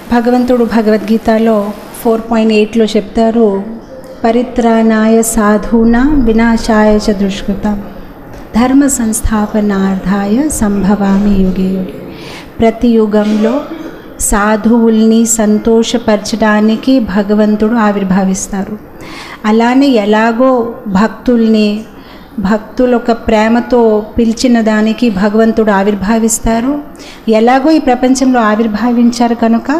భగవంతుడు భగవద్గీతలో four point ఎయిట్లో చెప్తారు పరిత్రాణాయ సాధూన వినాశాయ చ దుష్కృతం ధర్మ సంస్థాపనార్థాయ సంభవామి యుగే యుగే ప్రతి యుగంలో సాధువుల్ని సంతోషపరచడానికి భగవంతుడు ఆవిర్భవిస్తారు అలానే ఎలాగో భక్తుల్ని భక్తులు ఒక ప్రేమతో పిలిచిన దానికి భగవంతుడు ఆవిర్భవిస్తారు ఎలాగో ఈ ప్రపంచంలో ఆవిర్భవించారు కనుక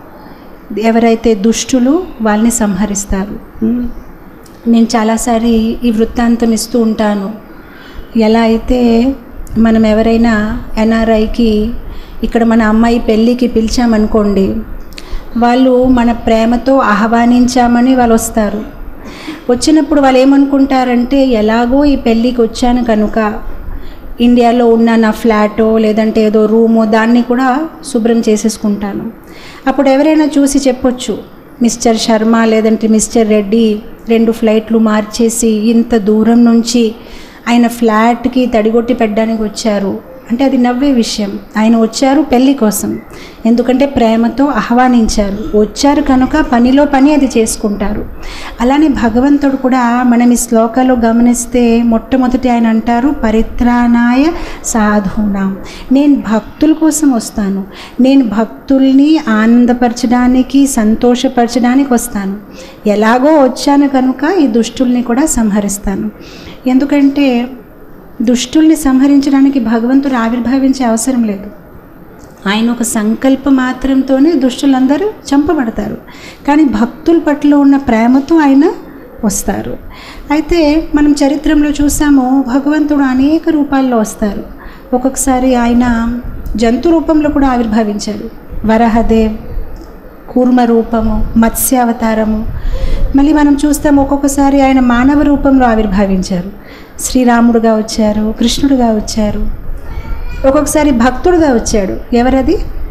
ఎవరైతే దుష్టులు వాళ్ళని సంహరిస్తారు ఉమ్. నేను చాలాసారి ఈ వృత్తాంతం ఇస్తూ ఉంటాను ఎలా అయితే మనం ఎవరైనా ఎన్ఆర్ఐకి ఇక్కడ మన అమ్మాయి పెళ్ళికి పిలిచామనుకోండి వాళ్ళు మన ప్రేమతో ఆహ్వానించామని వాళ్ళు వస్తారు వచ్చినప్పుడు వాళ్ళు ఏమనుకుంటారంటే ఎలాగో ఈ పెళ్ళికి వచ్చాను కనుక ఇండియాలో ఉన్న నా ఫ్లాటో లేదంటే ఏదో రూమో దాన్ని కూడా శుభ్రం చేసేసుకుంటాను అప్పుడు ఎవరైనా చూసి చెప్పొచ్చు మిస్టర్ శర్మ లేదంటే మిస్టర్ రెడ్డి రెండు ఫ్లైట్లు మార్చేసి ఇంత దూరం నుంచి ఆయన ఫ్లాట్కి తడిగొట్టి పెట్టడానికి వచ్చారు అంటే అది నవ్వే విషయం ఆయన వచ్చారు పెళ్ళి కోసం ఎందుకంటే ప్రేమతో ఆహ్వానించారు వచ్చారు కనుక పనిలో పని అది చేసుకుంటారు అలానే భగవంతుడు కూడా మనం ఈ శ్లోకాలో గమనిస్తే మొట్టమొదటి ఆయన అంటారు పరిత్రాణాయ సాధూనాం నేను భక్తుల కోసం వస్తాను నేను భక్తుల్ని ఆనందపరచడానికి సంతోషపరచడానికి వస్తాను ఎలాగో వచ్చాను కనుక ఈ దుష్టుల్ని కూడా సంహరిస్తాను ఎందుకంటే దుష్టుల్ని సంహరించడానికి భగవంతుడు ఆవిర్భవించే అవసరం లేదు ఆయన ఒక సంకల్ప మాత్రంతోనే దుష్టులందరూ చంపబడతారు కానీ భక్తుల పట్ల ఉన్న ప్రేమతో ఆయన వస్తారు అయితే మనం చరిత్రలో చూసాము భగవంతుడు అనేక రూపాల్లో వస్తారు ఒక్కొక్కసారి ఆయన జంతు రూపంలో కూడా ఆవిర్భవించారు వరహదేవ్ కూర్మ రూపము మత్స్యావతారము మళ్ళీ మనం చూస్తాం ఒక్కొక్కసారి ఆయన మానవ రూపంలో ఆవిర్భవించారు శ్రీరాముడుగా వచ్చారు కృష్ణుడుగా వచ్చారు ఒక్కొక్కసారి భక్తుడుగా వచ్చాడు ఎవరది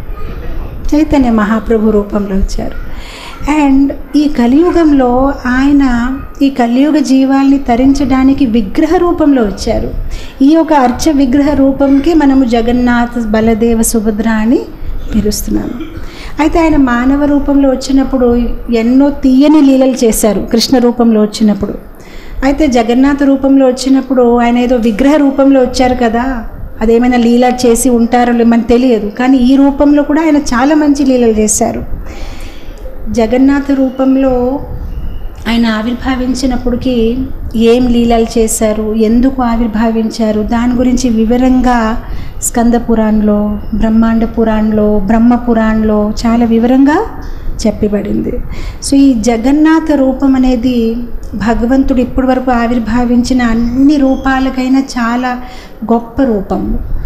చైతన్య మహాప్రభు రూపంలో వచ్చారు అండ్ ఈ కలియుగంలో ఆయన ఈ కలియుగ జీవాల్ని తరించడానికి విగ్రహ రూపంలో వచ్చారు ఈ యొక్క అర్చ విగ్రహ రూపంకి మనము జగన్నాథ్ బలదేవ సుభద్ర అని పిలుస్తున్నాము అయితే ఆయన మానవ రూపంలో వచ్చినప్పుడు ఎన్నో తీయని లీలలు చేశారు కృష్ణ రూపంలో వచ్చినప్పుడు అయితే జగన్నాథ రూపంలో వచ్చినప్పుడు ఆయన ఏదో విగ్రహ రూపంలో వచ్చారు కదా అదేమైనా లీల చేసి ఉంటారో లేదో మనకు తెలియదు కానీ ఈ రూపంలో కూడా ఆయన చాలా మంచి లీలలు చేశారు జగన్నాథ రూపంలో ఆయన ఆవిర్భావించినప్పటికీ ఏం లీలలు చేశారు ఎందుకు ఆవిర్భావించారు దాని గురించి వివరంగా స్కంద పురాణంలో బ్రహ్మాండ పురాణంలో బ్రహ్మ పురాణంలో చాలా వివరంగా చెప్పబడింది సో ఈ జగన్నాథ రూపం అనేది భగవంతుడు ఇప్పటి వరకు ఆవిర్భావించిన అన్ని రూపాలకైనా చాలా గొప్ప రూపం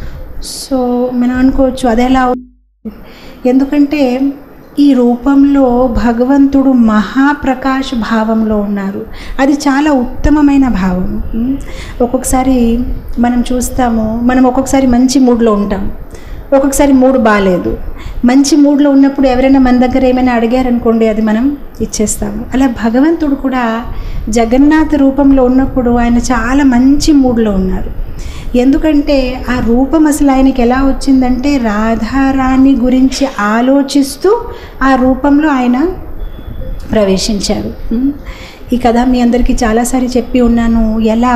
సో మనం అనుకోవచ్చు అది ఎలా అవుతుంది? ఎందుకంటే ఈ రూపంలో భగవంతుడు మహాప్రకాశ భావంలో ఉన్నారు అది చాలా ఉత్తమమైన భావం ఉమ్. ఒక్కొక్కసారి మనం చూస్తాము మనం ఒక్కొక్కసారి మంచి మూడ్లో ఉంటాం ఒక్కొక్కసారి మూడ్ బాగాలేదు మంచి మూడ్లో ఉన్నప్పుడు ఎవరైనా మన దగ్గర ఏమైనా అడిగారనుకోండి అది మనం ఇచ్చేస్తాము అలా భగవంతుడు కూడా జగన్నాథ రూపంలో ఉన్నప్పుడు ఆయన చాలా మంచి మూడ్లో ఉన్నారు ఎందుకంటే ఆ రూపం అసలు ఆయనకి ఎలా వచ్చిందంటే రాధారాణి గురించి ఆలోచిస్తూ ఆ రూపంలో ఆయన ప్రవేశించారు ఉమ్. ఈ కథ మీ అందరికీ చాలాసారి చెప్పి ఉన్నాను ఎలా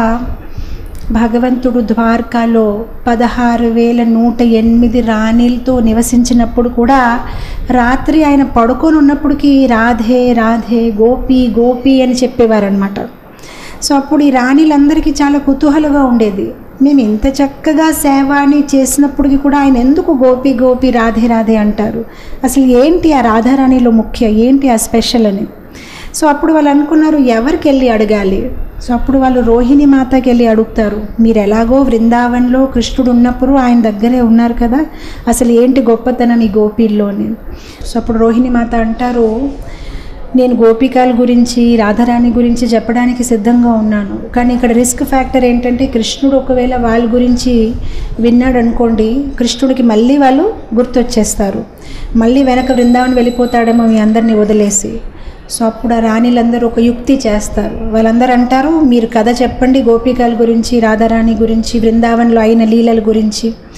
భగవంతుడు ద్వారకాలో పదహారు వేల నూట ఎనిమిది రాణిలతో నివసించినప్పుడు కూడా రాత్రి ఆయన పడుకొని ఉన్నప్పటికీ రాధే రాధే గోపి గోపి అని చెప్పేవారనమాట సో అప్పుడు ఈ రాణిలందరికీ చాలా కుతూహలంగా ఉండేది మేము ఇంత చక్కగా సేవ అని చేసినప్పటికీ కూడా ఆయన ఎందుకు గోపి గోపి రాధే రాధే అంటారు అసలు ఏంటి ఆ రాధారాణిలో ముఖ్య ఏంటి ఆ స్పెషల్ అని సో అప్పుడు వాళ్ళు అనుకున్నారు ఎవరికి వెళ్ళి అడగాలి సో అప్పుడు వాళ్ళు రోహిణి మాతకి వెళ్ళి అడుగుతారు మీరు ఎలాగో వృందావన్లో కృష్ణుడు ఉన్నప్పుడు ఆయన దగ్గరే ఉన్నారు కదా అసలు ఏంటి గొప్పతనం ఈ గోపీల్లోని సో అప్పుడు రోహిణి మాత అంటారు నేను గోపికల గురించి రాధారాణి గురించి చెప్పడానికి సిద్ధంగా ఉన్నాను కానీ ఇక్కడ రిస్క్ ఫ్యాక్టర్ ఏంటంటే కృష్ణుడు ఒకవేళ వాళ్ళ గురించి విన్నాడు అనుకోండి కృష్ణుడికి మళ్ళీ వాళ్ళు గుర్తొచ్చేస్తారు మళ్ళీ వెనక బృందావనం వెళ్ళిపోతాడేమో మీ అందరినీ వదిలేసి సో అప్పుడు ఆ రాణిలందరూ ఒక యుక్తి చేస్తారు వాళ్ళందరూ అంటారు మీరు కథ చెప్పండి గోపికల గురించి రాధారాణి గురించి బృందావన్లో అయిన లీలల గురించి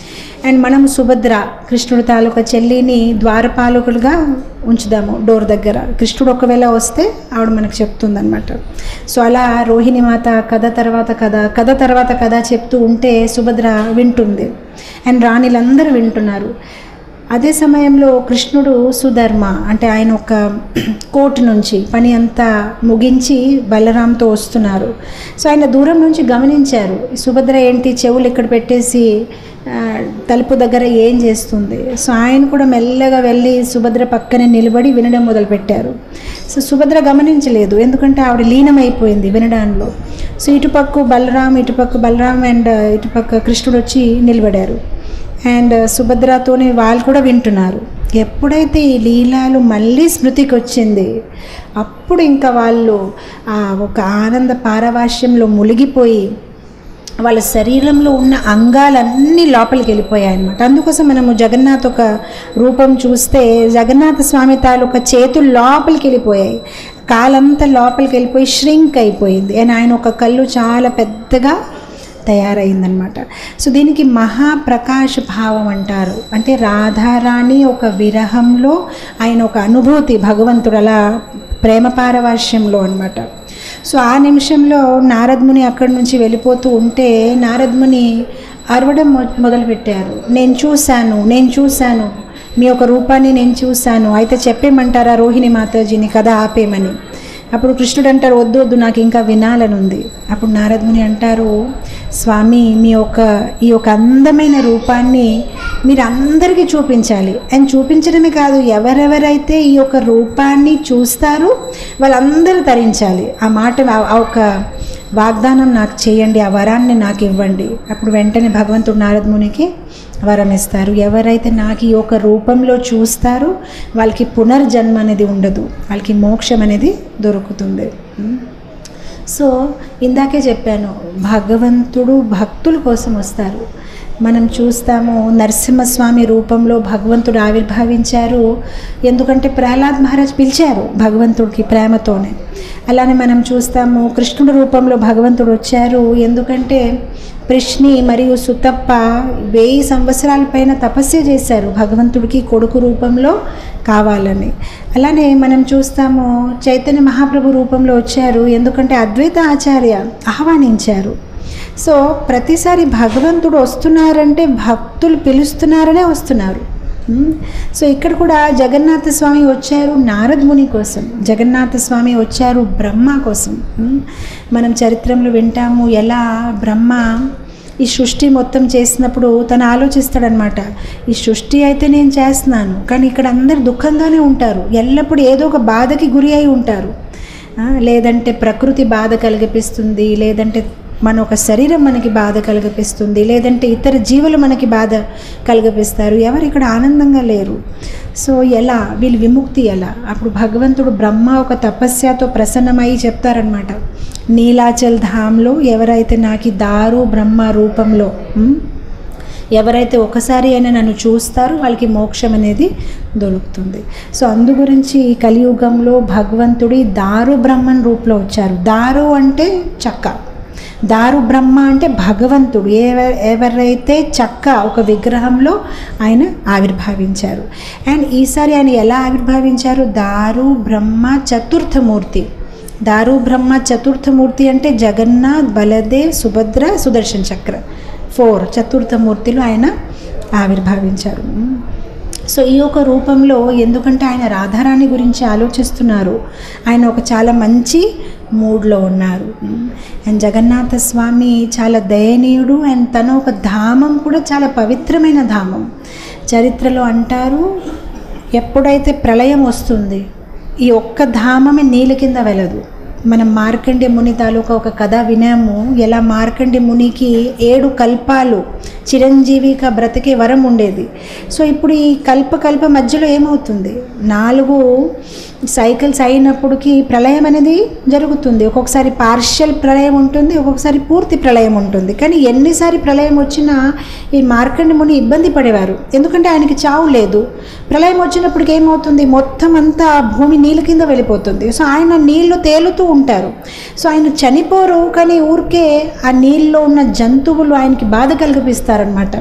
అండ్ మనం సుభద్ర కృష్ణుడు తాలూకా చెల్లిని ద్వారపాలకులుగా ఉంచుదాము డోర్ దగ్గర కృష్ణుడు ఒకవేళ వస్తే ఆవిడ మనకు చెప్తుందన్నమాట సో అలా రోహిణి మాత కథ తర్వాత కథ కథ తర్వాత కథ చెప్తూ ఉంటే సుభద్ర వింటుంది అండ్ రాణిలందరూ వింటున్నారు అదే సమయంలో కృష్ణుడు సుధర్మ అంటే ఆయన ఒక కోర్టు నుంచి పని అంతా ముగించి బలరాంతో వస్తున్నారు సో ఆయన దూరం నుంచి గమనించారు ఈ సుభద్ర ఏంటి చెవులు ఇక్కడ పెట్టేసి ఆ, తలుపు దగ్గర ఏం చేస్తుంది సో ఆయన కూడా మెల్లగా వెళ్ళి సుభద్ర పక్కనే నిలబడి వినడం మొదలుపెట్టారు సో సుభద్ర గమనించలేదు ఎందుకంటే ఆవిడ లీనమైపోయింది వినడంలో సో ఇటుపక్క బలరాం ఇటుపక్క బలరాం అండ్ ఇటుపక్క కృష్ణుడు వచ్చి నిలబడారు అండ్ సుభద్రతోని వాళ్ళు కూడా వింటున్నారు ఎప్పుడైతే ఈ లీలాలు మళ్ళీ స్మృతికి వచ్చింది అప్పుడు ఇంకా వాళ్ళు ఆ ఒక ఆనంద పారవాస్యంలో మునిగిపోయి వాళ్ళ శరీరంలో ఉన్న అంగాలన్నీ లోపలికి వెళ్ళిపోయాయి అనమాట అందుకోసం మనము జగన్నాథ్ ఒక రూపం చూస్తే జగన్నాథ స్వామి తాలూకా చేతులు లోపలికి వెళ్ళిపోయాయి కాలంతా లోపలికి వెళ్ళిపోయి ష్రింక్ అయిపోయింది అండ్ ఆయన ఒక కళ్ళు చాలా పెద్దగా తయారైందనమాట సో దీనికి మహాప్రకాశ భావం అంటారు అంటే రాధారాణి ఒక విరహంలో ఆయన ఒక అనుభూతి భగవంతుడు అలా ప్రేమ పారవాస్యంలో అనమాట సో ఆ నిమిషంలో నారద్ముని అక్కడి నుంచి వెళ్ళిపోతూ ఉంటే నారద్ముని అరవడం మొ- మొదలుపెట్టారు నేను చూశాను నేను చూశాను మీ యొక్క రూపాన్ని నేను చూశాను అయితే చెప్పేమంటారా రోహిణి మాతాజీని కథ ఆపేమని అప్పుడు కృష్ణుడు అంటారు వద్దు వద్దు నాకు ఇంకా వినాలని ఉంది అప్పుడు నారదముని అంటారు స్వామి మీ యొక్క ఈ యొక్క అందమైన రూపాన్ని మీరు అందరికీ చూపించాలి అండ్ చూపించడమే కాదు ఎవరెవరైతే ఈ యొక్క రూపాన్ని చూస్తారో వాళ్ళందరూ తరించాలి ఆ మాట ఆ- ఆ ఒక వాగ్దానం నాకు చేయండి ఆ వరాన్ని నాకు ఇవ్వండి అప్పుడు వెంటనే భగవంతుడు నారదమునికి వరం ఇస్తారు ఎవరైతే నాకు ఈ యొక్క రూపంలో చూస్తారో వాళ్ళకి పునర్జన్మ అనేది ఉండదు వాళ్ళకి మోక్షం అనేది దొరుకుతుంది ఉమ్. సో ఇందాకే చెప్పాను భగవంతుడు భక్తుల కోసం వస్తారు మనం చూస్తాము నరసింహస్వామి రూపంలో భగవంతుడు ఆవిర్భవించారు ఎందుకంటే ప్రహ్లాద్ మహారాజ్ పిలిచారు భగవంతుడికి ప్రేమతోనే అలానే మనం చూస్తాము కృష్ణుడి రూపంలో భగవంతుడు వచ్చారు ఎందుకంటే కృష్ణి మరియు సుతప్ప వెయ్యి సంవత్సరాల పైన తపస్సు చేశారు భగవంతుడికి కొడుకు రూపంలో కావాలని అలానే మనం చూస్తాము చైతన్య మహాప్రభు రూపంలో వచ్చారు ఎందుకంటే అద్వైత ఆచార్య ఆహ్వానించారు సో ప్రతిసారి భగవంతుడు వస్తున్నారంటే భక్తులు పిలుస్తున్నారనే వస్తున్నారు ఉమ్, సో ఇక్కడ కూడా జగన్నాథ స్వామి వచ్చారు నారద్ ముని కోసం జగన్నాథ స్వామి వచ్చారు బ్రహ్మ కోసం ఉమ్, మనం చరిత్రలో వింటాము ఎలా బ్రహ్మ ఈ సృష్టి మొత్తం చేసినప్పుడు తను ఆలోచిస్తాడనమాట ఈ సృష్టి అయితే నేను చేస్తున్నాను కానీ ఇక్కడ అందరు దుఃఖంగానే ఉంటారు ఎల్లప్పుడూ ఏదో ఒక బాధకి గురి అయి ఉంటారు ఆ, లేదంటే ప్రకృతి బాధ కలిగిపిస్తుంది లేదంటే మన ఒక శరీరం మనకి బాధ కలిగిపిస్తుంది లేదంటే ఇతర జీవులు మనకి బాధ కలిగిపిస్తారు ఎవరు ఇక్కడ ఆనందంగా లేరు సో ఎలా వీళ్ళు విముక్తి ఎలా అప్పుడు భగవంతుడు బ్రహ్మ ఒక తపస్యతో ప్రసన్నమై చెప్తారనమాట నీలాచల్ ధామ్లో ఎవరైతే నాకు ఈ దారు బ్రహ్మ రూపంలో ఉమ్, ఎవరైతే ఒకసారి అయినా నన్ను చూస్తారో వాళ్ళకి మోక్షం అనేది దొరుకుతుంది సో అందు గురించి ఈ కలియుగంలో భగవంతుడి దారు బ్రహ్మన్ రూపంలో వచ్చారు దారు అంటే చక్క దారు బ్రహ్మ అంటే భగవంతుడు ఎవ ఎవరైతే చక్క ఒక విగ్రహంలో ఆయన ఆవిర్భవించారు అండ్ ఈసారి ఆయన ఎలా ఆవిర్భవించారు దారు బ్రహ్మ చతుర్థమూర్తి దారు బ్రహ్మ చతుర్థమూర్తి అంటే జగన్నాథ్ బలదేవ్ సుభద్ర సుదర్శన్ చక్ర ఫోర్ చతుర్థమూర్తిలో ఆయన ఆవిర్భవించారు సో ఈ యొక్క రూపంలో ఎందుకంటే ఆయన రాధారాణి గురించి ఆలోచిస్తున్నారు ఆయన ఒక చాలా మంచి మూడ్లో ఉన్నారు అండ్ జగన్నాథ స్వామి చాలా దయనీయుడు అండ్ తన ఒక ధామం కూడా చాలా పవిత్రమైన ధామం చరిత్రలో అంటారు ఎప్పుడైతే ప్రళయం వస్తుంది ఈ ఒక్క ధామమే నీళ్ళ కింద వెళ్ళదు మనం మార్కండి ముని తాలూకా ఒక కథ వినాము ఎలా మార్కండి మునికి ఏడు కల్పాలు చిరంజీవిగా బ్రతికే వరం ఉండేది సో ఇప్పుడు ఈ కల్ప కల్ప మధ్యలో ఏమవుతుంది నాలుగు సైకిల్స్ అయినప్పటికీ ప్రళయం అనేది జరుగుతుంది ఒక్కొక్కసారి పార్షియల్ ప్రళయం ఉంటుంది ఒక్కొక్కసారి పూర్తి ప్రళయం ఉంటుంది కానీ ఎన్నిసారి ప్రళయం వచ్చినా ఈ మార్కండి ముని ఇబ్బంది పడేవారు ఎందుకంటే ఆయనకి చావు లేదు ప్రళయం వచ్చినప్పటికి ఏమవుతుంది మొత్తం అంతా భూమి నీళ్ళ కింద వెళ్ళిపోతుంది సో ఆయన నీళ్ళు తేలుతూ ఉంటారు సో ఆయన చనిపోరు కానీ ఊరికే ఆ నీళ్ళలో ఉన్న జంతువులు ఆయనకి బాధ కలిగిపిస్తారనమాట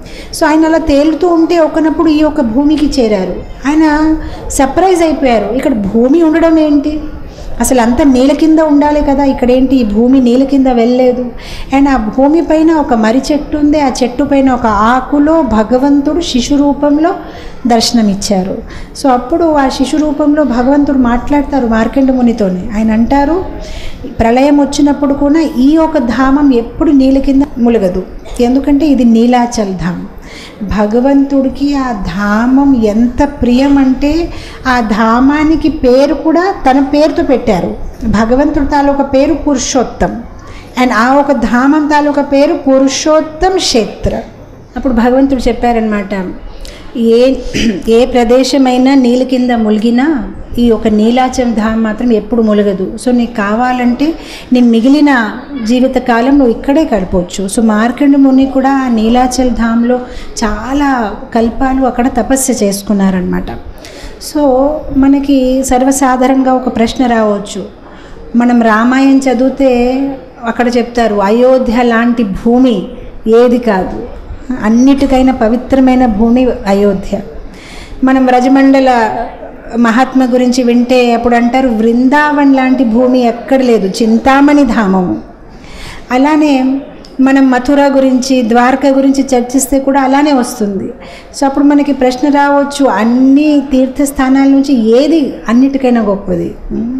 సో ఆయన అలా తేలుతూ ఉంటే ఒకనప్పుడు ఈ యొక్క భూమికి చేరారు ఆయన సర్ప్రైజ్ అయిపోయారు ఇక్కడ భూమి ఉండడం ఏంటి అసలు అంత నీళ్ళ కింద ఉండాలి కదా ఇక్కడేంటి ఈ భూమి నీళ్ళ కింద వెళ్ళలేదు అండ్ ఆ భూమి పైన ఒక మర్రి చెట్టు ఉంది ఆ చెట్టు పైన ఒక ఆకులో భగవంతుడు శిశు రూపంలో దర్శనమిచ్చారు సో అప్పుడు ఆ శిశు రూపంలో భగవంతుడు మాట్లాడతారు మార్కండ మునితోనే ఆయన అంటారు ప్రళయం వచ్చినప్పుడు కూడా ఈ ఒక ధామం ఎప్పుడు నీళ్ళ కింద ములగదు ఎందుకంటే ఇది నీలాచల్ ధామ్ భగవంతుడికి ఆ ధామం ఎంత ప్రియం అంటే ఆ ధామానికి పేరు కూడా తన పేరుతో పెట్టారు భగవంతుడి తాలూకా పేరు పురుషోత్తం అండ్ ఆ ఒక ధామం తాలూకా పేరు పురుషోత్తం క్షేత్ర అప్పుడు భగవంతుడు చెప్పారనమాట ఏ ఏ ప్రదేశమైనా నీళ్ళ కింద ములిగినా ఈ ఒక నీలాచల్ ధామ్ మాత్రం ఎప్పుడు ములగదు సో నీకు కావాలంటే నేను మిగిలిన జీవితకాలం నువ్వు ఇక్కడే గడపవచ్చు సో మార్కండ ముని కూడా ఆ నీలాచల్ ధామ్లో చాలా కల్పాలు అక్కడ తపస్సు చేసుకున్నారనమాట సో మనకి సర్వసాధారణంగా ఒక ప్రశ్న రావచ్చు మనం రామాయణం చదివితే అక్కడ చెప్తారు అయోధ్య లాంటి భూమి ఏది కాదు అన్నిటికైనా పవిత్రమైన భూమి అయోధ్య మనం రజమండల మహాత్మ గురించి వింటే అప్పుడు అంటారు వృందావన్ లాంటి భూమి ఎక్కడ లేదు చింతామణి ధామము అలానే మనం మథుర గురించి ద్వారక గురించి చర్చిస్తే కూడా అలానే వస్తుంది సో అప్పుడు మనకి ప్రశ్న రావచ్చు అన్ని తీర్థస్థానాల నుంచి ఏది అన్నిటికైనా గొప్పది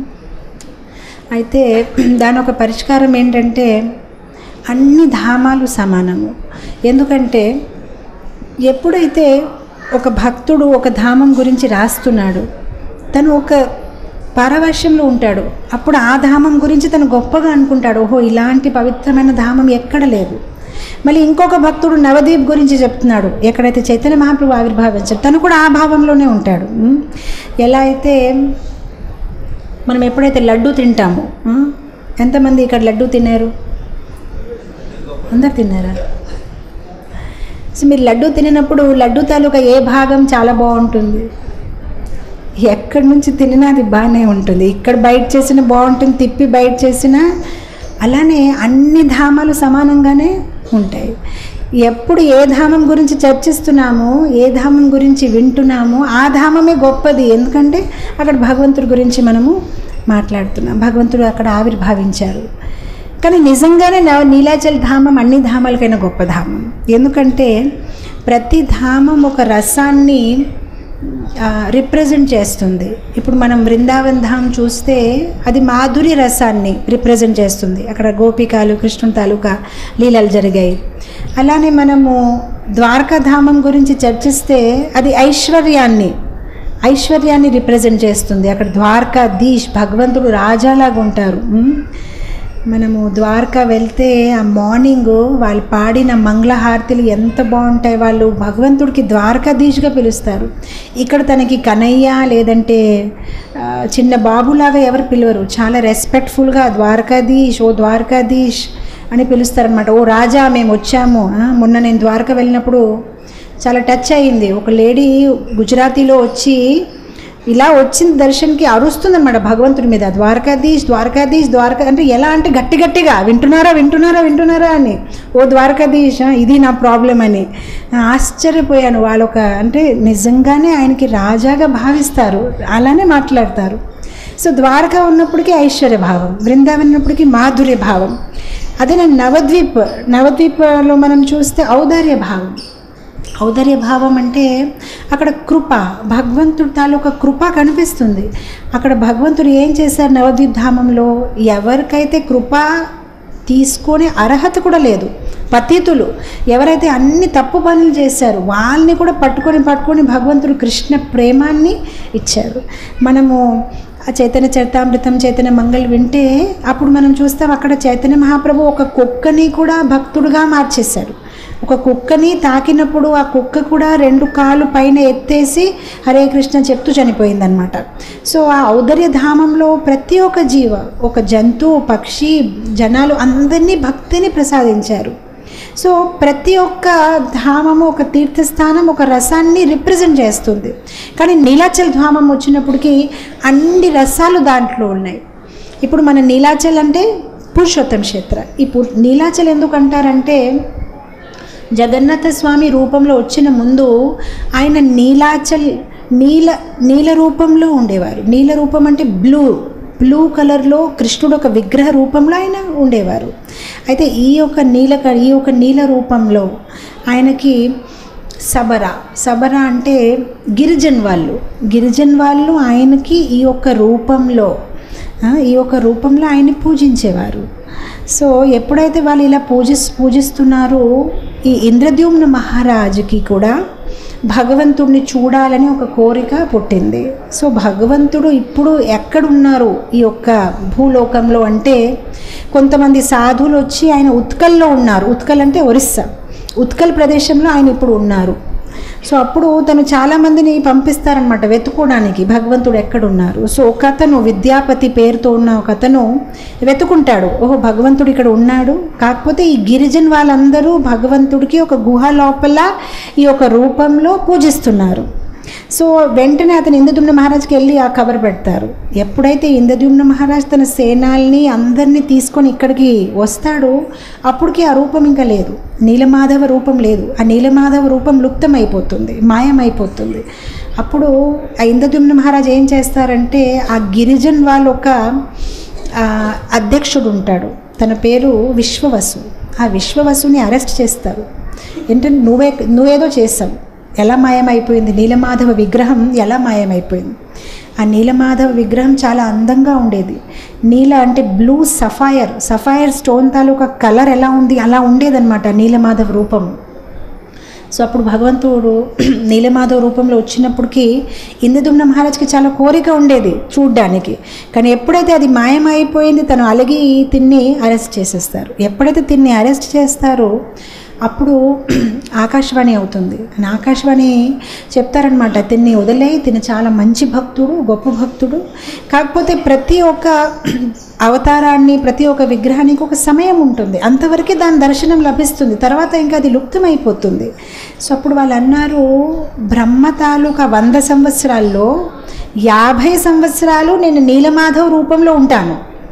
అయితే దాని ఒక పరిష్కారం ఏంటంటే అన్ని ధామాలు సమానము ఎందుకంటే ఎప్పుడైతే ఒక భక్తుడు ఒక ధామం గురించి రాస్తున్నాడు తను ఒక పరవశంలో ఉంటాడు అప్పుడు ఆ ధామం గురించి తను గొప్పగా అనుకుంటాడు ఓహో ఇలాంటి పవిత్రమైన ధామం ఎక్కడ లేదు మళ్ళీ ఇంకొక భక్తుడు నవదీప్ గురించి చెప్తున్నాడు ఎక్కడైతే చైతన్య మహాప్రభు ఆవిర్భావించాడు తను కూడా ఆ భావంలోనే ఉంటాడు ఉమ్. ఎలా అయితే మనం ఎప్పుడైతే లడ్డు తింటామో ఆ, ఎంతమంది ఇక్కడ లడ్డు తిన్నారు అందరు తిన్నారా సో మీరు లడ్డు తినినప్పుడు లడ్డు తాలూకా ఏ భాగం చాలా బాగుంటుంది ఎక్కడి నుంచి తినినా అది బాగానే ఉంటుంది ఇక్కడ బయట చేసిన బాగుంటుంది తిప్పి బయట చేసిన అలానే అన్ని ధామాలు సమానంగానే ఉంటాయి ఎప్పుడు ఏ ధామం గురించి చర్చిస్తున్నామో ఏ ధామం గురించి వింటున్నామో ఆ ధామమే గొప్పది ఎందుకంటే అక్కడ భగవంతుడి గురించి మనము మాట్లాడుతున్నాం భగవంతుడు అక్కడ ఆవిర్భావించారు కానీ నిజంగానే నవ నీలాచల్ ధామం అన్ని ధామాలకైనా గొప్ప ధామం ఎందుకంటే ప్రతి ధామం ఒక రసాన్ని రిప్రజెంట్ చేస్తుంది ఇప్పుడు మనం బృందావన్ ధామ్ చూస్తే అది మాధురి రసాన్ని రిప్రజెంట్ చేస్తుంది అక్కడ గోపికాలు కృష్ణుని తాలూకా లీలలు జరిగాయి అలానే మనము ద్వారకాధామం గురించి చర్చిస్తే అది ఐశ్వర్యాన్ని ఐశ్వర్యాన్ని రిప్రజెంట్ చేస్తుంది అక్కడ ద్వారకాధీష్ భగవంతుడు రాజాలాగా ఉంటారు ఉమ్. మనము ద్వారకా వెళ్తే ఆ మార్నింగ్ వాళ్ళు పాడిన మంగళహారతులు ఎంత బాగుంటాయి వాళ్ళు భగవంతుడికి ద్వారకాధీష్గా పిలుస్తారు ఇక్కడ తనకి కనయ్య లేదంటే ఆ, చిన్న బాబులాగా ఎవరు పిలవరు చాలా రెస్పెక్ట్ఫుల్గా ద్వారకాధీష్ ఓ ద్వారకాధీష్ అని పిలుస్తారనమాట ఓ రాజా మేము వచ్చాము ఆ, మొన్న నేను ద్వారకా వెళ్ళినప్పుడు చాలా టచ్ అయ్యింది ఒక లేడీ గుజరాతీలో వచ్చి ఇలా వచ్చిన దర్శన్కి అరుస్తుందన్నమాట భగవంతుడి మీద ద్వారకాధీష్ ద్వారకాధీష్ ద్వారకా అంటే ఎలా అంటే గట్టి గట్టిగా వింటున్నారా వింటున్నారా వింటున్నారా అని ఓ ద్వారకాధీష్ ఆ, ఇది నా ప్రాబ్లం అని ఆశ్చర్యపోయాను వాళ్ళొక అంటే నిజంగానే ఆయనకి రాజాగా భావిస్తారు అలానే మాట్లాడతారు సో ద్వారకా ఉన్నప్పటికీ ఐశ్వర్య భావం బృందావన్ ఉన్నప్పటికీ మాధుర్య భావం అదే నా నవద్వీప్ నవద్వీప్లో మనం చూస్తే ఔదార్య భావం ఔదర్య భావం అంటే అక్కడ కృప భగవంతుడి తాలూకా కృప కనిపిస్తుంది అక్కడ భగవంతుడు ఏం చేశారు నవద్వీప్ ధామంలో ఎవరికైతే కృప తీసుకునే అర్హత కూడా లేదు పతితులు ఎవరైతే అన్ని తప్పు పనులు చేశారు వాళ్ళని కూడా పట్టుకొని పట్టుకొని భగవంతుడు కృష్ణ ప్రేమాన్ని ఇచ్చారు మనము ఆ చైతన్య చరితామృతం చైతన్య మంగళ వింటే అప్పుడు మనం చూస్తాం అక్కడ చైతన్య మహాప్రభు ఒక కుక్కని కూడా భక్తుడుగా మార్చేశారు ఒక కుక్కని తాకినప్పుడు ఆ కుక్క కూడా రెండు కాళ్ళు పైన ఎత్తేసి హరే కృష్ణ చెప్తూ చనిపోయిందనమాట సో ఆ ఔదర్య ధామంలో ప్రతి ఒక్క జీవ ఒక జంతువు పక్షి జనాలు అందరినీ భక్తిని ప్రసాదించారు సో ప్రతి ఒక్క ధామము ఒక తీర్థస్థానం ఒక రసాన్ని రిప్రజెంట్ చేస్తుంది కానీ నీలాచల్ ధామం వచ్చినప్పటికీ అన్ని రసాలు దాంట్లో ఉన్నాయి ఇప్పుడు మన నీలాచల్ అంటే పురుషోత్తం క్షేత్ర ఈ పురు నీలాచల్ ఎందుకు అంటారంటే జగన్నాథ స్వామి రూపంలో వచ్చిన ముందు ఆయన నీలాచల్ నీల నీల రూపంలో ఉండేవారు నీల రూపం అంటే బ్లూ బ్లూ కలర్లో కృష్ణుడు ఒక విగ్రహ రూపంలో ఆయన ఉండేవారు అయితే ఈ యొక్క నీల క- ఈ యొక్క నీల రూపంలో ఆయనకి సబర సబర అంటే గిరిజన్ వాళ్ళు గిరిజన్ వాళ్ళు ఆయనకి ఈ యొక్క రూపంలో ఆ, ఈ యొక్క రూపంలో ఆయన్ని పూజించేవారు సో ఎప్పుడైతే వాళ్ళు ఇలా పూజిస్ పూజిస్తున్నారో ఈ ఇంద్రద్యుమ్న మహారాజుకి కూడా భగవంతుడిని చూడాలని ఒక కోరిక పుట్టింది సో భగవంతుడు ఇప్పుడు ఎక్కడున్నారు ఈ యొక్క భూలోకంలో అంటే కొంతమంది సాధువులు వచ్చి ఆయన ఉత్కల్లో ఉన్నారు ఉత్కల్ అంటే ఒరిస్సా ఉత్కల్ ప్రదేశంలో ఆయన ఇప్పుడు ఉన్నారు సో అప్పుడు తను చాలామందిని పంపిస్తారనమాట వెతుకోవడానికి భగవంతుడు ఎక్కడున్నారు సో ఒక అతను విద్యాపతి పేరుతో ఉన్న ఒక అతను వెతుకుంటాడు ఓహో భగవంతుడు ఇక్కడ ఉన్నాడు కాకపోతే ఈ గిరిజన్ వాళ్ళందరూ భగవంతుడికి ఒక గుహ లోపల ఈ యొక్క రూపంలో పూజిస్తున్నారు సో వెంటనే అతను ఇంద్రద్యుమ్న మహారాజ్కి వెళ్ళి ఆ కబర్ పెడతారు ఎప్పుడైతే ఇంద్రద్యుమ్న మహారాజ్ తన సేనాల్ని అందరినీ తీసుకొని ఇక్కడికి వస్తాడో అప్పటికి ఆ రూపం ఇంకా లేదు నీలమాధవ రూపం లేదు ఆ నీలమాధవ రూపం లుప్తమైపోతుంది మాయమైపోతుంది అప్పుడు ఆ ఇంద్రద్యుమ్న మహారాజ్ ఏం చేస్తారంటే ఆ గిరిజన్ వాళ్ళు ఒక ఆ, అధ్యక్షుడు ఉంటాడు తన పేరు విశ్వవసు ఆ విశ్వవసుని అరెస్ట్ చేస్తారు ఏంటంటే నువ్వే నువ్వేదో చేసావు ఎలా మాయమైపోయింది నీలమాధవ విగ్రహం ఎలా మాయమైపోయింది ఆ నీలమాధవ విగ్రహం చాలా అందంగా ఉండేది నీల అంటే బ్లూ సఫైర్ సఫైర్ స్టోన్ తాలూకా కలర్ ఎలా ఉంది అలా ఉండేదన్నమాట నీలమాధవ రూపం సో అప్పుడు భగవంతుడు నీలమాధవ రూపంలో వచ్చినప్పటికీ ఇంద్రదుమ్న మహారాజ్కి చాలా కోరిక ఉండేది చూడ్డానికి కానీ ఎప్పుడైతే అది మాయమైపోయింది తను అలిగి తిన్ని అరెస్ట్ చేసేస్తారు ఎప్పుడైతే తిన్ని అరెస్ట్ చేస్తారో అప్పుడు ఆకాశవాణి అవుతుంది అని ఆకాశవాణి చెప్తారనమాట తిన్ని వదిలే తిని చాలా మంచి భక్తుడు గొప్ప భక్తుడు కాకపోతే ప్రతి ఒక్క అవతారాన్ని ప్రతి ఒక్క విగ్రహానికి ఒక సమయం ఉంటుంది అంతవరకే దాని దర్శనం లభిస్తుంది తర్వాత ఇంకా అది లుప్తమైపోతుంది సో అప్పుడు వాళ్ళు అన్నారు బ్రహ్మ తాలూకా వంద సంవత్సరాల్లో యాభై సంవత్సరాలు నేను నీలమాధవ్ రూపంలో ఉంటాను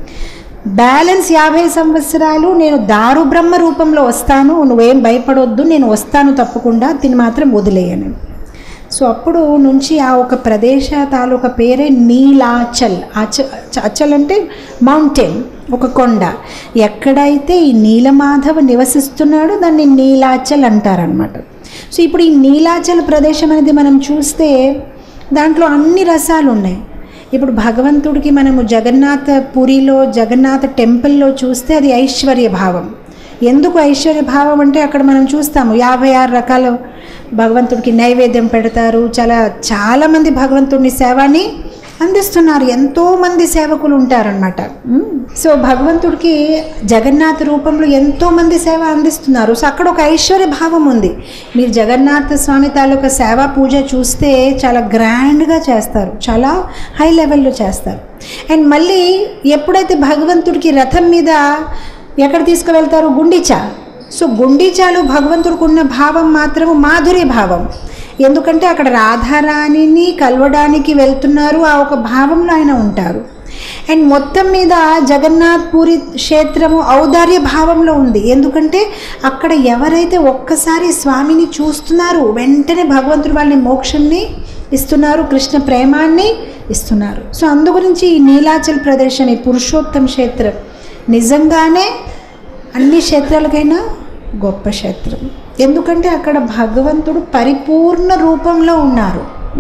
బ్యాలెన్స్ యాభై సంవత్సరాలు నేను దారు బ్రహ్మ రూపంలో వస్తాను నువ్వేం భయపడొద్దు నేను వస్తాను తప్పకుండా దీన్ని మాత్రం వదిలేయను సో అప్పుడు నుంచి ఆ ఒక ప్రదేశ తాలూకా పేరే నీలాచల్ అచ అచల్ అంటే మౌంటైన్ ఒక కొండ ఎక్కడైతే ఈ నీలమాధవ నివసిస్తున్నాడో దాన్ని నీలాచల్ అంటారనమాట సో ఇప్పుడు ఈ నీలాచల్ ప్రదేశం అనేది మనం చూస్తే దాంట్లో అన్ని రసాలు ఉన్నాయి ఇప్పుడు భగవంతుడికి మనము జగన్నాథ పురిలో జగన్నాథ టెంపుల్లో చూస్తే అది ఐశ్వర్య భావం ఎందుకు ఐశ్వర్య భావం అంటే అక్కడ మనం చూస్తాము యాభై ఆరు రకాల భగవంతుడికి నైవేద్యం పెడతారు చాలా చాలామంది భగవంతుడిని సేవని అందిస్తున్నారు ఎంతోమంది సేవకులు ఉంటారనమాట సో భగవంతుడికి జగన్నాథ రూపంలో ఎంతోమంది సేవ అందిస్తున్నారు సో అక్కడ ఒక ఐశ్వర్య భావం ఉంది మీరు జగన్నాథ స్వామి తాలూకా సేవా పూజ చూస్తే చాలా గ్రాండ్గా చేస్తారు చాలా హై లెవెల్లో చేస్తారు అండ్ మళ్ళీ ఎప్పుడైతే భగవంతుడికి రథం మీద ఎక్కడ తీసుకువెళ్తారు గుండిచా సో గుండిచాలు భగవంతుడికి ఉన్న భావం మాత్రం మాధుర్య భావం ఎందుకంటే అక్కడ రాధారాణిని కలవడానికి వెళ్తున్నారు ఆ ఒక భావంలో ఆయన ఉంటారు అండ్ మొత్తం మీద జగన్నాథ్ పూరి క్షేత్రము ఔదార్య భావంలో ఉంది ఎందుకంటే అక్కడ ఎవరైతే ఒక్కసారి స్వామిని చూస్తున్నారు వెంటనే భగవంతుడు వాళ్ళని మోక్షంని ఇస్తున్నారు కృష్ణ ప్రేమాన్ని ఇస్తున్నారు సో అందు గురించి ఈ నీలాచల్ ప్రదేశం ఈ పురుషోత్తం క్షేత్రం నిజంగానే అన్ని క్షేత్రాలకైనా గొప్ప క్షేత్రం ఎందుకంటే అక్కడ భగవంతుడు పరిపూర్ణ రూపంలో ఉన్నారు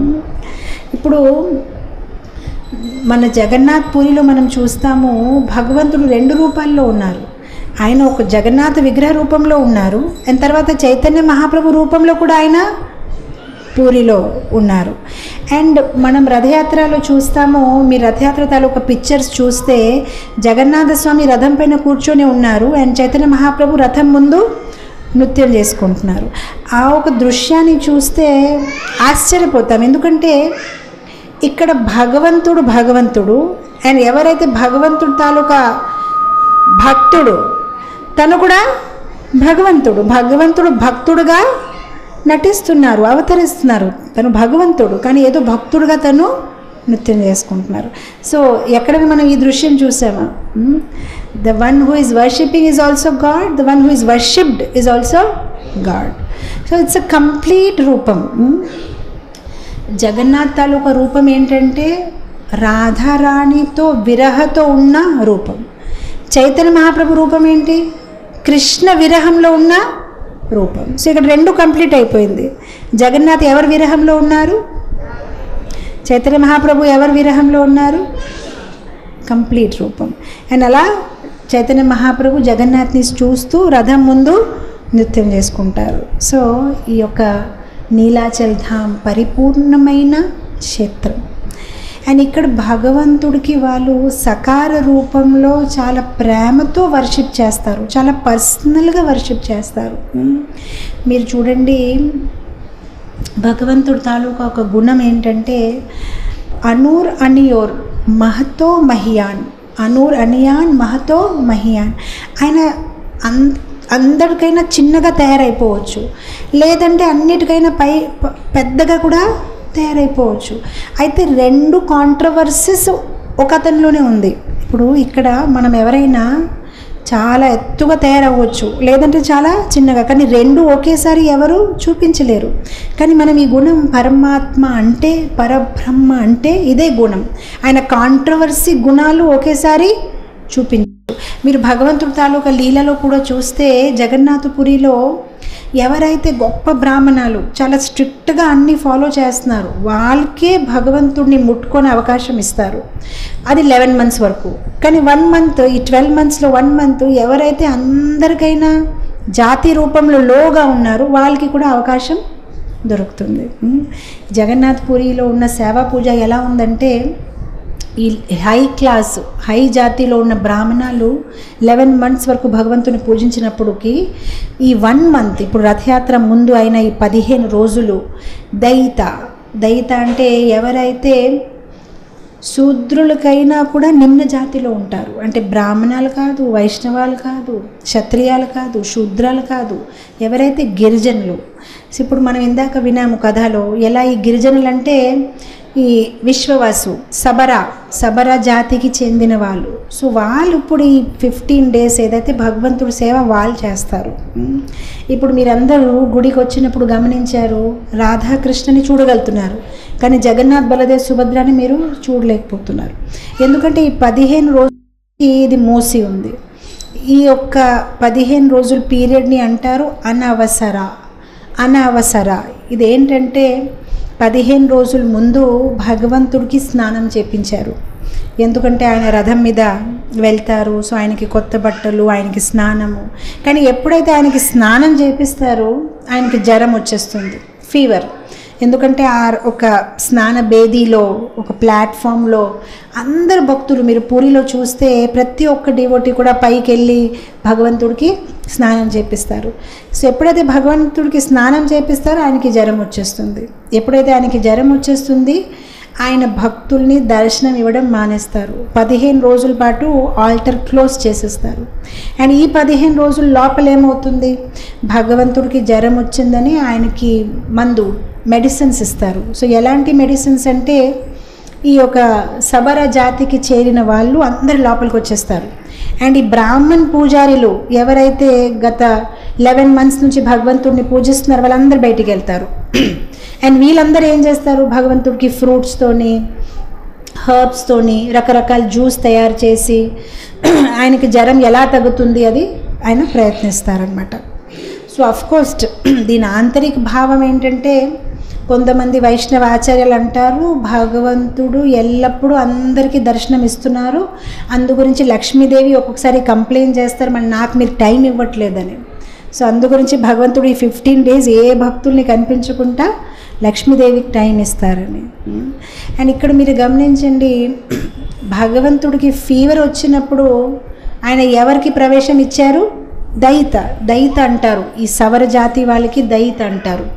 ఇప్పుడు మన జగన్నాథ్ పూరిలో మనం చూస్తాము భగవంతుడు రెండు రూపాల్లో ఉన్నారు ఆయన ఒక జగన్నాథ విగ్రహ రూపంలో ఉన్నారు అండ్ తర్వాత చైతన్య మహాప్రభు రూపంలో కూడా ఆయన పూరిలో ఉన్నారు అండ్ మనం రథయాత్రలో చూస్తాము మీ రథయాత్ర తాలూకా పిక్చర్స్ చూస్తే జగన్నాథ స్వామి రథం పైన కూర్చొని ఉన్నారు అండ్ చైతన్య మహాప్రభు రథం ముందు నృత్యం చేసుకుంటున్నారు ఆ ఒక దృశ్యాన్ని చూస్తే ఆశ్చర్యపోతాం ఎందుకంటే ఇక్కడ భగవంతుడు భగవంతుడు అండ్ ఎవరైతే భగవంతుడు తాలూకా భక్తుడు తను కూడా భగవంతుడు భగవంతుడు భక్తుడుగా నటిస్తున్నారు అవతరిస్తున్నారు తను భగవంతుడు కానీ ఏదో భక్తుడుగా తను నృత్యం చేసుకుంటున్నారు సో ఎక్కడ మనం ఈ దృశ్యం చూసామా the one who is worshipping is also God the one who is worshipped is also God so it's a complete రూపం జగన్నాథ్ తాలూకా రూపం ఏంటంటే రాధారాణితో విరహతో ఉన్న రూపం చైతన్య మహాప్రభు రూపం ఏంటి కృష్ణ విరహంలో ఉన్న రూపం సో ఇక్కడ రెండు కంప్లీట్ అయిపోయింది జగన్నాథ్ ఎవరి విరహంలో ఉన్నారు చైతన్య మహాప్రభు ఎవరి విరహంలో ఉన్నారు కంప్లీట్ రూపం అండ్ అలా చైతన్య మహాప్రభు జగన్నాథ్ని చూస్తూ రథం ముందు నృత్యం చేసుకుంటారు సో ఈ యొక్క నీలాచల్ ధామ్ పరిపూర్ణమైన క్షేత్రం అండ్ ఇక్కడ భగవంతుడికి వాళ్ళు సకార రూపంలో చాలా ప్రేమతో వర్షిప్ చేస్తారు చాలా పర్సనల్గా వర్షిప్ చేస్తారు మ్మ్. మీరు చూడండి భగవంతుడి తాలూకా ఒక గుణం ఏంటంటే అనూర్ అనియోర్ మహతో మహియాన్ అనూర్ అనియాన్ మహతో మహియాన్ ఆయన అన్ అందరికైనా చిన్నగా తయారైపోవచ్చు లేదంటే అన్నిటికైనా పై ప- పెద్దగా కూడా తయారైపోవచ్చు అయితే రెండు కాంట్రవర్సీస్ ఒక అతనిలోనే ఉంది ఇప్పుడు ఇక్కడ మనం ఎవరైనా చాలా ఎత్తుగా తయారవ్వచ్చు లేదంటే చాలా చిన్నగా కానీ రెండు ఒకేసారి ఎవరు చూపించలేరు కానీ మనం ఈ గుణం పరమాత్మ అంటే పరబ్రహ్మ అంటే ఇదే గుణం ఆయన కాంట్రవర్సీ గుణాలు ఒకేసారి చూపించు మీరు భగవంతుడి తాలూకా లీలలో కూడా చూస్తే జగన్నాథపురిలో ఎవరైతే గొప్ప బ్రాహ్మణాలు చాలా స్ట్రిక్ట్గా అన్నీ ఫాలో చేస్తున్నారు వాళ్ళకే భగవంతుడిని ముట్టుకొని అవకాశం ఇస్తారు అది లెవెన్ మంత్స్ వరకు కానీ వన్ మంత్ ఈ ట్వెల్వ్ మంత్స్లో వన్ మంత్ ఎవరైతే అందరికైనా జాతి రూపంలో లోగా ఉన్నారో వాళ్ళకి కూడా అవకాశం దొరుకుతుంది ఉమ్. జగన్నాథ్ పూరిలో ఉన్న సేవా పూజ ఎలా ఉందంటే ఈ హై క్లాస్ హై జాతిలో ఉన్న బ్రాహ్మణాలు లెవెన్ మంత్స్ వరకు భగవంతుని పూజించినప్పటికి ఈ వన్ మంత్ ఇప్పుడు రథయాత్ర ముందు అయిన ఈ పదిహేను రోజులు దయిత దయిత అంటే ఎవరైతే శూద్రులకైనా కూడా నిమ్న జాతిలో ఉంటారు అంటే బ్రాహ్మణాలు కాదు వైష్ణవాలు కాదు క్షత్రియాలు కాదు శూద్రాలు కాదు ఎవరైతే గిరిజనులు సో ఇప్పుడు మనం ఇందాక వినాము కథలో ఎలా ఈ గిరిజనులు అంటే ఈ విశ్వవాసు సబరా సబరా జాతికి చెందిన వాళ్ళు సో వాళ్ళు ఇప్పుడు ఈ ఫిఫ్టీన్ డేస్ ఏదైతే భగవంతుడి సేవ వాళ్ళు చేస్తారు ఉమ్. ఇప్పుడు మీరందరూ గుడికి వచ్చినప్పుడు గమనించారు రాధాకృష్ణని చూడగలుగుతున్నారు కానీ జగన్నాథ్ బలదేవ్ సుభద్రాని మీరు చూడలేకపోతున్నారు ఎందుకంటే ఈ పదిహేను రోజులకి ఇది మూసి ఉంది ఈ యొక్క పదిహేను రోజుల పీరియడ్ని అంటారు అనవసర అనవసర ఇదేంటంటే పదిహేను రోజుల ముందు భగవంతుడికి స్నానం చేపించారు ఎందుకంటే ఆయన రథం మీద వెళ్తారు సో ఆయనకి కొత్త బట్టలు ఆయనకి స్నానము కానీ ఎప్పుడైతే ఆయనకి స్నానం చేపిస్తారో ఆయనకి జ్వరం వచ్చేస్తుంది ఫీవర్ ఎందుకంటే ఆ ఒక స్నాన బేదీలో ఒక ప్లాట్ఫామ్లో అందరు భక్తులు మీరు పూరిలో చూస్తే ప్రతి ఒక్క డివోటి కూడా పైకి వెళ్ళి భగవంతుడికి స్నానం చేపిస్తారు సో ఎప్పుడైతే భగవంతుడికి స్నానం చేపిస్తారో ఆయనకి జ్వరం వచ్చేస్తుంది ఎప్పుడైతే ఆయనకి జ్వరం వచ్చేస్తుంది ఆయన భక్తుల్ని దర్శనం ఇవ్వడం మానేస్తారు పదిహేను రోజుల పాటు ఆల్టర్ క్లోజ్ చేసేస్తారు అండ్ ఈ పదిహేను రోజుల లోపల ఏమవుతుంది భగవంతుడికి జ్వరం వచ్చిందని ఆయనకి మందు మెడిసిన్స్ ఇస్తారు సో ఎలాంటి మెడిసిన్స్ అంటే ఈ యొక్క సబర జాతికి చేరిన వాళ్ళు అందరు లోపలికి వచ్చేస్తారు అండ్ ఈ బ్రాహ్మణ్ పూజారులు ఎవరైతే గత లెవెన్ మంత్స్ నుంచి భగవంతుడిని పూజిస్తున్నారో వాళ్ళందరూ బయటికి వెళ్తారు అండ్ వీళ్ళందరూ ఏం చేస్తారు భగవంతుడికి ఫ్రూట్స్తోని హర్బ్స్తోని రకరకాల జ్యూస్ తయారు చేసి ఆయనకి జ్వరం ఎలా తగ్గుతుంది అది ఆయన ప్రయత్నిస్తారనమాట సో కోర్స్ దీని ఆంతరిక భావం ఏంటంటే కొంతమంది వైష్ణవ ఆచార్యులు అంటారు భగవంతుడు ఎల్లప్పుడూ అందరికీ దర్శనం ఇస్తున్నారు అందు గురించి లక్ష్మీదేవి ఒక్కొక్కసారి కంప్లైంట్ చేస్తారు మరి నాకు మీరు టైం ఇవ్వట్లేదని సో అందు గురించి భగవంతుడు ఈ ఫిఫ్టీన్ డేస్ ఏ భక్తుల్ని కనిపించకుండా లక్ష్మీదేవికి టైం ఇస్తారని అండ్ ఇక్కడ మీరు గమనించండి భగవంతుడికి ఫీవర్ వచ్చినప్పుడు ఆయన ఎవరికి ప్రవేశం ఇచ్చారు దయిత దయిత అంటారు ఈ సవర జాతి వాళ్ళకి దయిత అంటారు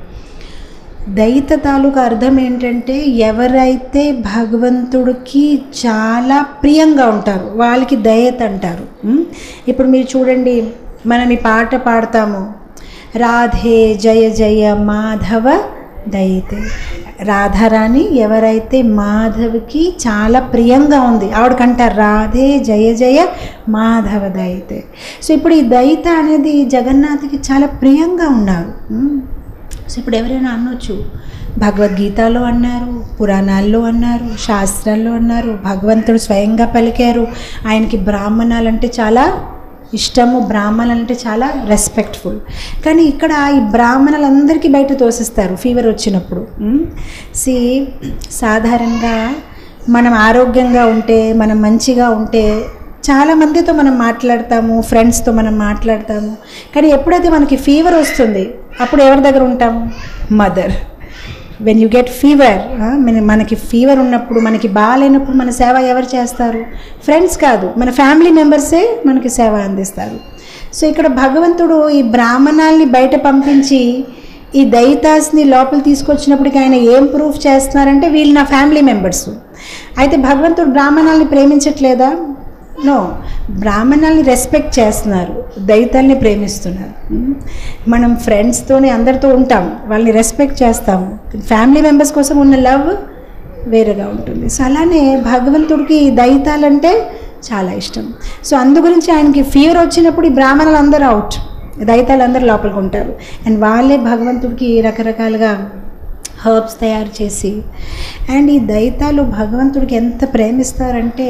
దయిత తాలూకా అర్థం ఏంటంటే ఎవరైతే భగవంతుడికి చాలా ప్రియంగా ఉంటారు వాళ్ళకి దయత అంటారు ఉమ్, ఇప్పుడు మీరు చూడండి మనం ఈ పాట పాడతాము రాధే జయ జయ మాధవ దయితే రాధారాణి ఎవరైతే మాధవ్కి చాలా ప్రియంగా ఉంది ఆవిడకంటారు రాధే జయ జయ మాధవ దయితే సో ఇప్పుడు ఈ దయిత అనేది జగన్నాథ్కి చాలా ప్రియంగా ఉన్నారు ఉమ్. సో ఇప్పుడు ఎవరైనా అనొచ్చు భగవద్గీతలో అన్నారు పురాణాల్లో అన్నారు శాస్త్రాల్లో అన్నారు భగవంతుడు స్వయంగా పలికారు ఆయనకి బ్రాహ్మణాలంటే చాలా ఇష్టము బ్రాహ్మణులంటే చాలా రెస్పెక్ట్ఫుల్ కానీ ఇక్కడ ఈ బ్రాహ్మణులందరికీ బయట తోసిస్తారు ఫీవర్ వచ్చినప్పుడు సి సాధారణంగా మనం ఆరోగ్యంగా ఉంటే మనం మంచిగా ఉంటే చాలా మందితో మనం మాట్లాడతాము ఫ్రెండ్స్తో మనం మాట్లాడతాము కానీ ఎప్పుడైతే మనకి ఫీవర్ వస్తుంది అప్పుడు ఎవరి దగ్గర ఉంటాము mother when you get fever మనకి ఫీవర్ ఉన్నప్పుడు మనకి బాగాలేనప్పుడు మన సేవ ఎవరు చేస్తారు ఫ్రెండ్స్ కాదు మన ఫ్యామిలీ మెంబర్సే మనకి సేవ అందిస్తారు సో ఇక్కడ భగవంతుడు ఈ బ్రాహ్మణాల్ని బయట పంపించి ఈ దయితాస్ని లోపల తీసుకొచ్చినప్పటికీ ఆయన ఏం ప్రూఫ్ చేస్తున్నారంటే వీళ్ళు నా ఫ్యామిలీ మెంబర్స్ అయితే భగవంతుడు బ్రాహ్మణాల్ని ప్రేమించట్లేదా నో బ్రాహ్మణాల్ని రెస్పెక్ట్ చేస్తున్నారు దైతాల్ని ప్రేమిస్తున్నారు ఉమ్. మనం ఫ్రెండ్స్తోనే అందరితో ఉంటాం వాళ్ళని రెస్పెక్ట్ చేస్తాము ఫ్యామిలీ మెంబర్స్ కోసం ఉన్న లవ్ వేరేగా ఉంటుంది సో అలానే భగవంతుడికి ఈ దైతాలంటే చాలా ఇష్టం సో అందు గురించి ఆయనకి ఫీవర్ వచ్చినప్పుడు ఈ బ్రాహ్మణులు అందరూ అవుట్ దైతాలు అందరూ లోపలికి ఉంటారు అండ్ వాళ్ళే భగవంతుడికి రకరకాలుగా హర్బ్స్ తయారు చేసి అండ్ ఈ దైతాలు భగవంతుడికి ఎంత ప్రేమిస్తారంటే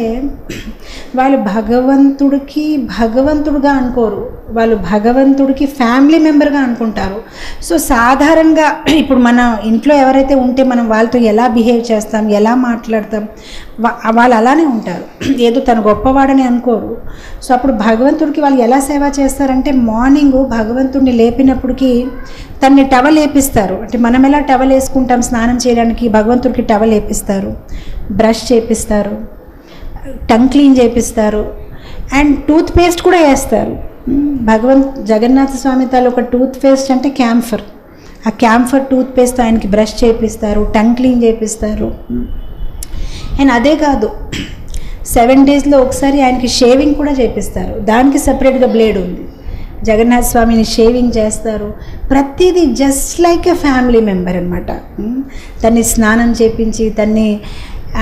వాళ్ళు భగవంతుడికి భగవంతుడుగా అనుకోరు వాళ్ళు భగవంతుడికి ఫ్యామిలీ మెంబర్గా అనుకుంటారు సో సాధారణంగా ఇప్పుడు మన ఇంట్లో ఎవరైతే ఉంటే మనం వాళ్ళతో ఎలా బిహేవ్ చేస్తాం ఎలా మాట్లాడతాం వా- వాళ్ళు అలానే ఉంటారు ఏదో తను గొప్పవాడని అనుకోరు సో అప్పుడు భగవంతుడికి వాళ్ళు ఎలా సేవ చేస్తారంటే మార్నింగ్ భగవంతుడిని లేపినప్పటికీ తన్ని టవల్ వేపిస్తారు అంటే మనం ఎలా టవల్ వేసుకుంటాం స్నానం చేయడానికి భగవంతుడికి టవల్ వేపిస్తారు బ్రష్ చేపిస్తారు టంగ్ క్లీన్ చేపిస్తారు అండ్ టూత్ పేస్ట్ కూడా వేస్తారు మ్మ్. భగవంత్ జగన్నాథ స్వామి తాలూ ఒక టూత్ పేస్ట్ అంటే క్యాంఫర్ ఆ క్యాంఫర్ టూత్ పేస్ట్ ఆయనకి బ్రష్ చేపిస్తారు టంగ్ క్లీన్ చేపిస్తారు అండ్ అదే కాదు సెవెన్ డేస్లో ఒకసారి ఆయనకి షేవింగ్ కూడా చేపిస్తారు దానికి సపరేట్గా బ్లేడ్ ఉంది జగన్నాథ స్వామిని షేవింగ్ చేస్తారు ప్రతిదీ just like a family member అనమాట తన్ని స్నానం చేపించి తన్ని ఆ,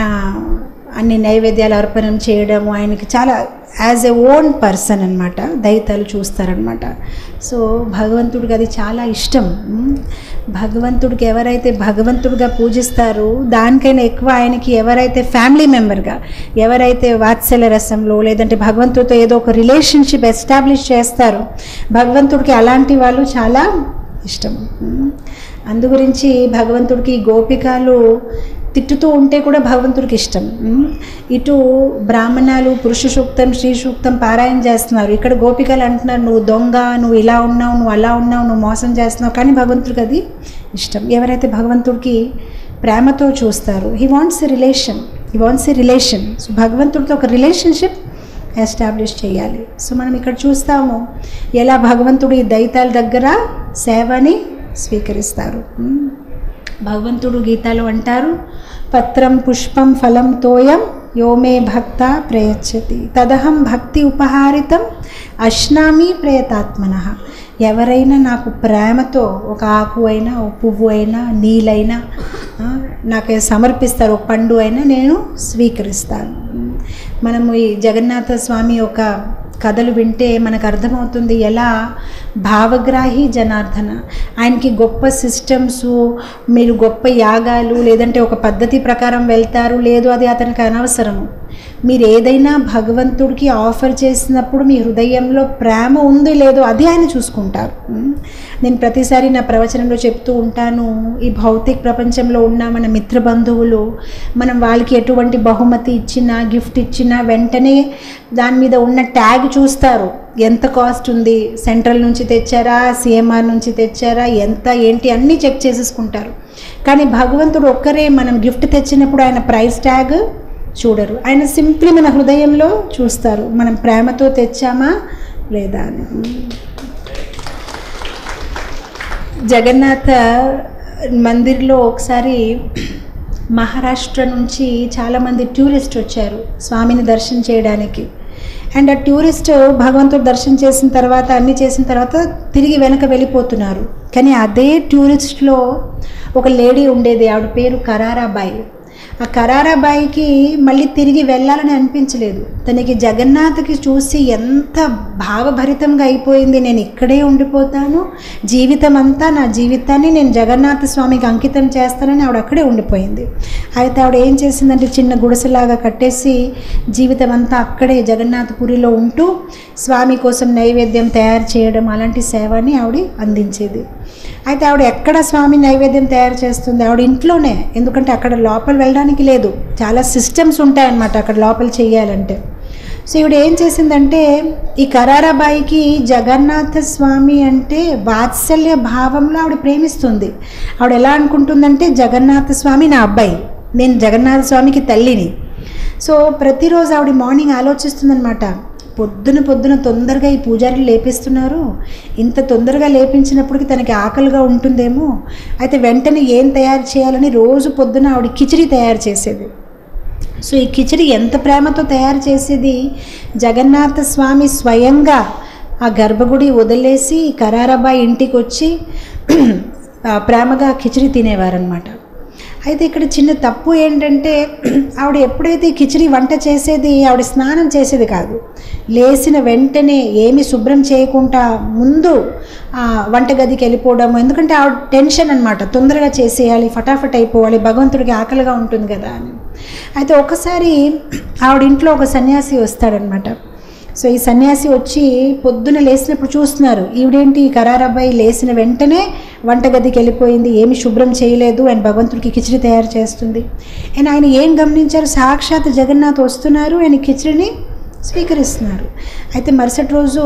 అన్ని నైవేద్యాలు అర్పణం చేయడము ఆయనకి చాలా యాజ్ ఎ ఓన్ పర్సన్ అనమాట దైతాలు చూస్తారనమాట సో భగవంతుడికి అది చాలా ఇష్టం ఉమ్. భగవంతుడికి ఎవరైతే భగవంతుడిగా పూజిస్తారో దానికైనా ఎక్కువ ఆయనకి ఎవరైతే ఫ్యామిలీ మెంబర్గా ఎవరైతే వాత్సల్య రసంలో లేదంటే భగవంతుడితో ఏదో ఒక రిలేషన్షిప్ ఎస్టాబ్లిష్ చేస్తారో భగవంతుడికి అలాంటి వాళ్ళు చాలా ఇష్టం ఉమ్. అందు గురించి భగవంతుడికి ఈ గోపికలు తిట్టుతూ ఉంటే కూడా భగవంతుడికి ఇష్టం ఉమ్. ఇటు బ్రాహ్మణాలు పురుష సూక్తం శ్రీ సూక్తం పారాయణ చేస్తున్నారు ఇక్కడ గోపికలు అంటున్నారు నువ్వు దొంగ నువ్వు ఇలా ఉన్నావు నువ్వు అలా ఉన్నావు నువ్వు మోసం చేస్తున్నావు కానీ భగవంతుడికి అది ఇష్టం ఎవరైతే భగవంతుడికి ప్రేమతో చూస్తారు he wants a relation he wants a relation so భగవంతుడితో ఒక రిలేషన్షిప్ ఎస్టాబ్లిష్ చేయాలి సో మనం ఇక్కడ చూస్తాము ఎలా భగవంతుడు ఈ దైతాల దగ్గర సేవని స్వీకరిస్తారు ఉమ్. భగవంతుడు గీతాలో అంటారు పత్రం పుష్పం ఫలం తోయం యోమే భక్త ప్రయచ్చతి తదహం భక్తి ఉపహారితం అశ్నామి ప్రయతాత్మన ఎవరైనా నాకు ప్రేమతో ఒక ఆకు అయినా ఒక పువ్వు అయినా నీళ్ళైనా ఆ, నాకు సమర్పిస్తారు ఒక పండు అయినా నేను స్వీకరిస్తాను మనము ఈ జగన్నాథ స్వామి ఒక కథలు వింటే మనకు అర్థమవుతుంది ఎలా భావగ్రాహి జనార్దన ఆయనకి గొప్ప సిస్టమ్స్ మీరు గొప్ప యాగాలు లేదంటే ఒక పద్ధతి ప్రకారం వెళ్తారు లేదు అది అతనికి అనవసరము మీరు ఏదైనా భగవంతుడికి ఆఫర్ చేసినప్పుడు మీ హృదయంలో ప్రేమ ఉంది లేదో అది ఆయన చూసుకుంటారు ఉమ్. నేను ప్రతిసారి నా ప్రవచనంలో చెప్తూ ఉంటాను ఈ భౌతిక ప్రపంచంలో ఉన్న మన మిత్ర బంధువులు మనం వాళ్ళకి ఎటువంటి బహుమతి ఇచ్చినా గిఫ్ట్ ఇచ్చినా వెంటనే దాని మీద ఉన్న ట్యాగ్ చూస్తారు ఎంత కాస్ట్ ఉంది సెంట్రల్ నుంచి తెచ్చారా సిఎంఆర్ నుంచి తెచ్చారా ఎంత ఏంటి అన్నీ చెక్ చేసేసుకుంటారు కానీ భగవంతుడు ఒక్కరే మనం గిఫ్ట్ తెచ్చినప్పుడు ఆయన ప్రైస్ ట్యాగ్ చూడరు ఆయన సింప్లీ మన హృదయంలో చూస్తారు మనం ప్రేమతో తెచ్చామా లేదా అని జగన్నాథ మందిర్లో ఒకసారి మహారాష్ట్ర నుంచి చాలామంది టూరిస్ట్ వచ్చారు స్వామిని దర్శనం చేయడానికి అండ్ ఆ టూరిస్ట్ భగవంతుడు దర్శనం చేసిన తర్వాత అన్నీ చేసిన తర్వాత తిరిగి వెనక వెళ్ళిపోతున్నారు కానీ అదే టూరిస్ట్లో ఒక లేడీ ఉండేది ఆవిడ పేరు కరారాబాయి ఆ కరారాబాయికి మళ్ళీ తిరిగి వెళ్ళాలని అనిపించలేదు తనకి జగన్నాథ్కి చూసి ఎంత భావభరితంగా అయిపోయింది నేను ఇక్కడే ఉండిపోతాను జీవితం అంతా నా జీవితాన్ని నేను జగన్నాథ స్వామికి అంకితం చేస్తానని ఆవిడ అక్కడే ఉండిపోయింది అయితే ఆవిడ ఏం చేసిందంటే చిన్న గుడిసెలాగా కట్టేసి జీవితం అంతా అక్కడే జగన్నాథపురిలో ఉంటూ స్వామి కోసం నైవేద్యం తయారు చేయడం అలాంటి సేవని ఆవిడ అందించేది అయితే ఆవిడ ఎక్కడ స్వామి నైవేద్యం తయారు చేస్తుంది ఆవిడ ఇంట్లోనే ఎందుకంటే అక్కడ లోపల వెళ్ళడానికి లేదు చాలా సిస్టమ్స్ ఉంటాయన్నమాట అక్కడ లోపల చేయాలంటే సో ఈవిడ ఏం చేసిందంటే ఈ కరారాబాయికి జగన్నాథ స్వామి అంటే వాత్సల్య భావంలో ఆవిడ ప్రేమిస్తుంది ఆవిడ ఎలా అనుకుంటుందంటే జగన్నాథ స్వామి నా అబ్బాయి నేను జగన్నాథ స్వామికి తల్లిని సో ప్రతిరోజు ఆవిడ మార్నింగ్ ఆలోచిస్తుందనమాట పొద్దున పొద్దున తొందరగా ఈ పూజారులు లేపిస్తున్నారు ఇంత తొందరగా లేపించినప్పటికీ తనకి ఆకలిగా ఉంటుందేమో అయితే వెంటనే ఏం తయారు చేయాలని రోజు పొద్దున ఆవిడ కిచిడి తయారు చేసేది సో ఈ కిచిడి ఎంత ప్రేమతో తయారు చేసేది జగన్నాథ స్వామి స్వయంగా ఆ గర్భగుడి వదిలేసి కరారాబాయి ఇంటికి వచ్చి ఆ, ప్రేమగా కిచిడి తినేవారనమాట అయితే ఇక్కడ చిన్న తప్పు ఏంటంటే ఆవిడ ఎప్పుడైతే ఈ కిచిడి వంట చేసేది ఆవిడ స్నానం చేసేది కాదు లేచిన వెంటనే ఏమి శుభ్రం చేయకుండా ముందు ఆ, వంటగదికి వెళ్ళిపోవడం ఎందుకంటే ఆవిడ టెన్షన్ అనమాట తొందరగా చేసేయాలి ఫటాఫట్ అయిపోవాలి భగవంతుడికి ఆకలిగా ఉంటుంది కదా అని అయితే ఒకసారి ఆవిడ ఇంట్లో ఒక సన్యాసి వస్తాడనమాట సో ఈ సన్యాసి వచ్చి పొద్దున లేచినప్పుడు చూస్తున్నారు ఈవిడేంటి ఈ కరారబ్బాయి లేచిన వెంటనే వంటగదికి వెళ్ళిపోయింది ఏమి శుభ్రం చేయలేదు అండ్ భగవంతుడికి కిచిడి తయారు చేస్తుంది అండ్ ఆయన ఏం గమనించారు సాక్షాత్ జగన్నాథ్ వస్తున్నారు ఆయన కిచిడిని స్వీకరిస్తున్నారు అయితే మరుసటి రోజు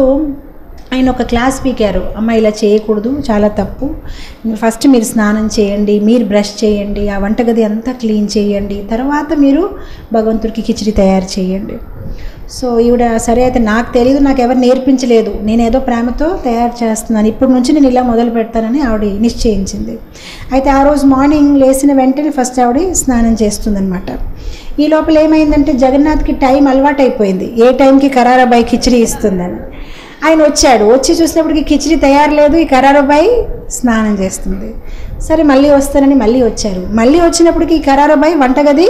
ఆయన ఒక క్లాస్ పీకారు అమ్మ ఇలా చేయకూడదు చాలా తప్పు ఫస్ట్ మీరు స్నానం చేయండి మీరు బ్రష్ చేయండి ఆ వంటగది అంతా క్లీన్ చేయండి తర్వాత మీరు భగవంతుడికి కిచిడి తయారు చేయండి సో ఈవిడ సరే అయితే నాకు తెలియదు నాకు ఎవరు నేర్పించలేదు నేను ఏదో ప్రేమతో తయారు చేస్తున్నాను ఇప్పటి నుంచి నేను ఇలా మొదలు పెడతానని ఆవిడ నిశ్చయించింది అయితే ఆ రోజు మార్నింగ్ లేచిన వెంటనే ఫస్ట్ ఆవిడ స్నానం చేస్తుందనమాట ఈ లోపల ఏమైందంటే జగన్నాథ్కి టైం అలవాటు అయిపోయింది ఏ టైంకి కరారాబాయి కిచిడి ఇస్తుందని ఆయన వచ్చాడు వచ్చి చూసినప్పటికి కిచిడి తయారు లేదు ఈ కరారాబాయి స్నానం చేస్తుంది సరే మళ్ళీ వస్తానని మళ్ళీ వచ్చారు మళ్ళీ వచ్చినప్పటికి ఈ కరారాబాయి వంటగది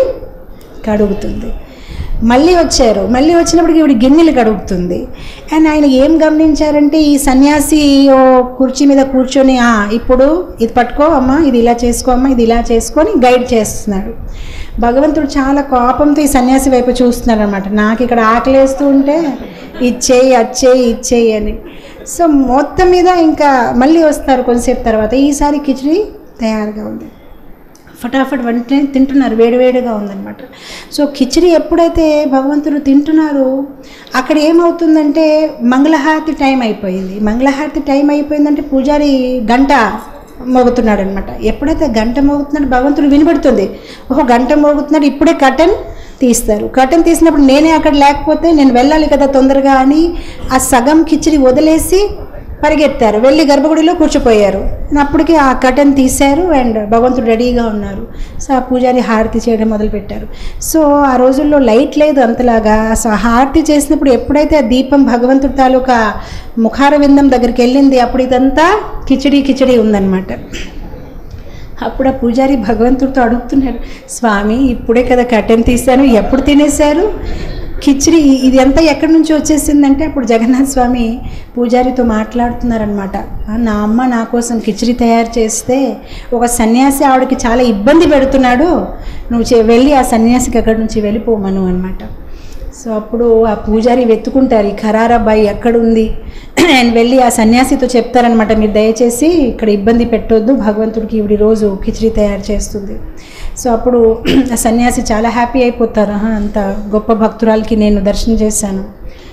కడుగుతుంది మళ్ళీ వచ్చారు మళ్ళీ వచ్చినప్పటికి ఈవిడ గిన్నెలు కడుగుతుంది అండ్ ఆయన ఏం గమనించారంటే ఈ సన్యాసి ఓ కుర్చీ మీద కూర్చొని "ఆ, ఇప్పుడు ఇది పట్టుకో అమ్మా ఇది ఇలా చేసుకో అమ్మా ఇది ఇలా చేసుకొని గైడ్ చేస్తున్నాడు భగవంతుడు చాలా కోపంతో ఈ సన్యాసి వైపు చూస్తున్నాడు అనమాట నాకు ఇక్కడ ఆకలేస్తూ ఉంటే ఇచ్చేయి అచ్చేయి ఇచ్చేయి అని సో మొత్తం మీద ఇంకా మళ్ళీ వస్తారు కొంతసేపు తర్వాత ఈసారి కిచిడి తయారుగా ఉంది ఫటాఫట్ వెంటనే తింటున్నారు వేడివేడిగా ఉందన్నమాట సో కిచిడి ఎప్పుడైతే భగవంతుడు తింటున్నారో అక్కడ ఏమవుతుందంటే మంగళహారతి టైం అయిపోయింది మంగళహారతి టైం అయిపోయిందంటే పూజారి గంట మోగుతున్నాడు అనమాట ఎప్పుడైతే గంట మోగుతున్నాడు భగవంతుడు వినబడుతుంది ఓహో గంట మోగుతున్నాడు ఇప్పుడే కటన్ తీస్తారు కటన్ తీసినప్పుడు నేనే అక్కడ లేకపోతే నేను వెళ్ళాలి కదా తొందరగా అని ఆ సగం కిచిడి వదిలేసి పరిగెత్తారు వెళ్ళి గర్భగుడిలో కూర్చోపోయారు అప్పటికి ఆ కటన్ తీశారు అండ్ భగవంతుడు రెడీగా ఉన్నారు సో ఆ పూజారి హారతి చేయడం మొదలుపెట్టారు సో ఆ రోజుల్లో లైట్ లేదు అంతలాగా సో ఆ హారతి చేసినప్పుడు ఎప్పుడైతే ఆ దీపం భగవంతుడి తాలూకా ముఖార విందం దగ్గరికి వెళ్ళింది అప్పుడు ఇదంతా కిచిడి కిచిడి ఉందన్నమాట అప్పుడు ఆ పూజారి భగవంతుడితో అడుగుతున్నాడు స్వామి ఇప్పుడే కదా కట్టెన్ తీశాను ఎప్పుడు తినేశారు కిచిడి ఇది అంతా ఎక్కడి నుంచి వచ్చేసిందంటే అప్పుడు జగన్నాథ స్వామి పూజారితో మాట్లాడుతున్నారనమాట నా అమ్మ నా కోసం కిచిడి తయారు చేస్తే ఒక సన్యాసి ఆవిడకి చాలా ఇబ్బంది పెడుతున్నాడు నువ్వు చే- వెళ్ళి ఆ సన్యాసికి అక్కడి నుంచి వెళ్ళిపోమను అనమాట సో అప్పుడు ఆ పూజారి వెతుకుంటారు ఈ ఖరారాబాయి ఎక్కడుంది అండ్ వెళ్ళి ఆ సన్యాసితో చెప్తారనమాట మీరు దయచేసి ఇక్కడ ఇబ్బంది పెట్టొద్దు భగవంతుడికి ఈవిడి రోజు కిచిడి తయారు చేస్తుంది సో అప్పుడు ఆ సన్యాసి చాలా హ్యాపీ అయిపోతారు "ఆహా, అంత గొప్ప భక్తురాలకి నేను దర్శనం చేశాను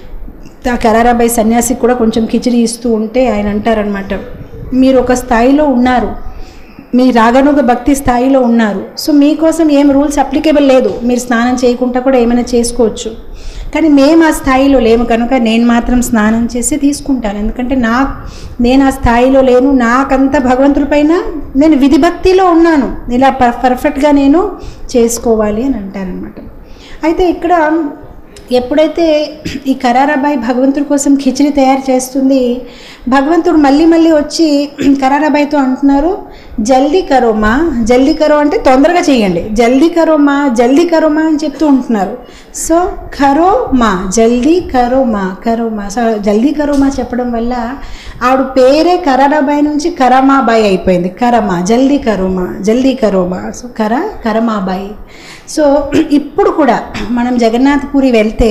ఆ కరారాబాయి సన్యాసికి కూడా కొంచెం కిచిడి ఇస్తూ ఉంటే ఆయన అంటారనమాట మీరు ఒక స్థాయిలో ఉన్నారు మీ రాగనుగ భక్తి స్థాయిలో ఉన్నారు సో మీకోసం ఏం రూల్స్ అప్లికేబుల్ లేదు మీరు స్నానం చేయకుండా కూడా ఏమైనా చేసుకోవచ్చు కానీ మేము ఆ స్థాయిలో లేము కనుక నేను మాత్రం స్నానం చేసి తీసుకుంటాను ఎందుకంటే నా నేను ఆ స్థాయిలో లేను నాకంత భగవంతుడి పైన నేను విధి భక్తిలో ఉన్నాను ఇలా పర్ పర్ఫెక్ట్గా నేను చేసుకోవాలి అని అంటారనమాట అయితే ఇక్కడ ఎప్పుడైతే ఈ కరారాబాయి భగవంతుడి కోసం ఖిచడి తయారు చేస్తుంది భగవంతుడు మళ్ళీ మళ్ళీ వచ్చి కరారాబాయితో అంటున్నారు జల్దీ కరోమా జల్దీ కరో అంటే తొందరగా చేయండి జల్దీ కరోమా జల్దీ కరోమా అని చెప్తూ ఉంటున్నారు సో కరో మా జల్దీ కరో మా కరో మా సో జల్దీ కరో మా చెప్పడం వల్ల ఆవిడ పేరే కరారాబాయి నుంచి కరమాబాయి అయిపోయింది కరమా జల్దీ కరోమా జల్దీ కరోమా సో కర కరమాబాయి సో ఇప్పుడు కూడా మనం జగన్నాథపురి వెళ్తే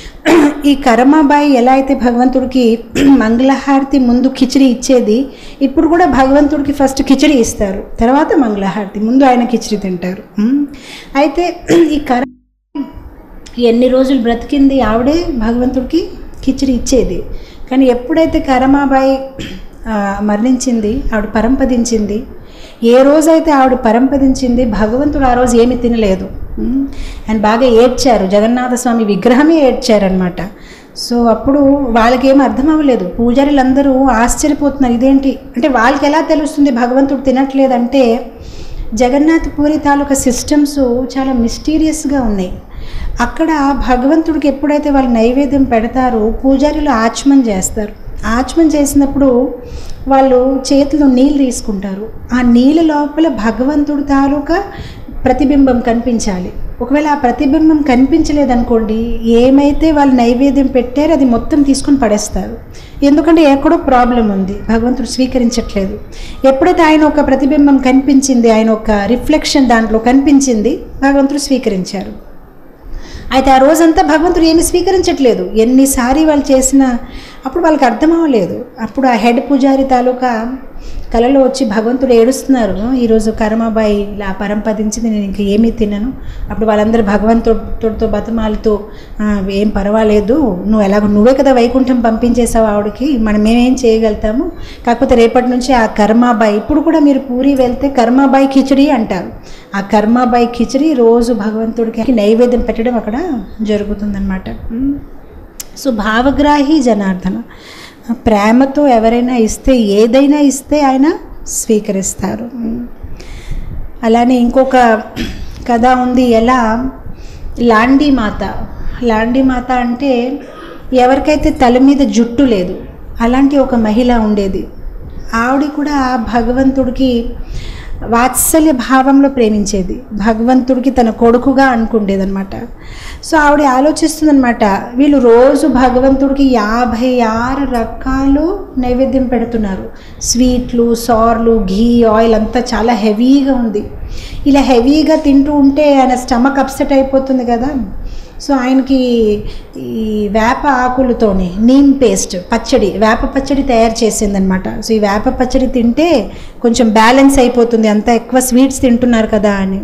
ఈ కరమాబాయి ఎలా అయితే భగవంతుడికి మంగళహారతి ముందు కిచిడి ఇచ్చేది ఇప్పుడు కూడా భగవంతుడికి ఫస్ట్ కిచిడి ఇస్తారు తర్వాత మంగళహారతి ముందు ఆయన కిచిడి తింటారు ఉమ్. అయితే ఈ కర ఎన్ని రోజులు బ్రతికింది ఆవిడే భగవంతుడికి కిచిడి ఇచ్చేది కానీ ఎప్పుడైతే కరమాబాయి ఆ, మరణించింది ఆవిడ పరంపదించింది ఏ రోజైతే ఆవిడ పరంపదించింది భగవంతుడు ఆ రోజు ఏమీ తినలేదు ఉమ్, ఆయన బాగా ఏడ్చారు జగన్నాథ స్వామి విగ్రహమే ఏడ్చారనమాట సో అప్పుడు వాళ్ళకి ఏం అర్థం అవ్వలేదు పూజారులందరూ ఆశ్చర్యపోతున్నారు ఇదేంటి అంటే వాళ్ళకి ఎలా తెలుస్తుంది భగవంతుడు తినట్లేదంటే జగన్నాథ్ పూరి తాలూకా సిస్టమ్స్ చాలా మిస్టీరియస్గా ఉన్నాయి అక్కడ భగవంతుడికి ఎప్పుడైతే వాళ్ళు నైవేద్యం పెడతారో పూజారులు ఆచమన్ చేస్తారు ఆచమన్ చేసినప్పుడు వాళ్ళు చేతిలో నీళ్ళు తీసుకుంటారు ఆ నీళ్ళ లోపల భగవంతుడి తాలూకా ప్రతిబింబం కనిపించాలి ఒకవేళ ఆ ప్రతిబింబం కనిపించలేదనుకోండి ఏమైతే వాళ్ళు నైవేద్యం పెట్టారో అది మొత్తం తీసుకొని పడేస్తారు ఎందుకంటే ఎక్కడో ప్రాబ్లం ఉంది భగవంతుడు స్వీకరించట్లేదు ఎప్పుడైతే ఆయన ఒక ప్రతిబింబం కనిపించింది ఆయన ఒక రిఫ్లెక్షన్ దాంట్లో కనిపించింది భగవంతుడు స్వీకరించారు అయితే ఆ రోజంతా భగవంతుడు ఏమి స్వీకరించట్లేదు ఎన్నిసారి వాళ్ళు చేసిన అప్పుడు వాళ్ళకి అర్థం అవ్వలేదు అప్పుడు ఆ హెడ్ పూజారి తాలూకా కలలో వచ్చి భగవంతుడు ఏడుస్తున్నారు ఈరోజు కరమాబాయి ఇలా పరంపదించింది నేను ఇంక ఏమీ తినను అప్పుడు వాళ్ళందరూ భగవంతుడితో బతమాలతో "ఆ, ఏం పర్వాలేదు నువ్వు ఎలాగో నువ్వే కదా వైకుంఠం పంపించేసావు ఆవిడకి మనం మేమేం చేయగలుగుతాము కాకపోతే రేపటి నుంచి ఆ కర్మాబాయి ఇప్పుడు కూడా మీరు పూరి వెళ్తే కర్మాబాయి కిచడి అంటారు ఆ కర్మాబాయి కిచడి రోజు భగవంతుడికి నైవేద్యం పెట్టడం అక్కడ జరుగుతుందన్నమాట ఉమ్. సో భావగ్రాహి జనార్దన ప్రేమతో ఎవరైనా ఇస్తే ఏదైనా ఇస్తే ఆయన స్వీకరిస్తారు అలానే ఇంకొక కథ ఉంది ఎలా లాండీ మాత లాండీ మాత అంటే ఎవరికైతే తల మీద జుట్టు లేదు అలాంటి ఒక మహిళ ఉండేది ఆవిడ కూడా భగవంతుడికి వాత్సల్య భావంలో ప్రేమించేది భగవంతుడికి తన కొడుకుగా అనుకుండేదన్నమాట సో ఆవిడ ఆలోచిస్తుందన్నమాట వీళ్ళు రోజు భగవంతుడికి యాభై ఆరు రకాలు నైవేద్యం పెడుతున్నారు స్వీట్లు సార్లు ఘీ ఆయిల్ అంతా చాలా హెవీగా ఉంది ఇలా హెవీగా తింటూ ఉంటే ఆయన స్టమక్ అప్సెట్ అయిపోతుంది కదా సో ఆయనకి ఈ వేప ఆకులతోని నీమ్ పేస్ట్ పచ్చడి వేప పచ్చడి తయారు చేసిందనమాట సో ఈ వేప పచ్చడి తింటే కొంచెం బ్యాలెన్స్ అయిపోతుంది అంత ఎక్కువ స్వీట్స్ తింటున్నారు కదా అని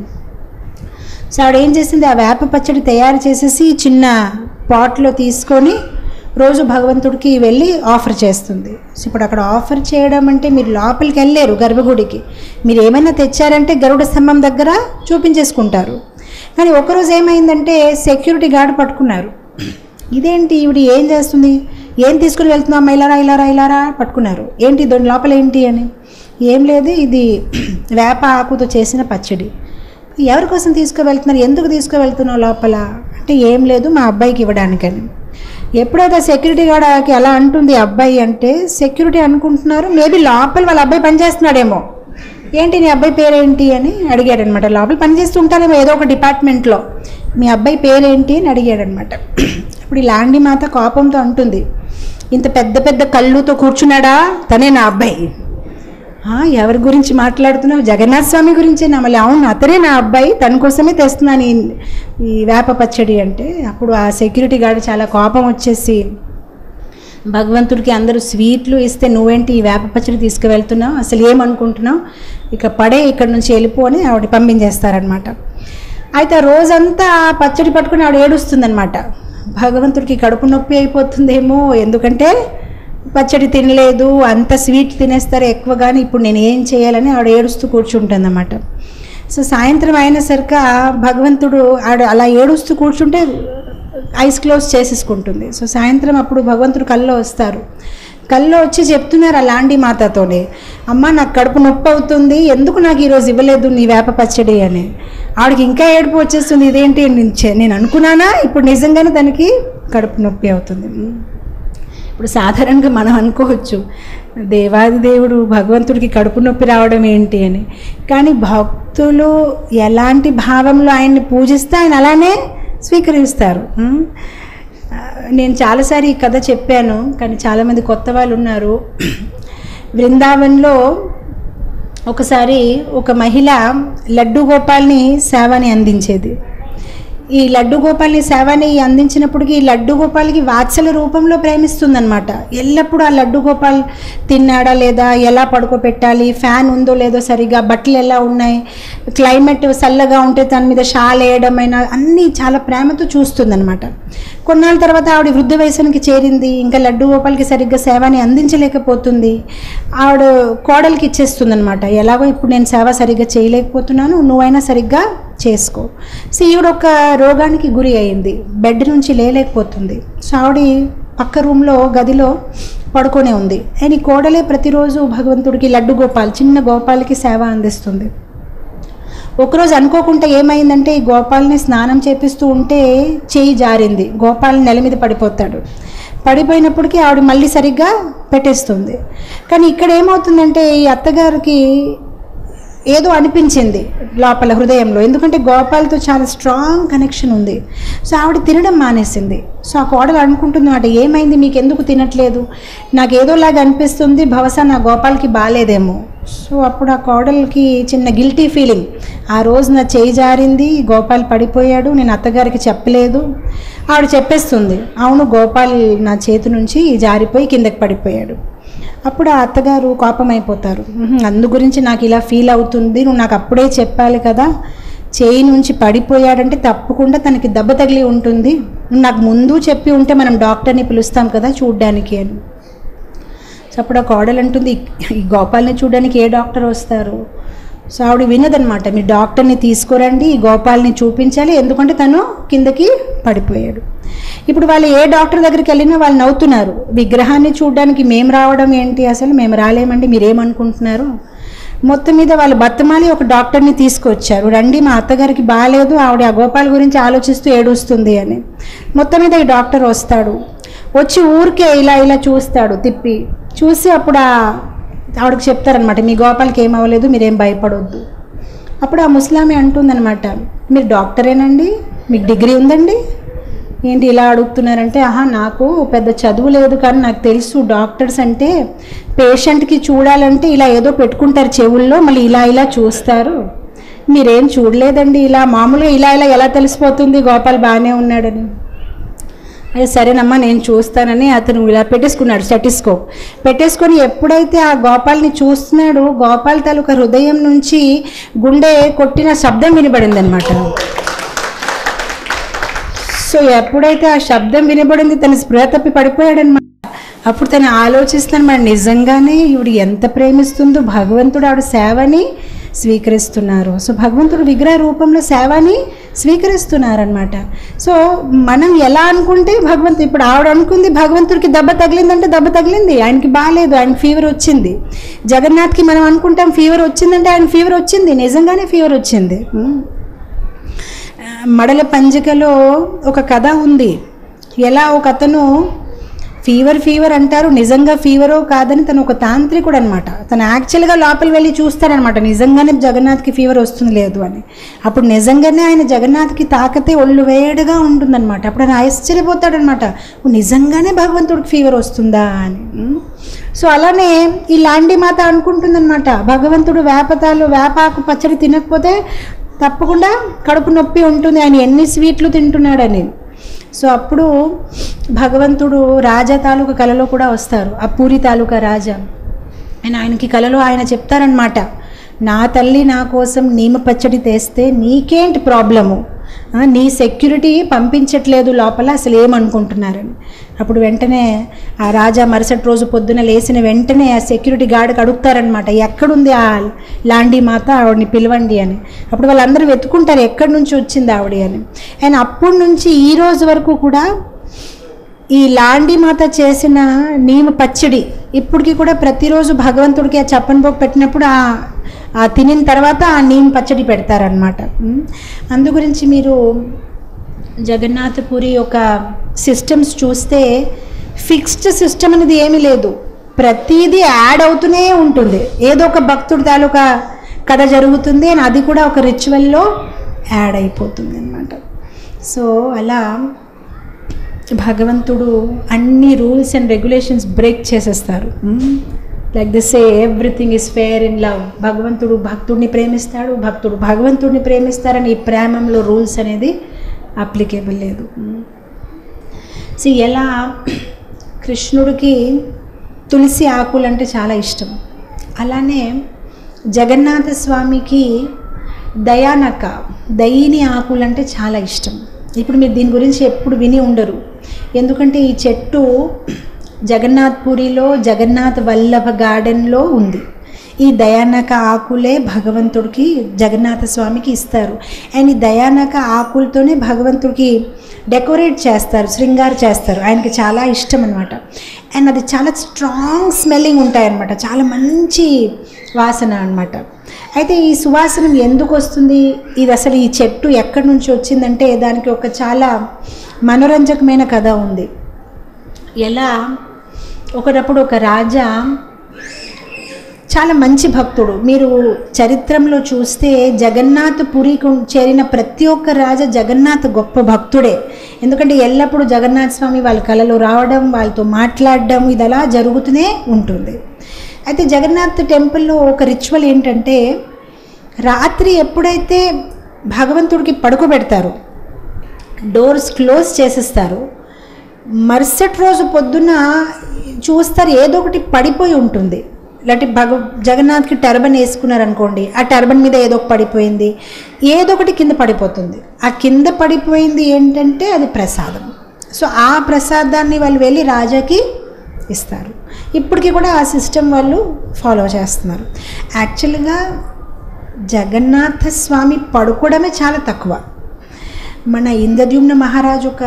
సో ఆవిడ ఏం చేసింది ఆ వేప పచ్చడి తయారు చేసేసి చిన్న పాట్లో తీసుకొని రోజు భగవంతుడికి వెళ్ళి ఆఫర్ చేస్తుంది సో ఇప్పుడు అక్కడ ఆఫర్ చేయడం అంటే మీరు లోపలికి వెళ్ళలేరు గర్భగుడికి మీరు ఏమైనా తెచ్చారంటే గరుడ స్తంభం దగ్గర చూపించేసుకుంటారు కానీ ఒకరోజు ఏమైందంటే సెక్యూరిటీ గార్డ్ పట్టుకున్నారు ఇదేంటి ఈవిడ ఏం చేస్తుంది ఏం తీసుకుని వెళ్తున్నాం ఇలారా ఇలారా ఇలారా పట్టుకున్నారు ఏంటి దాని లోపల ఏంటి అని ఏం లేదు ఇది వేప ఆకుతో చేసిన పచ్చడి ఎవరి కోసం తీసుకువెళ్తున్నారు ఎందుకు తీసుకువెళ్తున్నావు లోపల అంటే ఏం లేదు మా అబ్బాయికి ఇవ్వడానికని ఎప్పుడైతే సెక్యూరిటీ గార్డ్కి ఎలా అంటుంది అబ్బాయి అంటే సెక్యూరిటీ అనుకుంటున్నారు మేబీ లోపల వాళ్ళ అబ్బాయి పనిచేస్తున్నాడేమో ఏంటి నీ అబ్బాయి పేరేంటి అని అడిగాడనమాట లోపల పనిచేస్తూ ఉంటారేమో ఏదో ఒక డిపార్ట్మెంట్లో మీ అబ్బాయి పేరేంటి అని అడిగాడనమాట ఇప్పుడు ఈ లాండి మాత కోపంతో అంటుంది ఇంత పెద్ద పెద్ద కళ్ళుతో కూర్చున్నాడా తనే నా అబ్బాయి "ఆ, ఎవరి గురించి మాట్లాడుతున్నావు జగన్నాథ స్వామి గురించే నా మళ్ళీ అవును అతనే నా అబ్బాయి తన కోసమే తెస్తున్నాను ఈ ఈ వేప పచ్చడి అంటే అప్పుడు ఆ సెక్యూరిటీ గార్డ్ చాలా కోపం వచ్చేసి భగవంతుడికి అందరూ స్వీట్లు ఇస్తే నువ్వేంటి ఈ వేప పచ్చడి తీసుకువెళ్తున్నావు అసలు ఏమనుకుంటున్నావు ఇక పడే ఇక్కడ నుంచి వెళ్ళిపో అని ఆవిడ పంపించేస్తారనమాట అయితే ఆ రోజంతా ఆ పచ్చడి పట్టుకుని ఆవిడ ఏడుస్తుందనమాట భగవంతుడికి కడుపు నొప్పి అయిపోతుందేమో ఎందుకంటే పచ్చడి తినలేదు అంత స్వీట్ తినేస్తారు ఎక్కువగాని ఇప్పుడు నేను ఏం చేయాలని ఆవిడ ఏడుస్తూ కూర్చుంటుందన్నమాట సో సాయంత్రం అయినసరికి భగవంతుడు ఆడ అలా ఏడుస్తూ కూర్చుంటే ఐస్ క్లోజ్ చేసేసుకుంటుంది సో సాయంత్రం అప్పుడు భగవంతుడు కల్లో వస్తారు కల్లో వచ్చి చెప్తున్నారు ఆ లాంటి మాతతోనే అమ్మ నాకు కడుపు నొప్పి అవుతుంది ఎందుకు నాకు ఈరోజు ఇవ్వలేదు నీ వేప పచ్చడి అని ఆవిడకి ఇంకా ఏడుపు వచ్చేస్తుంది ఇదేంటి నేను చే- నేను అనుకున్నానా ఇప్పుడు నిజంగానే దానికి కడుపు నొప్పి అవుతుంది ఇప్పుడు సాధారణంగా మనం అనుకోవచ్చు దేవాది దేవుడు భగవంతుడికి కడుపు నొప్పి రావడం ఏంటి అని కానీ భక్తులు ఎలాంటి భావంలో ఆయన్ని పూజిస్తే ఆయన అలానే స్వీకరిస్తారు ఉం? ఆ, నేను చాలాసారి ఈ కథ చెప్పాను కానీ చాలామంది కొత్త వాళ్ళు ఉన్నారు బృందావన్లో ఒకసారి ఒక మహిళ లడ్డు గోపాల్ని సేవని అందించేది ఈ లడ్డు గోపాల్ని సేవని అందించినప్పటికీ ఈ లడ్డు గోపాల్కి వాత్సల రూపంలో ప్రేమిస్తుందన్నమాట ఎల్లప్పుడూ ఆ లడ్డు గోపాల్ తిన్నాడా లేదా ఎలా పడుకోబెట్టాలి ఫ్యాన్ ఉందో లేదో సరిగా బట్టలు ఎలా ఉన్నాయి క్లైమేట్ చల్లగా ఉంటే దాని మీద షాల్ వేయడమైనా అన్నీ చాలా ప్రేమతో చూస్తుందన్నమాట కొన్నాళ్ళ తర్వాత ఆవిడ వృద్ధ వయసునికి చేరింది ఇంకా లడ్డు గోపాల్కి సరిగ్గా సేవని అందించలేకపోతుంది ఆవిడ కోడలికి ఇచ్చేస్తుందన్నమాట ఎలాగో ఇప్పుడు నేను సేవ సరిగ్గా చేయలేకపోతున్నాను నువ్వైనా సరిగ్గా చేసుకో సో ఈవిడ ఒక రోగానికి గురి అయింది బెడ్ నుంచి లేలేకపోతుంది సో ఆవిడ పక్క రూమ్లో గదిలో పడుకొనే ఉంది అండ్ ఈ కోడలే ప్రతిరోజు భగవంతుడికి లడ్డు గోపాల్ చిన్న గోపాలకి సేవ అందిస్తుంది ఒకరోజు అనుకోకుండా ఏమైందంటే ఈ గోపాల్ని స్నానం చేపిస్తూ ఉంటే చేయి జారింది గోపాల్ నెల మీద పడిపోతాడు పడిపోయినప్పటికీ ఆవిడ మళ్ళీ సరిగ్గా పెట్టేస్తుంది కానీ ఇక్కడ ఏమవుతుందంటే ఈ అత్తగారికి ఏదో అనిపించింది లోపల హృదయంలో ఎందుకంటే గోపాల్తో చాలా స్ట్రాంగ్ కనెక్షన్ ఉంది సో ఆవిడ తినడం మానేసింది సో ఆ కోడలు అనుకుంటున్నమాట ఏమైంది మీకు ఎందుకు తినట్లేదు నాకు ఏదోలాగా అనిపిస్తుంది బహుశా నా గోపాల్కి బాగాలేదేమో సో అప్పుడు ఆ కోడలికి చిన్న గిల్టీ ఫీలింగ్ ఆ రోజు నా చేయి జారింది గోపాల్ పడిపోయాడు నేను అత్తగారికి చెప్పలేదు ఆవిడ చెప్పేస్తుంది అవును గోపాల్ నా చేతి నుంచి జారిపోయి కిందకి పడిపోయాడు అప్పుడు ఆ అత్తగారు కోపం అయిపోతారు "ఉహుం, అందు గురించి నాకు ఇలా ఫీల్ అవుతుంది నువ్వు నాకు అప్పుడే చెప్పాలి కదా చేయి నుంచి పడిపోయాడంటే తప్పకుండా తనకి దెబ్బ తగిలి ఉంటుంది నువ్వు నాకు ముందు చెప్పి ఉంటే మనం డాక్టర్ని పిలుస్తాం కదా చూడ్డానికి అని సో అప్పుడు ఆ కోడలు అంటుంది ఈ గోపాల్ని చూడడానికి ఏ డాక్టర్ వస్తారు సో ఆవిడ వినదనమాట మీ డాక్టర్ని తీసుకురండి ఈ గోపాల్ని చూపించాలి ఎందుకంటే తను కిందకి పడిపోయాడు ఇప్పుడు వాళ్ళు ఏ డాక్టర్ దగ్గరికి వెళ్ళినా వాళ్ళు నవ్వుతున్నారు విగ్రహాన్ని చూడడానికి మేము రావడం ఏంటి అసలు మేము రాలేమండి మీరేమనుకుంటున్నారు మొత్తం మీద వాళ్ళు బత్తమాలి ఒక డాక్టర్ని తీసుకొచ్చారు రండి మా అత్తగారికి బాగాలేదు ఆవిడ ఆ గోపాల్ గురించి ఆలోచిస్తూ ఏడుస్తుంది అని మొత్తం మీద ఈ డాక్టర్ వస్తాడు వచ్చి ఊరికే ఇలా ఇలా చూస్తాడు తిప్పి చూసి అప్పుడు ఆ ఆవిడకి చెప్తారనమాట మీ గోపాల్కి ఏం అవ్వలేదు మీరేం భయపడొద్దు అప్పుడు ఆ ముస్లామి అంటుందన్నమాట మీరు డాక్టరేనండి మీకు డిగ్రీ ఉందండి ఏంటి ఇలా అడుగుతున్నారంటే ఆహా నాకు పెద్ద చదువు లేదు కానీ నాకు తెలుసు డాక్టర్స్ అంటే పేషెంట్కి చూడాలంటే ఇలా ఏదో పెట్టుకుంటారు చెవుల్లో మళ్ళీ ఇలా ఇలా చూస్తారు మీరేం చూడలేదండి ఇలా మామూలుగా ఇలా ఇలా ఎలా తెలిసిపోతుంది గోపాల్ బాగానే ఉన్నాడని అదే సరేనమ్మా నేను చూస్తానని అతను ఇలా పెట్టేసుకున్నాడు స్టెటిస్కోప్ పెట్టేసుకొని ఎప్పుడైతే ఆ గోపాల్ని చూస్తున్నాడో గోపాల్ తాలూకా హృదయం నుంచి గుండె కొట్టిన శబ్దం వినబడింది అనమాట సో ఎప్పుడైతే ఆ శబ్దం వినబడింది తన స్పృహ తప్పి పడిపోయాడనమాట అప్పుడు తను ఆలోచిస్తాను మరి నిజంగానే ఈవిడ ఎంత ప్రేమిస్తుందో భగవంతుడు ఆవిడ సేవని స్వీకరిస్తున్నారు సో భగవంతుడు విగ్రహ రూపంలో సేవని స్వీకరిస్తున్నారనమాట సో మనం ఎలా అనుకుంటే భగవంతుడు ఇప్పుడు ఆవిడ అనుకుంది భగవంతుడికి దెబ్బ తగిలిందంటే దెబ్బ తగిలింది ఆయనకి బాగాలేదు ఆయనకి ఫీవర్ వచ్చింది జగన్నాథ్కి మనం అనుకుంటాం ఫీవర్ వచ్చిందంటే ఆయన ఫీవర్ వచ్చింది నిజంగానే ఫీవర్ వచ్చింది ఉమ్. మడల పంజికలో ఒక కథ ఉంది ఎలా ఒక అతను ఫీవర్ ఫీవర్ అంటారు నిజంగా ఫీవరో కాదని తను ఒక తాంత్రికుడు అనమాట తను యాక్చువల్గా లోపలికి వెళ్ళి చూస్తారనమాట నిజంగానే జగన్నాథ్కి ఫీవర్ వస్తుంది లేదు అని అప్పుడు నిజంగానే ఆయన జగన్నాథ్కి తాకితే ఒళ్ళు వేడిగా ఉంటుందన్నమాట అప్పుడు ఆయన ఆశ్చర్యపోతాడనమాట "ఓ, నిజంగానే భగవంతుడికి ఫీవర్ వస్తుందా అని ఉమ్. సో అలానే ఈ లాండి మాత అనుకుంటుందన్నమాట భగవంతుడు వేపతాలు వేపాకు పచ్చడి తినకపోతే తప్పకుండా కడుపు నొప్పి ఉంటుంది ఆయన ఎన్ని స్వీట్లు తింటున్నాడని సో అప్పుడు భగవంతుడు రాజా తాలూకా కళలో కూడా వస్తారు ఆ పూరి తాలూకా రాజా ఆయన ఆయనకి కళలో ఆయన చెప్తారనమాట నా తల్లి నా కోసం నీమ పచ్చడి తెస్తే నీకేంటి ప్రాబ్లము ఆ, నీ సెక్యూరిటీ పంపించట్లేదు లోపల అసలు ఏమనుకుంటున్నారని అప్పుడు వెంటనే ఆ రాజా మరుసటి రోజు పొద్దున లేచిన వెంటనే ఆ సెక్యూరిటీ గార్డ్కి అడుగుతారనమాట ఎక్కడుంది ఆ లాండీ మాత ఆవిడని పిలవండి అని అప్పుడు వాళ్ళందరూ వెతుకుంటారు ఎక్కడి నుంచి వచ్చింది ఆవిడ అని అండ్ అప్పటి నుంచి ఈ రోజు వరకు కూడా ఈ లాండి మాత చేసిన నీము పచ్చడి ఇప్పటికి కూడా ప్రతిరోజు భగవంతుడికి ఆ చప్పన్ పోగు పెట్టినప్పుడు ఆ ఆ తినిన తర్వాత ఆ నీమ్ పచ్చడి పెడతారనమాట అందు గురించి మీరు జగన్నాథపురి యొక్క సిస్టమ్స్ చూస్తే ఫిక్స్డ్ సిస్టమ్ అనేది ఏమీ లేదు ప్రతిదీ యాడ్ అవుతూనే ఉంటుంది ఏదో ఒక భక్తుడి తాలూకా కథ జరుగుతుంది అని అది కూడా ఒక రిచువల్లో యాడ్ అయిపోతుంది అనమాట సో అలా భగవంతుడు అన్ని రూల్స్ అండ్ రెగ్యులేషన్స్ బ్రేక్ చేసేస్తారు like this uh everything is fair in love భగవంతుడు భక్తుడిని ప్రేమిస్తాడు భక్తుడు భగవంతుడిని ప్రేమిస్తారని ఈ ప్రేమంలో రూల్స్ అనేది అప్లికేబుల్ లేదు సో ఎలా కృష్ణుడికి తులసి ఆకులు అంటే చాలా ఇష్టం అలానే జగన్నాథ స్వామికి దయానక దయిని ఆకులు అంటే చాలా ఇష్టం ఇప్పుడు మీరు దీని గురించి ఎప్పుడు విని ఉండరు ఎందుకంటే ఈ చెట్టు జగన్నాథ్ పూరిలో జగన్నాథ్ వల్లభ గార్డెన్లో ఉంది ఈ దయానక ఆకులే భగవంతుడికి జగన్నాథ స్వామికి ఇస్తారు అండ్ ఈ దయానక ఆకులతోనే భగవంతుడికి డెకరేట్ చేస్తారు శృంగారు చేస్తారు ఆయనకి చాలా ఇష్టం అనమాట అండ్ అది చాలా స్ట్రాంగ్ స్మెల్లింగ్ ఉంటాయన్నమాట చాలా మంచి వాసన అనమాట అయితే ఈ సువాసనం ఎందుకు వస్తుంది ఇది అసలు ఈ చెట్టు ఎక్కడి నుంచి వచ్చిందంటే దానికి ఒక చాలా మనోరంజకమైన కథ ఉంది ఎలా ఒకటప్పుడు ఒక రాజా చాలా మంచి భక్తుడు మీరు చరిత్రలో చూస్తే జగన్నాథ్ పురికి చేరిన ప్రతి ఒక్క రాజా జగన్నాథ్ గొప్ప భక్తుడే ఎందుకంటే ఎల్లప్పుడూ జగన్నాథ్ స్వామి వాళ్ళ కళలో రావడం వాళ్ళతో మాట్లాడడం ఇది అలా జరుగుతూనే ఉంటుంది అయితే జగన్నాథ్ టెంపుల్లో ఒక రిచువల్ ఏంటంటే రాత్రి ఎప్పుడైతే భగవంతుడికి పడుకోబెడతారు డోర్స్ క్లోజ్ చేసేస్తారు మరుసటి రోజు పొద్దున్న చూస్తారు ఏదో ఒకటి పడిపోయి ఉంటుంది లేకపోతే భగ జగన్నాథ్కి టర్బన్ వేసుకున్నారనుకోండి ఆ టర్బన్ మీద ఏదో ఒకటి పడిపోయింది ఏదో ఒకటి కింద పడిపోతుంది ఆ కింద పడిపోయింది ఏంటంటే అది ప్రసాదం సో ఆ ప్రసాదాన్ని వాళ్ళు వెళ్ళి రాజాకి ఇస్తారు ఇప్పటికీ కూడా ఆ సిస్టమ్ వాళ్ళు ఫాలో చేస్తున్నారు యాక్చువల్గా జగన్నాథ స్వామి పడుకోవడమే చాలా తక్కువ మన ఇంద్రద్యుమ్న మహారాజు ఒక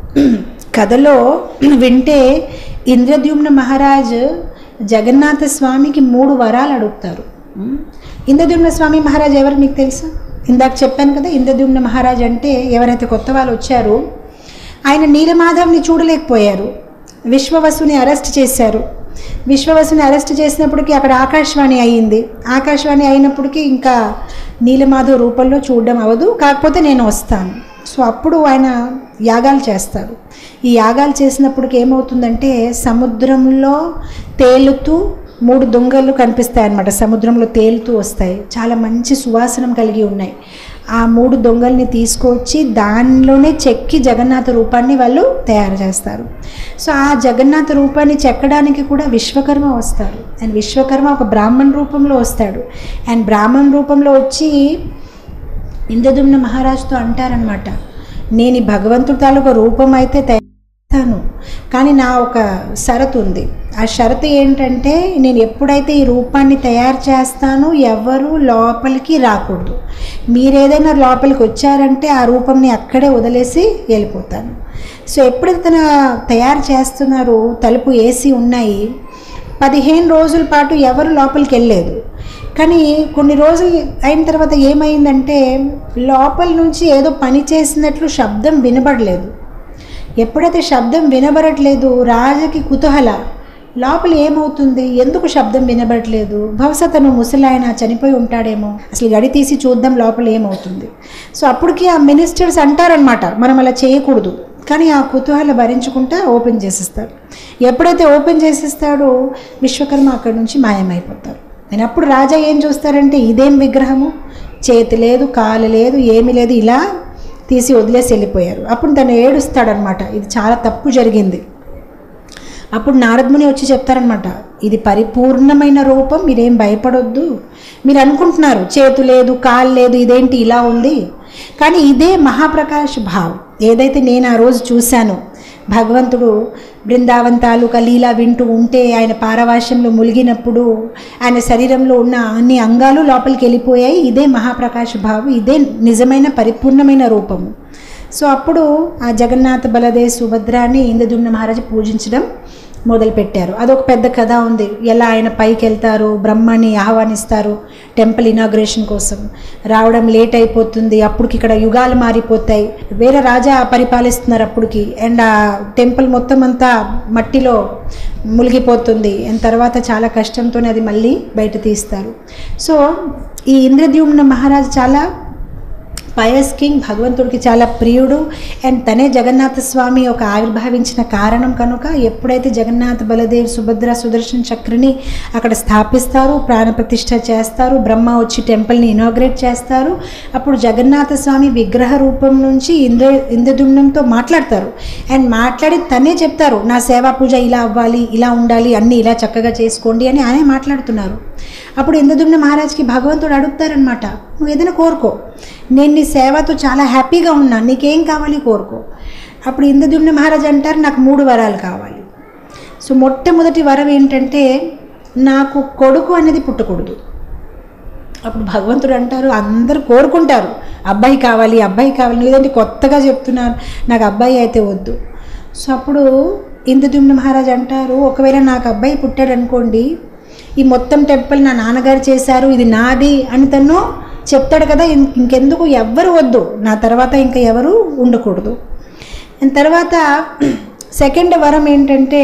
కథలో వింటే ఇంద్రద్యుమ్న మహారాజ్ జగన్నాథ స్వామికి మూడు వరాలు అడుగుతారు ఇంద్రద్యుమ్న స్వామి మహారాజ్ ఎవరు మీకు తెలుసా ఇందాక చెప్పాను కదా ఇంద్రద్యుమ్న మహారాజ్ అంటే ఎవరైతే కొత్త వాళ్ళు వచ్చారో ఆయన నీలమాధవ్ని చూడలేకపోయారు విశ్వవసుని అరెస్ట్ చేశారు విశ్వవసుని అరెస్ట్ చేసినప్పటికీ అక్కడ ఆకాశవాణి అయ్యింది ఆకాశవాణి అయినప్పటికీ ఇంకా నీలమాధవ్ రూపంలో చూడడం అవ్వదు కాకపోతే నేను వస్తాను సో అప్పుడు ఆయన యాగాలు చేస్తారు ఈ యాగాలు చేసినప్పటికి ఏమవుతుందంటే సముద్రంలో తేలుతూ మూడు దొంగలు కనిపిస్తాయి అన్నమాట సముద్రంలో తేలుతూ వస్తాయి చాలా మంచి సువాసనం కలిగి ఉన్నాయి ఆ మూడు దొంగల్ని తీసుకొచ్చి దానిలోనే చెక్కి జగన్నాథ రూపాన్ని వాళ్ళు తయారు చేస్తారు సో ఆ జగన్నాథ రూపాన్ని చెక్కడానికి కూడా విశ్వకర్మ వస్తారు అండ్ విశ్వకర్మ ఒక బ్రాహ్మణ్ రూపంలో వస్తాడు అండ్ బ్రాహ్మణ్ రూపంలో వచ్చి ఇంద్రదుమ్న మహారాజుతో అంటారనమాట నేను ఈ భగవంతుడి తాలూకా రూపం అయితే తయారు కానీ నా ఒక షరతు ఉంది ఆ షరతు ఏంటంటే నేను ఎప్పుడైతే ఈ రూపాన్ని తయారు చేస్తానో ఎవరు లోపలికి రాకూడదు మీరేదైనా లోపలికి వచ్చారంటే ఆ రూపంని అక్కడే వదిలేసి వెళ్ళిపోతాను సో ఎప్పుడైతే తన తయారు చేస్తున్నారో తలుపు ఏసీ ఉన్నాయి పదిహేను రోజుల పాటు ఎవరు లోపలికి వెళ్ళలేదు కానీ కొన్ని రోజులు అయిన తర్వాత ఏమైందంటే లోపల నుంచి ఏదో పని చేసినట్లు శబ్దం వినబడలేదు ఎప్పుడైతే శబ్దం వినబడట్లేదు రాజుకి కుతూహల లోపల ఏమవుతుంది ఎందుకు శబ్దం వినబడట్లేదు బహుశా తను ముసలాయన చనిపోయి ఉంటాడేమో అసలు గడి తీసి చూద్దాం లోపల ఏమవుతుంది సో అప్పటికి ఆ మినిస్టర్స్ అంటారనమాట మనం అలా చేయకూడదు కానీ ఆ కుతూహల భరించుకుంటా ఓపెన్ చేసేస్తాడు ఎప్పుడైతే ఓపెన్ చేసేస్తాడో విశ్వకర్మ అక్కడి నుంచి మాయమైపోతారు నేను అప్పుడు రాజా ఏం చూస్తారంటే ఇదేం విగ్రహము చేతి లేదు కాలు లేదు ఏమీ లేదు ఇలా తీసి వదిలేసి వెళ్ళిపోయారు అప్పుడు తను ఏడుస్తాడనమాట ఇది చాలా తప్పు జరిగింది అప్పుడు నారదముని వచ్చి చెప్తారనమాట ఇది పరిపూర్ణమైన రూపం మీరేం భయపడొద్దు మీరు అనుకుంటున్నారు చేతు లేదు కాలు లేదు ఇదేంటి ఇలా ఉంది కానీ ఇదే మహాప్రకాష్ భావ్ ఏదైతే నేను ఆ రోజు చూశానో భగవంతుడు బృందావన్ తాలూకా లీలా వింటూ ఉంటే ఆయన పారవాశ్యంలో ములిగినప్పుడు ఆయన శరీరంలో ఉన్న అన్ని అంగాలు లోపలికి వెళ్ళిపోయాయి ఇదే మహాప్రకాశ భావం ఇదే నిజమైన పరిపూర్ణమైన రూపము సో అప్పుడు ఆ జగన్నాథ బలదేవ్ సుభద్రాని ఇంద్రదుమ్న మహారాజు పూజించడం మొదలుపెట్టారు అదొక పెద్ద కథ ఉంది ఎలా ఆయన పైకి వెళ్తారు బ్రహ్మని ఆహ్వానిస్తారు టెంపుల్ ఇనాగ్రేషన్ కోసం రావడం లేట్ అయిపోతుంది అప్పటికి ఇక్కడ యుగాలు మారిపోతాయి వేరే రాజా పరిపాలిస్తున్నారు అప్పటికి అండ్ ఆ టెంపుల్ మొత్తం అంతా మట్టిలో మునిగిపోతుంది అండ్ తర్వాత చాలా కష్టంతోనే అది మళ్ళీ బయట తీస్తారు సో ఈ ఇంద్రద్యుమ్న మహారాజు చాలా పయస్ కింగ్ భగవంతుడికి చాలా ప్రియుడు అండ్ తనే జగన్నాథ స్వామి ఒక ఆవిర్భావించిన కారణం కనుక ఎప్పుడైతే జగన్నాథ బలదేవ్ సుభద్ర సుదర్శన్ చక్రని అక్కడ స్థాపిస్తారు ప్రాణప్రతిష్ఠ చేస్తారు బ్రహ్మ వచ్చి టెంపుల్ని ఇనాగ్రేట్ చేస్తారు అప్పుడు జగన్నాథ స్వామి విగ్రహ రూపం నుంచి ఇంద్ర ఇంద్రదుమ్నంతో మాట్లాడతారు అండ్ మాట్లాడి తనే చెప్తారు నా సేవా పూజ ఇలా అవ్వాలి ఇలా ఉండాలి అన్నీ ఇలా చక్కగా చేసుకోండి అని ఆయనే మాట్లాడుతున్నారు అప్పుడు ఇంద్రదుమ్న మహారాజ్కి భగవంతుడు అడుగుతారనమాట నువ్వు ఏదైనా కోరుకో నేను నీ సేవతో చాలా హ్యాపీగా ఉన్నాను నీకేం కావాలి కోరుకో అప్పుడు ఇంద్రదుమ్న మహారాజ్ అంటారు నాకు మూడు వరాలు కావాలి సో మొట్టమొదటి వరం ఏంటంటే నాకు కొడుకు అనేది పుట్టకూడదు అప్పుడు భగవంతుడు అంటారు అందరూ కోరుకుంటారు అబ్బాయి కావాలి అబ్బాయి కావాలి లేదంటే కొత్తగా చెప్తున్నారు నాకు అబ్బాయి అయితే వద్దు సో అప్పుడు ఇంద్రదుమ్న మహారాజ్ అంటారు ఒకవేళ నాకు అబ్బాయి పుట్టాడు అనుకోండి ఈ మొత్తం టెంపుల్ నా నాన్నగారు చేశారు ఇది నాది అని తను చెప్తాడు కదా ఇం- ఇంకెందుకు ఎవ్వరు వద్దు నా తర్వాత ఇంకా ఎవరు ఉండకూడదు అండ్ తర్వాత సెకండ్ వరం ఏంటంటే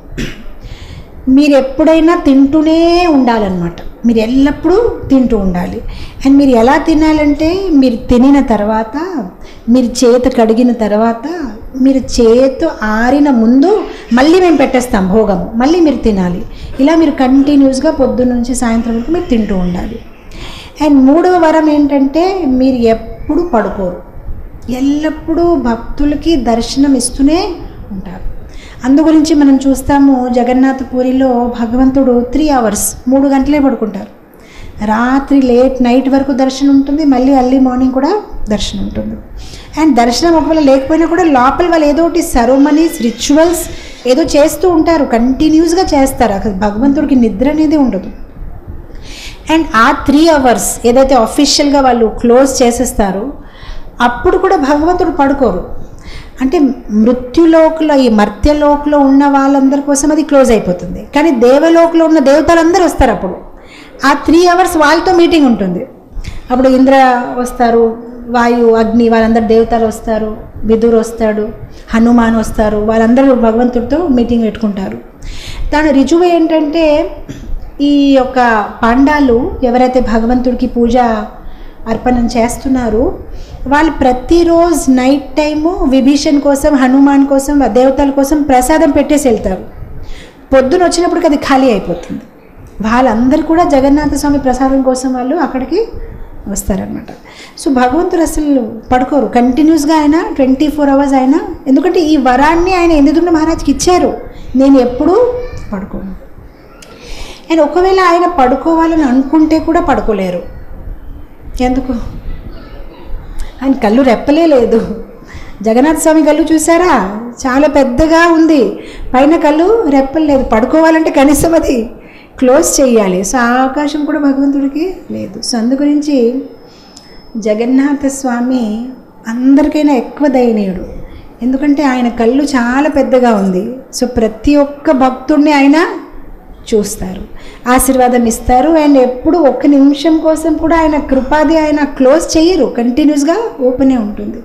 మీరు ఎప్పుడైనా తింటూనే ఉండాలన్నమాట మీరు ఎల్లప్పుడూ తింటూ ఉండాలి అండ్ మీరు ఎలా తినాలంటే మీరు తినిన తర్వాత మీరు చేతి కడిగిన తర్వాత మీరు చేతు ఆరిన ముందు మళ్ళీ మేము పెట్టేస్తాం భోగం మళ్ళీ మీరు తినాలి ఇలా మీరు కంటిన్యూస్గా పొద్దున్న నుంచి సాయంత్రం వరకు మీరు తింటూ ఉండాలి అండ్ మూడవ వరం ఏంటంటే మీరు ఎప్పుడు పడుకోరు ఎల్లప్పుడూ భక్తులకి దర్శనం ఇస్తూనే ఉంటారు అందు గురించి మనం చూస్తాము జగన్నాథ పూరిలో భగవంతుడు త్రీ అవర్స్ మూడు గంటలే పడుకుంటారు రాత్రి లేట్ నైట్ వరకు దర్శనం ఉంటుంది మళ్ళీ అర్లీ మార్నింగ్ కూడా దర్శనం ఉంటుంది అండ్ దర్శనం ఒకవేళ లేకపోయినా కూడా లోపల వాళ్ళు ఏదో ఒకటి సరోమనీస్ రిచువల్స్ ఏదో చేస్తూ ఉంటారు కంటిన్యూస్గా చేస్తారు అసలు భగవంతుడికి నిద్ర అనేది ఉండదు అండ్ ఆ త్రీ అవర్స్ ఏదైతే అఫీషియల్గా వాళ్ళు క్లోజ్ చేసేస్తారో అప్పుడు కూడా భగవంతుడు పడుకోరు అంటే మృత్యులోకలో ఈ మర్త్యలోకలో ఉన్న వాళ్ళందరి కోసం అది క్లోజ్ అయిపోతుంది కానీ దేవలోకలో ఉన్న దేవతలందరూ వస్తారు అప్పుడు ఆ త్రీ అవర్స్ వాళ్ళతో మీటింగ్ ఉంటుంది అప్పుడు ఇంద్ర వస్తారు వాయు అగ్ని వాళ్ళందరూ దేవతలు వస్తారు విదురు వస్తాడు హనుమాన్ వస్తారు వాళ్ళందరూ భగవంతుడితో మీటింగ్ పెట్టుకుంటారు దాని రుజువు ఏంటంటే ఈ యొక్క పాండాలు ఎవరైతే భగవంతుడికి పూజ అర్పణం చేస్తున్నారు వాళ్ళు ప్రతిరోజు నైట్ టైము విభీషణ్ కోసం హనుమాన్ కోసం దేవతల కోసం ప్రసాదం పెట్టేసి వెళ్తారు పొద్దున వచ్చినప్పటికి అది ఖాళీ అయిపోతుంది వాళ్ళందరూ కూడా జగన్నాథ స్వామి ప్రసాదం కోసం వాళ్ళు అక్కడికి వస్తారనమాట సో భగవంతుడు అసలు పడుకోరు కంటిన్యూస్గా ఆయన ట్వంటీ ఫోర్ అవర్స్ ఆయన ఎందుకంటే ఈ వరాన్ని ఆయన ఎందుకంటే మహారాజ్కి ఇచ్చారు నేను ఎప్పుడూ పడుకోను అండ్ ఒకవేళ ఆయన పడుకోవాలని అనుకుంటే కూడా పడుకోలేరు ఎందుకు ఆయన కళ్ళు రెప్పలే లేదు జగన్నాథ స్వామి కళ్ళు చూసారా చాలా పెద్దగా ఉంది పైన కళ్ళు రెప్పలు లేదు పడుకోవాలంటే కనీసం అది క్లోజ్ చేయాలి సో ఆ అవకాశం కూడా భగవంతుడికి లేదు సో అందు గురించి జగన్నాథ స్వామి అందరికైనా ఎక్కువ దయనీయుడు ఎందుకంటే ఆయన కళ్ళు చాలా పెద్దగా ఉంది సో ప్రతి ఒక్క భక్తుడిని ఆయన చూస్తారు ఆశీర్వాదం ఇస్తారు అండ్ ఎప్పుడు ఒక్క నిమిషం కోసం కూడా ఆయన కృపాది ఆయన క్లోజ్ చేయరు కంటిన్యూస్గా ఓపెనే ఉంటుంది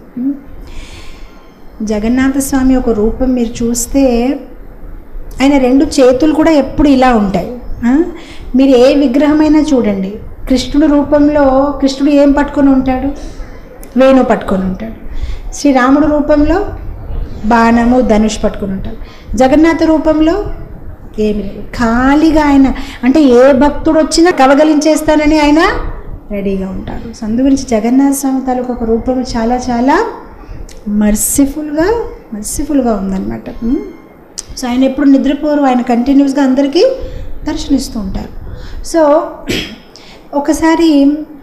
జగన్నాథ స్వామి ఒక రూపం మీరు చూస్తే ఆయన రెండు చేతులు కూడా ఎప్పుడు ఇలా ఉంటాయి ఆ? మీరు ఏ విగ్రహమైనా చూడండి కృష్ణుడు రూపంలో కృష్ణుడు ఏం పట్టుకొని ఉంటాడు వేణు పట్టుకొని ఉంటాడు శ్రీరాముడు రూపంలో బాణము ధనుష్ పట్టుకొని ఉంటాడు జగన్నాథ రూపంలో ఏమి లేదు ఖాళీగా ఆయన అంటే ఏ భక్తుడు వచ్చినా కవగలించేస్తానని ఆయన రెడీగా ఉంటాడు సో అందు గురించి జగన్నాథ స్వామి తాలూకు ఒక రూపం చాలా చాలా మర్సిఫుల్గా మర్సిఫుల్గా ఉందన్నమాట ఉమ్. సో ఆయన ఎప్పుడు నిద్రపోరు ఆయన కంటిన్యూస్గా అందరికీ దర్శనిస్తూ ఉంటారు సో ఒకసారి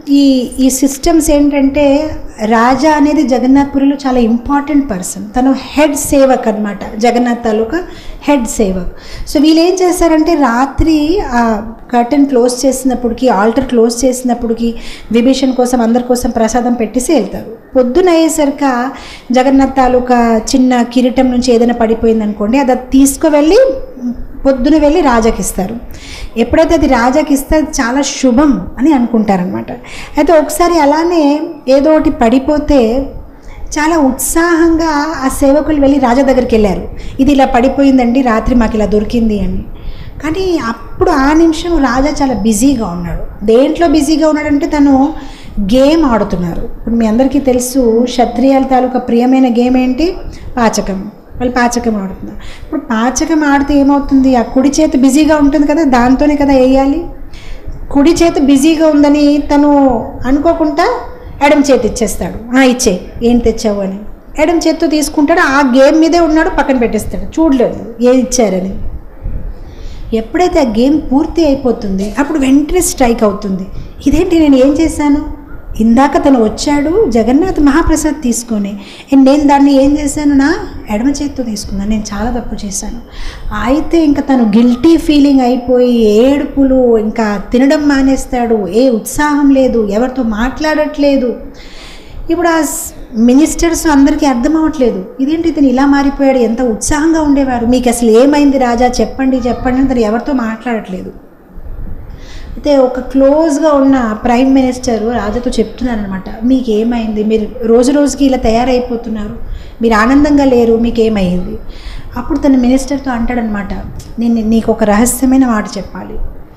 ఈ ఈ సిస్టమ్స్ ఏంటంటే రాజా అనేది జగన్నాథ్పురిలో చాలా ఇంపార్టెంట్ పర్సన్ తను హెడ్ సేవక్ అనమాట జగన్నాథ్ తాలూకా హెడ్ సేవక్ సో వీళ్ళు ఏం చేశారంటే రాత్రి ఆ కర్టన్ క్లోజ్ చేసినప్పటికి ఆల్టర్ క్లోజ్ చేసినప్పటికి విభీషణ్ కోసం అందరి కోసం ప్రసాదం పెట్టేసి వెళ్తారు పొద్దున అయ్యేసరికి జగన్నాథ్ తాలూకా చిన్న కిరీటం నుంచి ఏదైనా పడిపోయింది అనుకోండి అది తీసుకువెళ్ళి పొద్దున వెళ్ళి రాజాకి ఇస్తారు ఎప్పుడైతే అది రాజాకి ఇస్తే అది చాలా శుభం అని అనుకుంటారనమాట అయితే ఒకసారి అలానే ఏదో ఒకటి పడిపోతే చాలా ఉత్సాహంగా ఆ సేవకులు వెళ్ళి రాజా దగ్గరికి వెళ్ళారు ఇది ఇలా పడిపోయిందండి రాత్రి మాకు ఇలా దొరికింది అని కానీ అప్పుడు ఆ నిమిషం రాజా చాలా బిజీగా ఉన్నాడు దేంట్లో బిజీగా ఉన్నాడంటే తను గేమ్ ఆడుతున్నారు ఇప్పుడు మీ అందరికీ తెలుసు క్షత్రియాల తాలూకా ప్రియమైన గేమ్ ఏంటి పాచకం వాళ్ళు పాచకం ఆడుతున్నారు ఇప్పుడు పాచకం ఆడితే ఏమవుతుంది ఆ కుడి చేతి బిజీగా ఉంటుంది కదా దాంతోనే కదా వేయాలి కుడి చేతి బిజీగా ఉందని తను అనుకోకుండా ఎడమ చేతి ఇచ్చేస్తాడు "ఆ, ఇచ్చే ఏం తెచ్చావు అని ఎడమ చేత్తో తీసుకుంటాడు ఆ గేమ్ మీదే ఉన్నాడు పక్కన పెట్టేస్తాడు చూడలేదు ఏం ఇచ్చారని ఎప్పుడైతే ఆ గేమ్ పూర్తి అయిపోతుంది అప్పుడు వెంటనే స్ట్రైక్ అవుతుంది ఇదేంటి నేను ఏం చేశాను ఇందాక తను వచ్చాడు జగన్నాథ్ మహాప్రసాద్ తీసుకొని అండ్ నేను దాన్ని ఏం చేశాను నా ఎడమ చేత్తో తీసుకున్నాను నేను చాలా తప్పు చేశాను అయితే ఇంకా తను గిల్టీ ఫీలింగ్ అయిపోయి ఏడుపులు ఇంకా తినడం మానేస్తాడు ఏ ఉత్సాహం లేదు ఎవరితో మాట్లాడట్లేదు ఇప్పుడు ఆ మినిస్టర్స్ అందరికీ అర్థం అవ్వట్లేదు ఇదేంటి ఇతను ఇలా మారిపోయాడు ఎంత ఉత్సాహంగా ఉండేవారు మీకు అసలు ఏమైంది రాజా చెప్పండి చెప్పండి అని తను ఎవరితో మాట్లాడట్లేదు అయితే ఒక క్లోజ్గా ఉన్న ప్రైమ్ మినిస్టర్ రాజాతో చెప్తున్నారనమాట మీకు ఏమైంది మీరు రోజు రోజుకి ఇలా తయారైపోతున్నారు మీరు ఆనందంగా లేరు మీకు ఏమైంది అప్పుడు తన మినిస్టర్తో అంటాడనమాట నేను నీకు ఒక రహస్యమైన మాట చెప్పాలి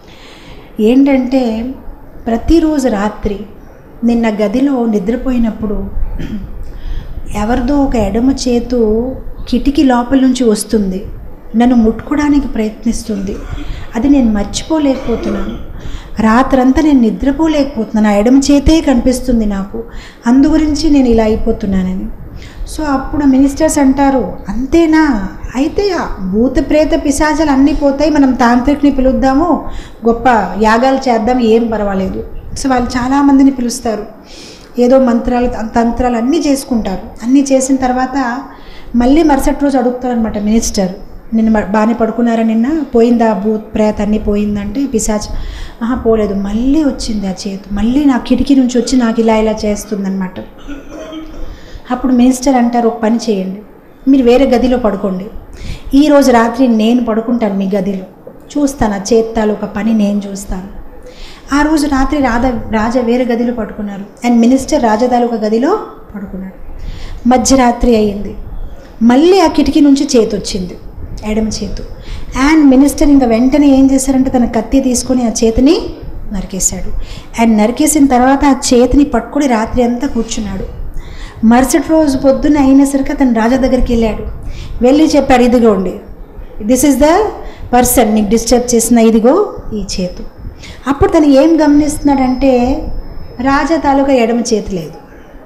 ఏంటంటే ప్రతిరోజు రాత్రి నిన్న గదిలో నిద్రపోయినప్పుడు ఎవరిదో ఒక ఎడమ చేతు కిటికీ లోపల నుంచి వస్తుంది నన్ను ముట్టుకోవడానికి ప్రయత్నిస్తుంది అది నేను మర్చిపోలేకపోతున్నాను రాత్రంతా నేను నిద్రపోలేకపోతున్నాను ఆ ఎడమ చేతే కనిపిస్తుంది నాకు అందు గురించి నేను ఇలా అయిపోతున్నానని సో అప్పుడు మినిస్టర్స్ అంటారు అంతేనా అయితే ఆ భూత ప్రేత పిశాచాలు అన్నీ పోతాయి మనం తాంత్రిక్ని పిలుద్దాము గొప్ప యాగాలు చేద్దాం ఏం పర్వాలేదు సో వాళ్ళు చాలామందిని పిలుస్తారు ఏదో మంత్రాలు తం- తంత్రాలు అన్నీ చేసుకుంటారు అన్నీ చేసిన తర్వాత మళ్ళీ మరుసటి రోజు అడుగుతారనమాట మినిస్టర్ నిన్న మ- బాగానే పడుకున్నారా నిన్న పోయిందా భూత్ ప్రేత అన్నీ పోయిందంటే పిశాచ్ ఆహా పోలేదు మళ్ళీ వచ్చింది ఆ చేతు మళ్ళీ నా కిటికీ నుంచి వచ్చి నాకు ఇలా ఇలా చేస్తుందన్నమాట అప్పుడు మినిస్టర్ అంటారు ఒక పని చేయండి మీరు వేరే గదిలో పడుకోండి ఈరోజు రాత్రి నేను పడుకుంటాను మీ గదిలో చూస్తాను ఆ చేత్తాలు ఒక పని నేను చూస్తాను ఆ రోజు రాత్రి రాధ రాజా వేరే గదిలో పడుకున్నారు అండ్ మినిస్టర్ రాజధాని ఒక గదిలో పడుకున్నాడు మధ్యరాత్రి అయ్యింది మళ్ళీ ఆ కిటికీ నుంచి చేతి వచ్చింది ఎడమ చేతు అండ్ మినిస్టర్ ఇంకా వెంటనే ఏం చేశారంటే తన కత్తి తీసుకొని ఆ చేతిని నరికేశాడు అండ్ నరికేసిన తర్వాత ఆ చేతిని పట్టుకొని రాత్రి అంతా కూర్చున్నాడు మరుసటి రోజు పొద్దున్న అయినసరికి అతను రాజా దగ్గరికి వెళ్ళాడు వెళ్ళి చెప్పాడు ఇదిగోండి దిస్ ఇస్ ద పర్సన్ నీకు డిస్టర్బ్ చేసిన ఇదిగో ఈ చేతు అప్పుడు తను ఏం గమనిస్తున్నాడంటే రాజా తాలూకా ఎడమ చేతి లేదు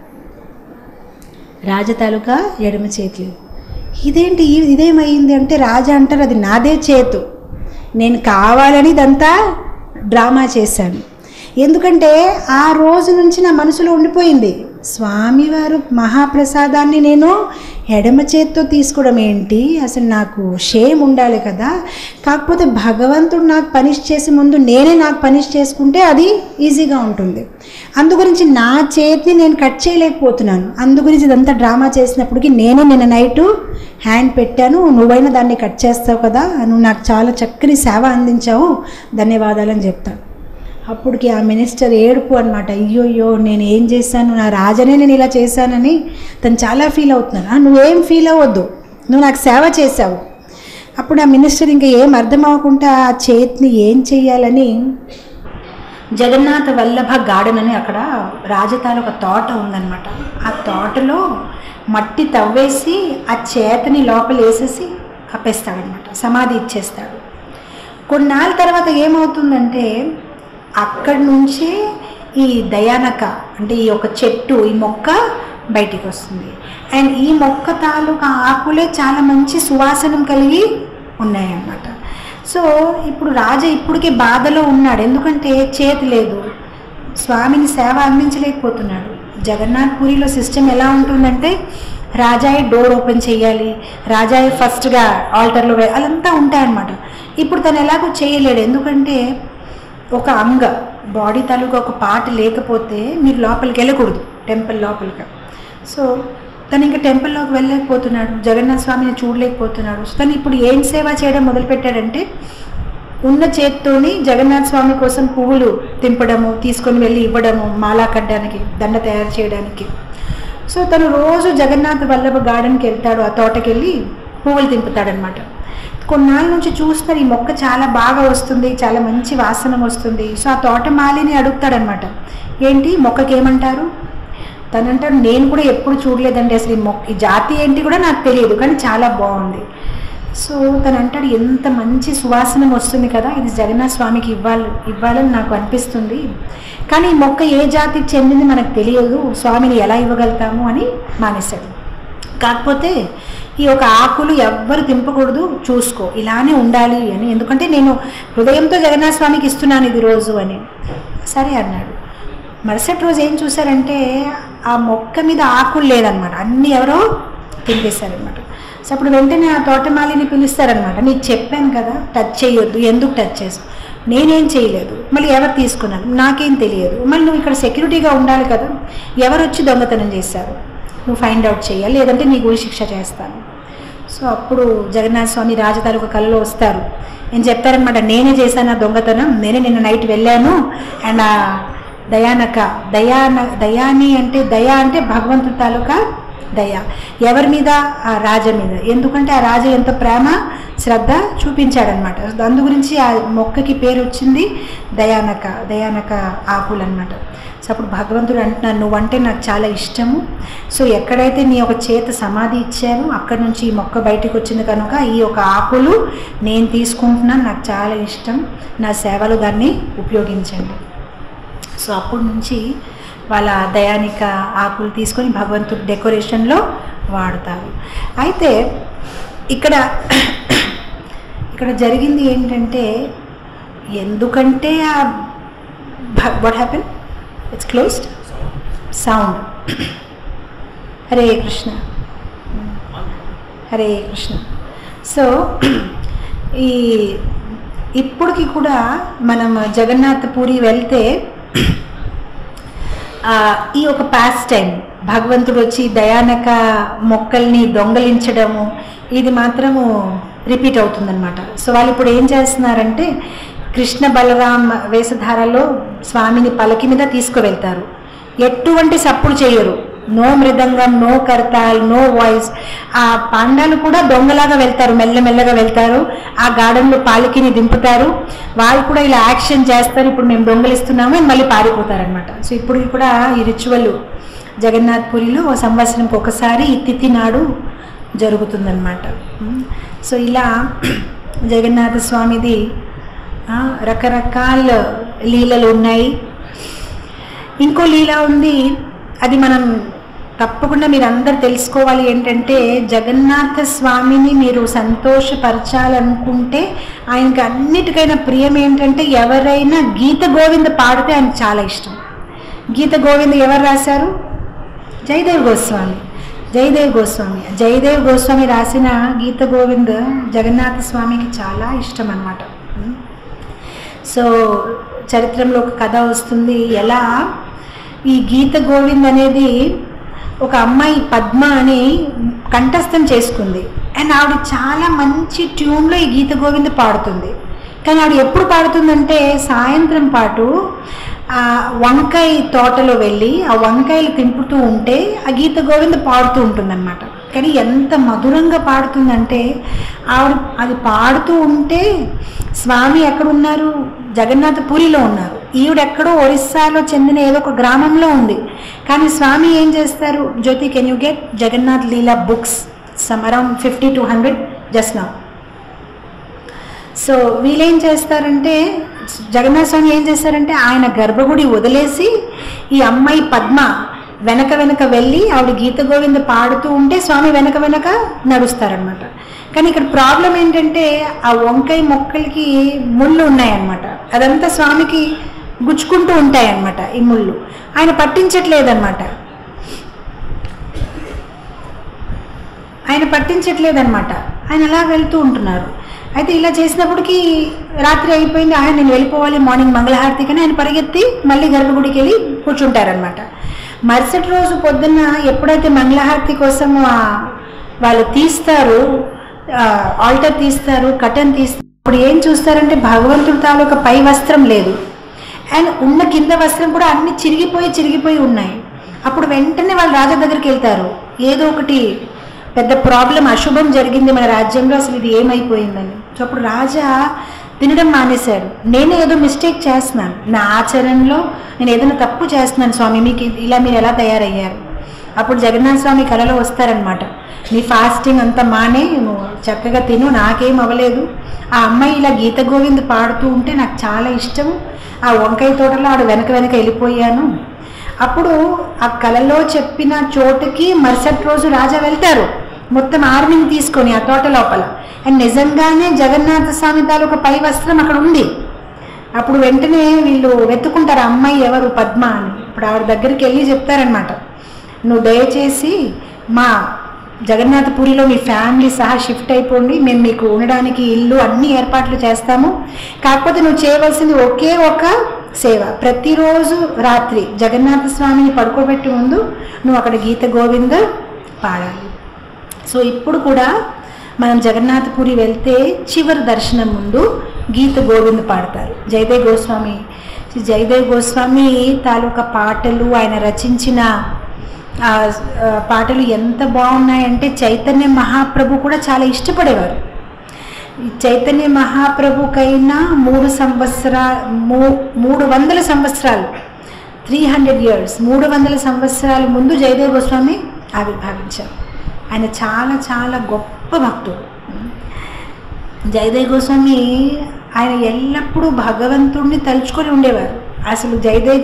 రాజా తాలూకా ఎడమ చేతి లేదు ఇదేంటి ఈ- ఇదేమైంది అంటే రాజా అంటారు అది నాదే చేతు నేను కావాలని ఇదంతా డ్రామా చేశాను ఎందుకంటే ఆ రోజు నుంచి నా మనసులో ఉండిపోయింది స్వామివారు మహాప్రసాదాన్ని నేను ఎడమ చేత్తో తీసుకోవడం ఏంటి అసలు నాకు షేమ్ ఉండాలి కదా కాకపోతే భగవంతుడు నాకు పనిష్ చేసే ముందు నేనే నాకు పనిష్ చేసుకుంటే అది ఈజీగా ఉంటుంది అందు గురించి నా చేతిని నేను కట్ చేయలేకపోతున్నాను అందు గురించి ఇదంతా డ్రామా చేసినప్పటికీ నేనే నిన్న నైటు హ్యాండ్ పెట్టాను నువ్వైనా దాన్ని కట్ చేస్తావు కదా నువ్వు నాకు చాలా చక్కని సేవ అందించావు ధన్యవాదాలని చెప్తాను అప్పటికి ఆ మినిస్టర్ ఏడుపు అనమాట అయ్యో అయ్యో నేను ఏం చేశాను నా రాజనే నేను ఇలా చేశానని తను చాలా ఫీల్ అవుతున్నాను "ఆ, నువ్వేం ఫీల్ అవ్వద్దు నువ్వు నాకు సేవ చేశావు అప్పుడు ఆ మినిస్టర్ ఇంకా ఏం అర్థం అవ్వకుండా ఆ చేతిని ఏం చెయ్యాలని జగన్నాథ వల్లభ గార్డెన్ అని అక్కడ రాజతాల ఒక తోట ఉందన్నమాట ఆ తోటలో మట్టి తవ్వేసి ఆ చేతని లోపల వేసేసి కప్పేస్తాడనమాట సమాధి ఇచ్చేస్తాడు కొన్నాళ్ళ తర్వాత ఏమవుతుందంటే అక్కడి నుంచే ఈ దయానక అంటే ఈ యొక్క చెట్టు ఈ మొక్క బయటికి వస్తుంది అండ్ ఈ మొక్క తాలూకా ఆకులే చాలా మంచి సువాసనం కలిగి ఉన్నాయన్నమాట సో ఇప్పుడు రాజా ఇప్పటికే బాధలో ఉన్నాడు ఎందుకంటే చేతి లేదు స్వామిని సేవ అందించలేకపోతున్నాడు జగన్నాథ్ పూరిలో సిస్టమ్ ఎలా ఉంటుందంటే రాజాయి డోర్ ఓపెన్ చేయాలి రాజాయి ఫస్ట్గా ఆల్టర్లో వే- అదంతా ఉంటాయన్నమాట ఇప్పుడు తను ఎలాగో చేయలేడు ఎందుకంటే ఒక అంగ బాడీ తాలూకా ఒక పార్ట్ లేకపోతే మీరు లోపలికి వెళ్ళకూడదు టెంపుల్ లోపలికి సో తను ఇంకా టెంపుల్లోకి వెళ్ళలేకపోతున్నాడు జగన్నాథ స్వామిని చూడలేకపోతున్నాడు సో తను ఇప్పుడు ఏం సేవ చేయడం మొదలుపెట్టాడంటే ఉన్న చేత్తోని జగన్నాథ స్వామి కోసం పువ్వులు తింపడము తీసుకొని వెళ్ళి ఇవ్వడము మాలా కట్టడానికి దండ తయారు చేయడానికి సో తను రోజు జగన్నాథ్ వల్లభ గార్డెన్కి వెళ్తాడు ఆ తోటకి వెళ్ళి పువ్వులు తింపుతాడనమాట కొన్నాళ్ళ నుంచి చూస్తారు ఈ మొక్క చాలా బాగా వస్తుంది చాలా మంచి వాసన వస్తుంది సో ఆ తోటమాలిని అడుగుతాడనమాట ఏంటి మొక్కకి ఏమంటారు తనంటాడు నేను కూడా ఎప్పుడు చూడలేదండి అసలు ఈ మొక్క ఈ జాతి ఏంటి కూడా నాకు తెలియదు కానీ చాలా బాగుంది సో తను అంటాడు ఎంత మంచి సువాసన వస్తుంది కదా ఇది జగన్నాథ స్వామికి ఇవ్వాలి ఇవ్వాలని నాకు అనిపిస్తుంది కానీ ఈ మొక్క ఏ జాతికి చెందింది మనకు తెలియదు స్వామిని ఎలా ఇవ్వగలుగుతాము అని మానేశాడు కాకపోతే ఈ యొక్క ఆకులు ఎవ్వరు తింపకూడదు చూసుకో ఇలానే ఉండాలి అని ఎందుకంటే నేను హృదయంతో జగన్నాథ స్వామికి ఇస్తున్నాను ఇది రోజు అని సరే అన్నాడు మరుసటి రోజు ఏం చూసారంటే ఆ మొక్క మీద ఆకులు లేదనమాట అన్నీ ఎవరో తింపేశారనమాట సో అప్పుడు వెంటనే ఆ తోటమాలిని పిలుస్తారనమాట నీకు చెప్పాను కదా టచ్ చేయొద్దు ఎందుకు టచ్ చేసావు నేనేం చేయలేదు మళ్ళీ ఎవరు తీసుకున్నారు నాకేం తెలియదు మళ్ళీ నువ్వు ఇక్కడ సెక్యూరిటీగా ఉండాలి కదా ఎవరు వచ్చి దొంగతనం చేశారు నువ్వు ఫైండ్ అవుట్ చేయాలి లేదంటే నీ గురి శిక్ష చేస్తాను సో అప్పుడు జగన్నాథ స్వామి రాజతాలూక కళలో వస్తారు నేను చెప్తారనమాట నేనే చేశాను ఆ దొంగతనం నేనే నిన్న నైట్ వెళ్ళాను అండ్ ఆ దయానక దయాన దయాని అంటే దయ అంటే భగవంతుడి తాలూకా దయ ఎవరి మీద ఆ రాజ మీద ఎందుకంటే ఆ రాజు ఎంత ప్రేమ శ్రద్ధ చూపించాడనమాట అందు గురించి ఆ మొక్కకి పేరు వచ్చింది దయానక దయానక ఆకులు అనమాట సో అప్పుడు భగవంతుడు అంటున్నాను నువ్వంటే నాకు చాలా ఇష్టము సో ఎక్కడైతే నీ ఒక చేత సమాధి ఇచ్చారు అక్కడ నుంచి ఈ మొక్క బయటకు వచ్చింది కనుక ఈ యొక్క ఆకులు నేను తీసుకుంటున్నాను నాకు చాలా ఇష్టం నా సేవలో దాన్ని ఉపయోగించండి సో అప్పటి నుంచి వాళ్ళ దయానిక ఆకులు తీసుకొని భగవంతుడి డెకరేషన్లో వాడతారు అయితే ఇక్కడ ఇక్కడ జరిగింది ఏంటంటే ఎందుకంటే ఆ what happen it's closed sound Hare Krishna Hare Krishna so ఈ ఇప్పటికి కూడా మనం జగన్నాథ్ పూరి వెళ్తే ఆ, ఈ ఒక పాస్ టైం భగవంతుడు వచ్చి దయానక మొక్కల్ని దొంగలించడము ఇది మాత్రము రిపీట్ అవుతుందన్నమాట సో వాళ్ళు ఇప్పుడు ఏం చేస్తున్నారంటే కృష్ణ బలరాం వేషధారలో స్వామిని పలకి మీద తీసుకువెళ్తారు ఎటువంటి సప్పుడు చేయరు నో మృదంగం నో కర్తాల్ నో వాయిస్ ఆ పాండాలు కూడా దొంగలాగా వెళ్తారు మెల్లమెల్లగా వెళ్తారు ఆ గార్డెన్లో పాలికిని దింపుతారు వాళ్ళు కూడా ఇలా యాక్షన్ చేస్తారు ఇప్పుడు మేము దొంగలిస్తున్నాము అని మళ్ళీ పారిపోతారనమాట సో ఇప్పుడు కూడా ఈ రిచువల్ జగన్నాథ్ పురిలో ఓ సంవత్సరంకి ఒకసారి ఈ తిథి నాడు జరుగుతుందన్నమాట ఉమ్. సో ఇలా జగన్నాథ స్వామిది ఆ, రకరకాల లీలలు ఉన్నాయి ఇంకో లీల ఉంది అది మనం తప్పకుండా మీరు అందరు తెలుసుకోవాలి ఏంటంటే జగన్నాథ స్వామిని మీరు సంతోషపరచాలనుకుంటే ఆయనకి అన్నిటికైనా ప్రియం ఏంటంటే ఎవరైనా గీత గోవింద పాడితే ఆయనకు చాలా ఇష్టం గీత గోవింద ఎవరు రాశారు జయదేవ్ గోస్వామి జయదేవ్ గోస్వామి జయదేవ్ గోస్వామి రాసిన గీత గోవింద్ జగన్నాథ స్వామికి చాలా ఇష్టం అన్నమాట సో చరిత్రలో ఒక కథ వస్తుంది ఎలా ఈ గీత గోవింద్ అనేది ఒక అమ్మాయి పద్మ అని కంఠస్థం చేసుకుంది అండ్ ఆవిడ చాలా మంచి ట్యూన్లో ఈ గీత గోవింద్ పాడుతుంది కానీ ఆవిడ ఎప్పుడు పాడుతుందంటే సాయంత్రం పాటు ఆ వంకాయ తోటలో వెళ్ళి ఆ వంకాయలు తింపుతూ ఉంటే ఆ గీత గోవింద పాడుతూ ఉంటుందన్నమాట కానీ ఎంత మధురంగా పాడుతుందంటే ఆవిడ అది పాడుతూ ఉంటే స్వామి ఎక్కడున్నారు జగన్నాథ పూరిలో ఉన్నారు ఈవిడ ఎక్కడో ఒరిస్సాలో చెందిన ఏదో ఒక గ్రామంలో ఉంది కానీ స్వామి ఏం చేస్తారు Jyoti can you get Jagannath Leela books some around fifty to hundred just నా సో వీళ్ళేం చేస్తారంటే జగన్నాథ స్వామి ఏం చేస్తారంటే ఆయన గర్భగుడి వదిలేసి ఈ అమ్మాయి పద్మ వెనక వెనక వెళ్ళి ఆవిడ గీత గోవింద పాడుతూ ఉంటే స్వామి వెనక వెనక నడుస్తారనమాట కానీ ఇక్కడ ప్రాబ్లం ఏంటంటే ఆ వంకాయ మొక్కలకి ముళ్ళు ఉన్నాయన్నమాట అదంతా స్వామికి గుచ్చుకుంటూ ఉంటాయి అన్నమాట ఈ ముళ్ళు ఆయన పట్టించట్లేదన్నమాట ఆయన పట్టించట్లేదన్నమాట ఆయన అలా వెళ్తూ ఉంటున్నారు అయితే ఇలా చేసినప్పటికీ రాత్రి అయిపోయింది ఆయన నేను వెళ్ళిపోవాలి మార్నింగ్ మంగళహారతి కానీ ఆయన పరిగెత్తి మళ్ళీ గర్భగుడికి వెళ్ళి కూర్చుంటారనమాట మరుసటి రోజు పొద్దున్న ఎప్పుడైతే మంగళహారతి కోసం ఆ వాళ్ళు తీస్తారు ఆల్టర్ తీస్తారు కటన్ తీస్తారు అప్పుడు ఏం చూస్తారంటే భగవంతుడి తాలూకా పై వస్త్రం లేదు అండ్ ఉన్న కింద వస్త్రం కూడా అన్ని చిరిగిపోయి చిరిగిపోయి ఉన్నాయి అప్పుడు వెంటనే వాళ్ళు రాజా దగ్గరికి వెళ్తారు ఏదో ఒకటి పెద్ద ప్రాబ్లం అశుభం జరిగింది మన రాజ్యంలో అసలు ఇది ఏమైపోయిందని సో అప్పుడు రాజా తినడం మానేశాడు నేనే ఏదో మిస్టేక్ చేస్తున్నాను నా ఆచరణలో నేను ఏదైనా తప్పు చేస్తున్నాను స్వామి మీకు ఇది- ఇలా మీరు ఎలా తయారయ్యారు అప్పుడు జగన్నాథ స్వామి కళలో వస్తారనమాట నీ ఫాస్టింగ్ అంతా మానే నువ్వు చక్కగా తిను నాకేం అవ్వలేదు ఆ అమ్మాయి ఇలా గీత గోవింద్ పాడుతూ ఉంటే నాకు చాలా ఇష్టం ఆ వంకాయ తోటలో ఆడు వెనక వెనక వెళ్ళిపోయాను అప్పుడు ఆ కళలో చెప్పిన చోటుకి మరుసటి రోజు రాజా వెళ్తారు మొత్తం ఆర్మీని తీసుకొని ఆ తోట లోపల అండ్ నిజంగానే జగన్నాథ స్వామి తాలూకా పై వస్త్రం అక్కడ ఉంది అప్పుడు వెంటనే వీళ్ళు వెతుకుంటారు ఆ అమ్మాయి ఎవరు పద్మ అని ఇప్పుడు ఆవిడ దగ్గరికి వెళ్ళి చెప్తారనమాట నువ్వు దయచేసి మా జగన్నాథపురిలో మీ ఫ్యామిలీ సహా షిఫ్ట్ అయిపోండి మేము మీకు ఉండడానికి ఇల్లు అన్ని ఏర్పాట్లు చేస్తాము కాకపోతే నువ్వు చేయవలసింది ఒకే ఒక సేవ ప్రతిరోజు రాత్రి జగన్నాథ స్వామిని పడుకోబెట్టి ముందు నువ్వు అక్కడ గీత గోవింద పాడాలి సో ఇప్పుడు కూడా మనం జగన్నాథపురి వెళ్తే చివరి దర్శనం ముందు గీత గోవింద్ పాడతారు జయదేవ్ గోస్వామి శ్రీ జయదేవ్ గోస్వామి తాలూకా పాటలు ఆయన రచించిన ఆ, ఆ, పాటలు ఎంత బాగున్నాయంటే చైతన్య మహాప్రభు కూడా చాలా ఇష్టపడేవారు ఈ చైతన్య మహాప్రభుకైనా మూడు సంవత్సరా మూ మూడు వందల సంవత్సరాలు త్రీ హండ్రెడ్ ఇయర్స్ మూడు వందల సంవత్సరాల ముందు జయదేవ్ గోస్వామి ఆవిర్భావించారు ఆయన చాలా చాలా గొప్ప భక్తుడు జయదేవ్ గోస్వామి ఆయన ఎల్లప్పుడూ భగవంతుడిని తలుచుకొని ఉండేవారు అసలు జయదేవ్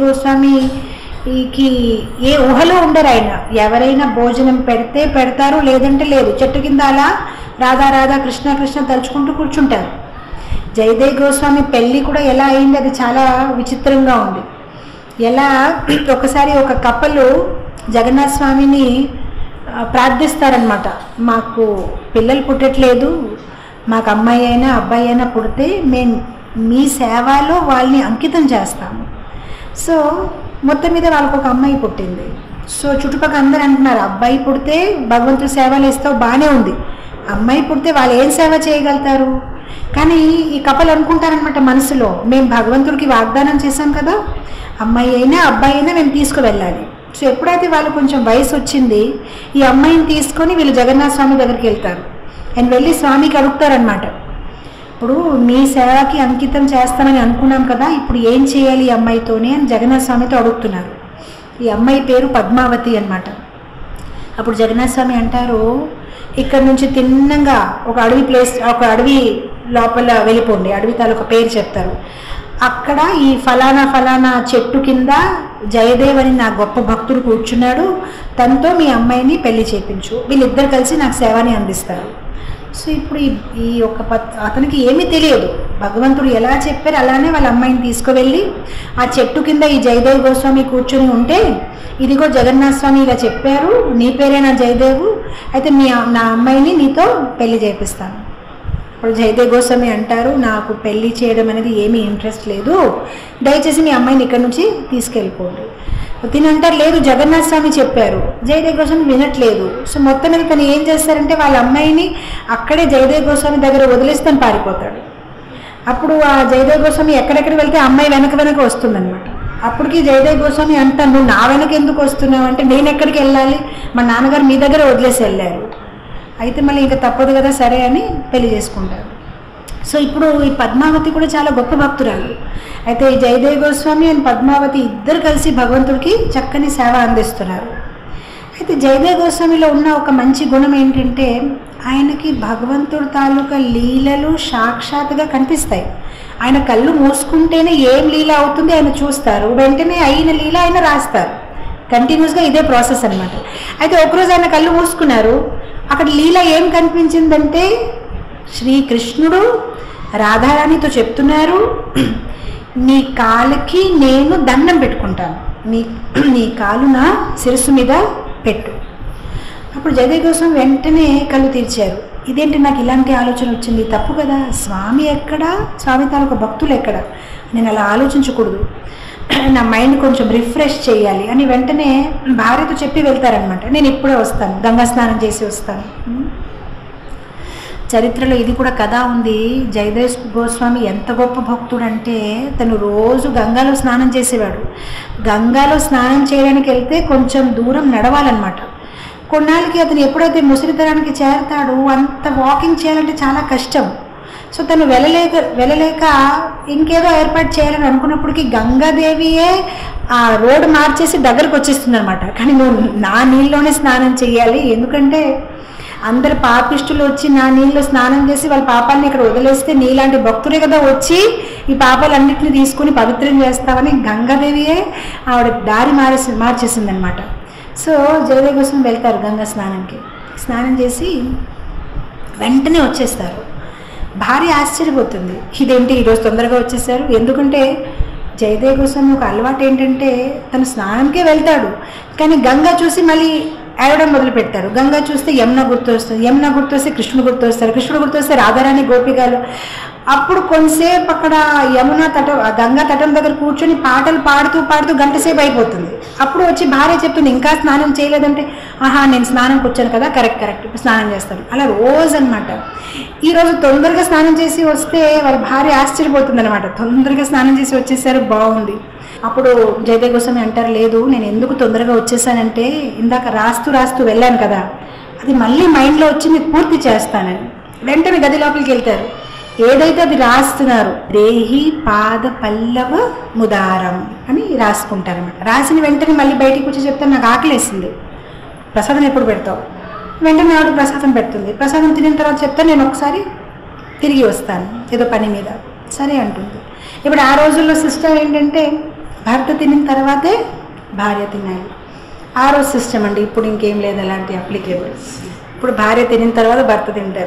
గోస్వామికి ఏ ఊహలో ఉండరు ఆయన ఎవరైనా భోజనం పెడితే పెడతారు లేదంటే లేదు చెట్టు కింద అలా రాధా రాధా కృష్ణ కృష్ణ తలుచుకుంటూ కూర్చుంటారు జయదేవ్ గోస్వామి పెళ్ళి కూడా ఎలా అయింది అది చాలా విచిత్రంగా ఉంది ఎలా ఒకసారి ఒక కప్పలు జగన్నాథ స్వామిని ఆ, ప్రార్థిస్తారనమాట మాకు పిల్లలు పుట్టట్లేదు మాకు అమ్మాయి అయినా అబ్బాయి అయినా పుడితే మేము మీ సేవలో వాళ్ళని అంకితం చేస్తాము సో మొత్తం మీద వాళ్ళకు ఒక అమ్మాయి పుట్టింది సో చుట్టుపక్కల అందరూ అంటున్నారు అబ్బాయి పుడితే భగవంతుడు సేవలు ఇస్తావు బాగానే ఉంది అమ్మాయి పుడితే వాళ్ళు ఏం సేవ చేయగలుగుతారు కానీ ఈ కపలు అనుకుంటారనమాట మనసులో మేము భగవంతుడికి వాగ్దానం చేశాం కదా అమ్మాయి అయినా అబ్బాయి అయినా మేము తీసుకువెళ్ళాలి సో ఎప్పుడైతే వాళ్ళు కొంచెం వయసు వచ్చింది ఈ అమ్మాయిని తీసుకొని వీళ్ళు జగన్నాథ స్వామి దగ్గరికి వెళ్తారు అండ్ వెళ్ళి స్వామికి అడుగుతారనమాట ఇప్పుడు మీ సేవకి అంకితం చేస్తామని అనుకున్నాం కదా ఇప్పుడు ఏం చేయాలి ఈ అమ్మాయితోని అని జగన్నాథ స్వామితో అడుగుతున్నారు ఈ అమ్మాయి పేరు పద్మావతి అన్నమాట అప్పుడు జగన్నాథ స్వామి అంటారు ఇక్కడ నుంచి తిన్నంగా ఒక అడవి ప్లేస్ ఒక అడవి లోపల వెళ్ళిపోండి అడవి తాలూకా పేరు చెప్తారు అక్కడ ఈ ఫలానా ఫలానా చెట్టు కింద జయదేవ్ అని నా గొప్ప భక్తుడు కూర్చున్నాడు తనతో మీ అమ్మాయిని పెళ్లి చేయించు వీళ్ళిద్దరు కలిసి నాకు సేవని అందిస్తారు సో ఇప్పుడు ఈ ఈ యొక్క పత్ అతనికి ఏమీ తెలియదు భగవంతుడు ఎలా చెప్పారు అలానే వాళ్ళ అమ్మాయిని తీసుకువెళ్ళి ఆ చెట్టు కింద ఈ జయదేవ్ గోస్వామి కూర్చొని ఉంటే ఇదిగో జగన్నాథ స్వామి ఇలా చెప్పారు నీ పేరేనా జయదేవు అయితే మీ నా అమ్మాయిని నీతో పెళ్లి చేపిస్తాను ఇప్పుడు జయదేవ్ గోస్వామి అంటారు నాకు పెళ్లి చేయడం అనేది ఏమీ ఇంట్రెస్ట్ లేదు దయచేసి మీ అమ్మాయిని ఇక్కడ నుంచి తీసుకెళ్ళిపోండి తిని అంటారు లేదు జగన్నాథ స్వామి చెప్పారు జయదేవ్ గోస్వామి వినట్లేదు సో మొత్తం మీద తను ఏం చేస్తారంటే వాళ్ళ అమ్మాయిని అక్కడే జయదేవ్ గోస్వామి దగ్గర వదిలేసి తను పారిపోతాడు అప్పుడు ఆ జయదేవ్ గోస్వామి ఎక్కడెక్కడ వెళ్తే ఆ అమ్మాయి వెనక వెనక వస్తుందన్నమాట అప్పటికి జయదేవ్ గోస్వామి అంటాను నువ్వు నా వెనక ఎందుకు వస్తున్నావు అంటే నేను ఎక్కడికి వెళ్ళాలి మా నాన్నగారు మీ దగ్గర వదిలేసి వెళ్ళారు అయితే మళ్ళీ ఇంకా తప్పదు కదా సరే అని పెళ్లి చేసుకుంటారు సో ఇప్పుడు ఈ పద్మావతి కూడా చాలా గొప్ప భక్తురాలు అయితే ఈ జయదేవ్ గోస్వామి అండ్ పద్మావతి ఇద్దరు కలిసి భగవంతుడికి చక్కని సేవ అందిస్తున్నారు అయితే జయదేవ్ గోస్వామిలో ఉన్న ఒక మంచి గుణం ఏంటంటే ఆయనకి భగవంతుడి తాలూకా లీలలు సాక్షాత్గా కనిపిస్తాయి ఆయన కళ్ళు మూసుకుంటేనే ఏం లీల అవుతుంది ఆయన చూస్తారు వెంటనే అయిన లీల ఆయన రాస్తారు కంటిన్యూస్గా ఇదే ప్రాసెస్ అన్నమాట అయితే ఒకరోజు ఆయన కళ్ళు మూసుకున్నారు అక్కడ లీల ఏం కనిపించిందంటే శ్రీకృష్ణుడు రాధారాణితో చెప్తున్నారు నీ కాలుకి నేను దండం పెట్టుకుంటాను నీ నీ కాలు నా శిరస్సు మీద పెట్టు అప్పుడు జగదేవ కోసం వెంటనే కళ్ళు తీర్చారు ఇదేంటి నాకు ఇలాంటి ఆలోచన వచ్చింది తప్పు కదా స్వామి ఎక్కడా స్వామి తాలూకా భక్తులు ఎక్కడ నేను అలా ఆలోచించకూడదు నా మైండ్ కొంచెం రిఫ్రెష్ చేయాలి అని వెంటనే భార్యతో చెప్పి వెళ్తారనమాట నేను ఇప్పుడే వస్తాను గంగా స్నానం చేసి వస్తాను చరిత్రలో ఇది కూడా కథ ఉంది జయదేవ్ గోస్వామి ఎంత గొప్ప భక్తుడు అంటే తను రోజు గంగాలో స్నానం చేసేవాడు గంగాలో స్నానం చేయడానికి వెళ్తే కొంచెం దూరం నడవాలన్నమాట కొన్నాళ్ళకి అతను ఎప్పుడైతే ముసలితనానికి చేరతాడో అంత వాకింగ్ చేయాలంటే చాలా కష్టం సో తను వెళ్ళలేక వెళ్ళలేక ఇంకేదో ఏర్పాటు చేయాలని అనుకున్నప్పటికీ గంగాదేవియే ఆ రోడ్డు మార్చేసి దగ్గరకు వచ్చేస్తుంది అనమాట కానీ నువ్వు నా నీళ్ళలోనే స్నానం చేయాలి ఎందుకంటే అందరు పాపిష్టులు వచ్చి నా నీళ్ళు స్నానం చేసి వాళ్ళ పాపాలని ఇక్కడ వదిలేస్తే నీలాంటి భక్తులే కదా వచ్చి ఈ పాపాలన్నింటినీ తీసుకుని పవిత్రం చేస్తామని గంగాదేవియే ఆవిడ దారి మారేసి మార్చేసింది అనమాట సో జయదేవ్ కోసం వెళ్తారు గంగా స్నానంకి స్నానం చేసి వెంటనే వచ్చేస్తారు భార్య ఆశ్చర్యపోతుంది ఇదేంటి ఈరోజు తొందరగా వచ్చేసారు ఎందుకంటే జయదేవ్ కోసం ఒక అలవాటు ఏంటంటే తను స్నానంకే వెళ్తాడు కానీ గంగా చూసి మళ్ళీ ఏడవడం మొదలు పెట్టారు గంగా చూస్తే యమున గుర్తు వస్తుంది యమున గుర్తు వస్తే కృష్ణుడు గుర్తు వస్తారు కృష్ణుడు గుర్తు వస్తే రాధారాణి గోపికలు అప్పుడు కొంతసేపు అక్కడ యమున తటం ఆ గంగా తటం దగ్గర కూర్చొని పాటలు పాడుతూ పాడుతూ గంట సేపు అయిపోతుంది అప్పుడు వచ్చి భార్య చెప్తుంది ఇంకా స్నానం చేయలేదంటే ఆహా నేను స్నానంకి వచ్చాను కదా కరెక్ట్ కరెక్ట్ ఇప్పుడు స్నానం చేస్తాను అలా రోజు అనమాట ఈరోజు తొందరగా స్నానం చేసి వస్తే వాళ్ళ భార్య ఆశ్చర్యపోతుంది అనమాట తొందరగా స్నానం చేసి వచ్చేసారు బాగుంది అప్పుడు జయదేవ్ గోస్వామి అంటారు లేదు నేను ఎందుకు తొందరగా వచ్చేసానంటే ఇందాక రాస్తూ రాస్తూ వెళ్ళాను కదా అది మళ్ళీ మైండ్లో వచ్చింది పూర్తి చేస్తానని వెంటనే గది లోపలికి వెళ్తారు ఏదైతే అది రాస్తున్నారు దేహి పాద పల్లవ ముదారం అని రాసుకుంటారన్నమాట రాసిన వెంటనే మళ్ళీ బయటికి వచ్చి చెప్తాను నాకు ఆకలేసింది ప్రసాదం ఎప్పుడు పెడతావు వెంటనే ఆవిడ ప్రసాదం పెడుతుంది ప్రసాదం తినిన తర్వాత చెప్తా నేను ఒకసారి తిరిగి వస్తాను ఏదో పని మీద సరే అంటుంది ఇప్పుడు ఆ రోజుల్లో సిస్టమ్ ఏంటంటే భర్త తినిన తర్వాతే భార్య తినాలి ఆ రోజు సిస్టమ్ అండి ఇప్పుడు ఇంకేం లేదు అలాంటి అప్లికేబుల్ ఇప్పుడు భార్య తినిన తర్వాత భర్త తింటారు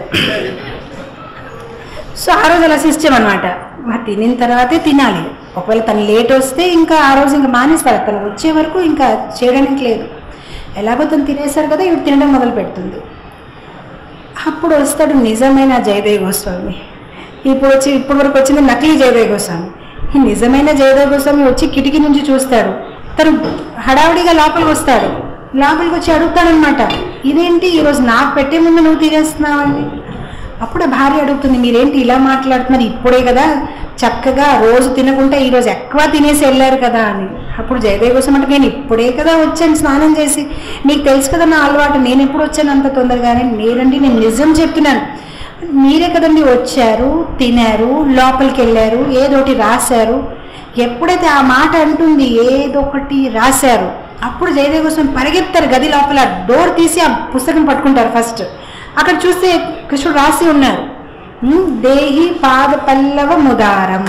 సో ఆ రోజు అలా సిస్టమ్ అనమాట తినిన తర్వాతే తినాలి ఒకవేళ తను లేట్ వస్తే ఇంకా ఆ రోజు ఇంకా మానేస్తారు తను వచ్చే వరకు ఇంకా చేయడానికి లేదు ఎలాగో తను తినేశారు కదా ఇప్పుడు తినడం మొదలు పెడుతుంది అప్పుడు వస్తాడు నిజమైన జయదేవ్ గోస్వామి ఇప్పుడు వచ్చి ఇప్పుడు వరకు వచ్చింది నకిలీ జయదేవ్ గోస్వామి ఈ నిజమైన జయదేవ్ గోస్వామి వచ్చి కిటికీ నుంచి చూస్తాడు తను హడావుడిగా లోపలికి వస్తాడు లోపలికి వచ్చి అడుగుతాడనమాట ఇదేంటి ఈరోజు నాకు పెట్టే ముందు నువ్వు తినేస్తున్నావని అప్పుడు ఆ భార్య అడుగుతుంది మీరేంటి ఇలా మాట్లాడుతున్నారు ఇప్పుడే కదా చక్కగా రోజు తినకుండా ఈరోజు ఎక్కువ తినేసి వెళ్ళారు కదా అని అప్పుడు జయదేవ్ కోసం అంటే నేను ఇప్పుడే కదా వచ్చాను స్నానం చేసి మీకు తెలుసు కదా నా అలవాటు నేను ఎప్పుడు వచ్చాను అంత తొందరగానే నేనండి నేను నిజం చెప్తున్నాను మీరే కదండి వచ్చారు తినారు లోపలికి వెళ్ళారు ఏదోటి రాశారు ఎప్పుడైతే ఆ మాట అంటుంది ఏదొకటి రాశారు అప్పుడు జయదేవ్ కోసం పరిగెత్తారు గది లోపల డోర్ తీసి ఆ పుస్తకం పట్టుకుంటారు ఫస్ట్ అక్కడ చూస్తే కృష్ణుడు రాసి ఉన్నారు ఉమ్, దేహి పాద పల్లవ ముదారం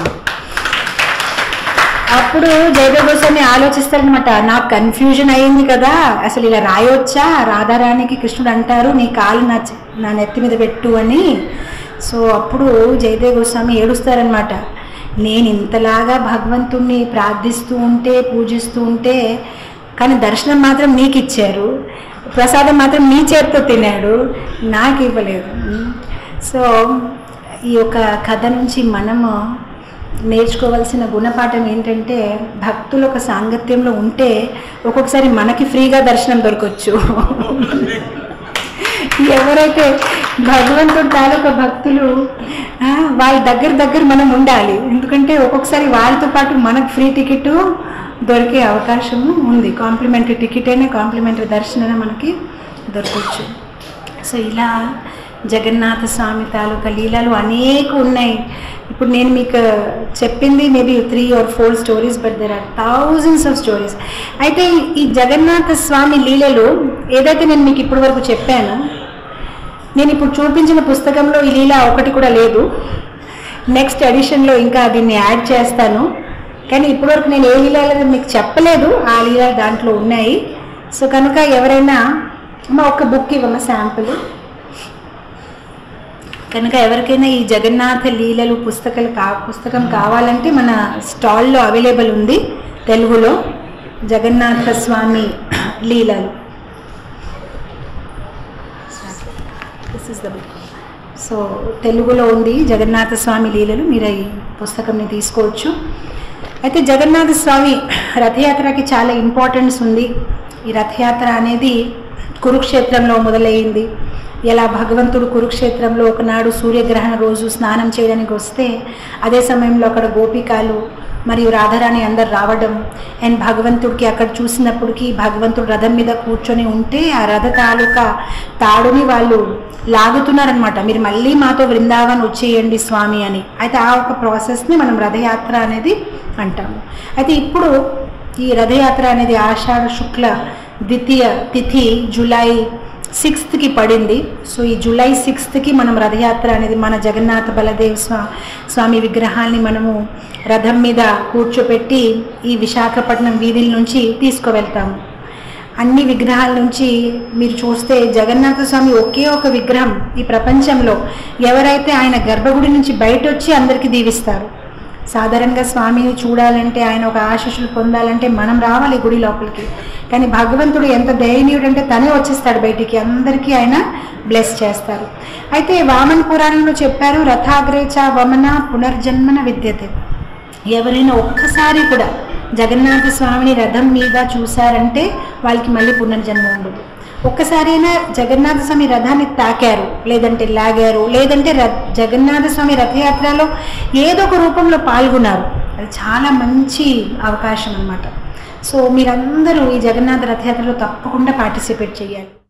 అప్పుడు జయదేవ్ గోస్వామి ఆలోచిస్తారనమాట నాకు కన్ఫ్యూజన్ అయింది కదా అసలు ఇలా రాయొచ్చా రాధారాణికి కృష్ణుడు అంటారు నీ కాలు నా చె- నా నెత్తి మీద పెట్టు అని సో అప్పుడు జయదేవ్ గోస్వామి ఏడుస్తారనమాట నేను ఇంతలాగా భగవంతుణ్ణి ప్రార్థిస్తూ ఉంటే పూజిస్తూ ఉంటే కానీ దర్శనం మాత్రం నీకు ఇచ్చారు ప్రసాదం మాత్రం నీ చేతితో తినాడు నాకు ఇవ్వలేదు సో ఈ యొక్క కథ నుంచి మనము నేర్చుకోవాల్సిన గుణపాఠం ఏంటంటే భక్తుల ఒక సాంగత్యంలో ఉంటే ఒక్కొక్కసారి మనకి ఫ్రీగా దర్శనం దొరకవచ్చు ఎవరైతే భగవంతుడు తాలూకా భక్తులు ఆ, వాళ్ళ దగ్గర దగ్గర మనం ఉండాలి ఎందుకంటే ఒక్కొక్కసారి వాళ్ళతో పాటు మనకు ఫ్రీ టికెట్ దొరికే అవకాశము ఉంది కాంప్లిమెంటరీ టికెట్ అయినా కాంప్లిమెంటరీ దర్శనం మనకి దొరకవచ్చు సో ఇలా జగన్నాథ స్వామి తాలూకా లీలలు అనేక ఉన్నాయి ఇప్పుడు నేను మీకు చెప్పింది maybe three or four stories but there are thousands of stories అయితే ఈ- ఈ జగన్నాథ స్వామి లీలలు ఏదైతే నేను మీకు ఇప్పటి వరకు చెప్పాను నేను ఇప్పుడు చూపించిన పుస్తకంలో ఈ లీల ఒకటి కూడా లేదు నెక్స్ట్ ఎడిషన్లో ఇంకా దీన్ని యాడ్ చేస్తాను కానీ ఇప్పటివరకు నేను ఏ లీలాలు మీకు చెప్పలేదు ఆ లీలాలు దాంట్లో ఉన్నాయి సో కనుక ఎవరైనా అమ్మ ఒక బుక్ ఇవ్వమ్మ శాంపుల్ కనుక ఎవరికైనా ఈ జగన్నాథ లీలలు పుస్తకాలు కా పుస్తకం కావాలంటే మన స్టాల్లో అవైలబుల్ ఉంది తెలుగులో జగన్నాథ స్వామి లీలలు this is the book so తెలుగులో ఉంది జగన్నాథ స్వామి లీలలు మీరు ఈ పుస్తకంని తీసుకోవచ్చు అయితే జగన్నాథ స్వామి రథయాత్రకి చాలా ఇంపార్టెన్స్ ఉంది ఈ రథయాత్ర అనేది కురుక్షేత్రంలో మొదలైంది ఎలా భగవంతుడు కురుక్షేత్రంలో ఒకనాడు సూర్యగ్రహణ రోజు స్నానం చేయడానికి వస్తే అదే సమయంలో అక్కడ గోపికాలు మరియు రాధారాణి అందరు రావడం అండ్ భగవంతుడికి అక్కడ చూసినప్పటికీ భగవంతుడు రథం మీద కూర్చొని ఉంటే ఆ రథ తాలూకా తాడుని వాళ్ళు లాగుతున్నారనమాట మీరు మళ్ళీ మాతో బృందావన్ వచ్చేయండి స్వామి అని అయితే ఆ ఒక ప్రాసెస్ని మనం రథయాత్ర అనేది అంటాము అయితే ఇప్పుడు ఈ రథయాత్ర అనేది ఆషాఢ శుక్ల ద్వితీయ తిథి జూలై సిక్స్త్కి పడింది సో ఈ జూలై సిక్స్త్కి మనం రథయాత్ర అనేది మన జగన్నాథ బలదేవ్ స్వా స్వామి విగ్రహాల్ని మనము రథం మీద కూర్చోపెట్టి ఈ విశాఖపట్నం వీధుల నుంచి తీసుకువెళ్తాము అన్ని విగ్రహాల నుంచి మీరు చూస్తే జగన్నాథ స్వామి ఒకే ఒక విగ్రహం ఈ ప్రపంచంలో ఎవరైతే ఆయన గర్భగుడి నుంచి బయట వచ్చి అందరికీ దీవిస్తారు సాధారణంగా స్వామిని చూడాలంటే ఆయన ఒక ఆశీస్సులు పొందాలంటే మనం రావాలి గుడి లోపలికి కానీ భగవంతుడు ఎంత దయనీయుడు అంటే తనే వచ్చేస్తాడు బయటికి అందరికీ ఆయన బ్లెస్ చేస్తారు అయితే వామన పురాణంలో చెప్పారు రథాగ్రేచ వమన పునర్జన్మన విద్యతే ఎవరైనా ఒక్కసారి కూడా జగన్నాథ స్వామిని రథం మీద చూశారంటే వాళ్ళకి మళ్ళీ పునర్జన్మ ఉండదు ఒక్కసారైనా జగన్నాథ స్వామి రథాన్ని తాకారు లేదంటే లాగారు లేదంటే ర జగన్నాథ స్వామి రథయాత్రలో ఏదో ఒక రూపంలో పాల్గొన్నారు అది చాలా మంచి అవకాశం అన్నమాట సో మీరందరూ ఈ జగన్నాథ రథయాత్రలో తప్పకుండా పార్టిసిపేట్ చేయాలి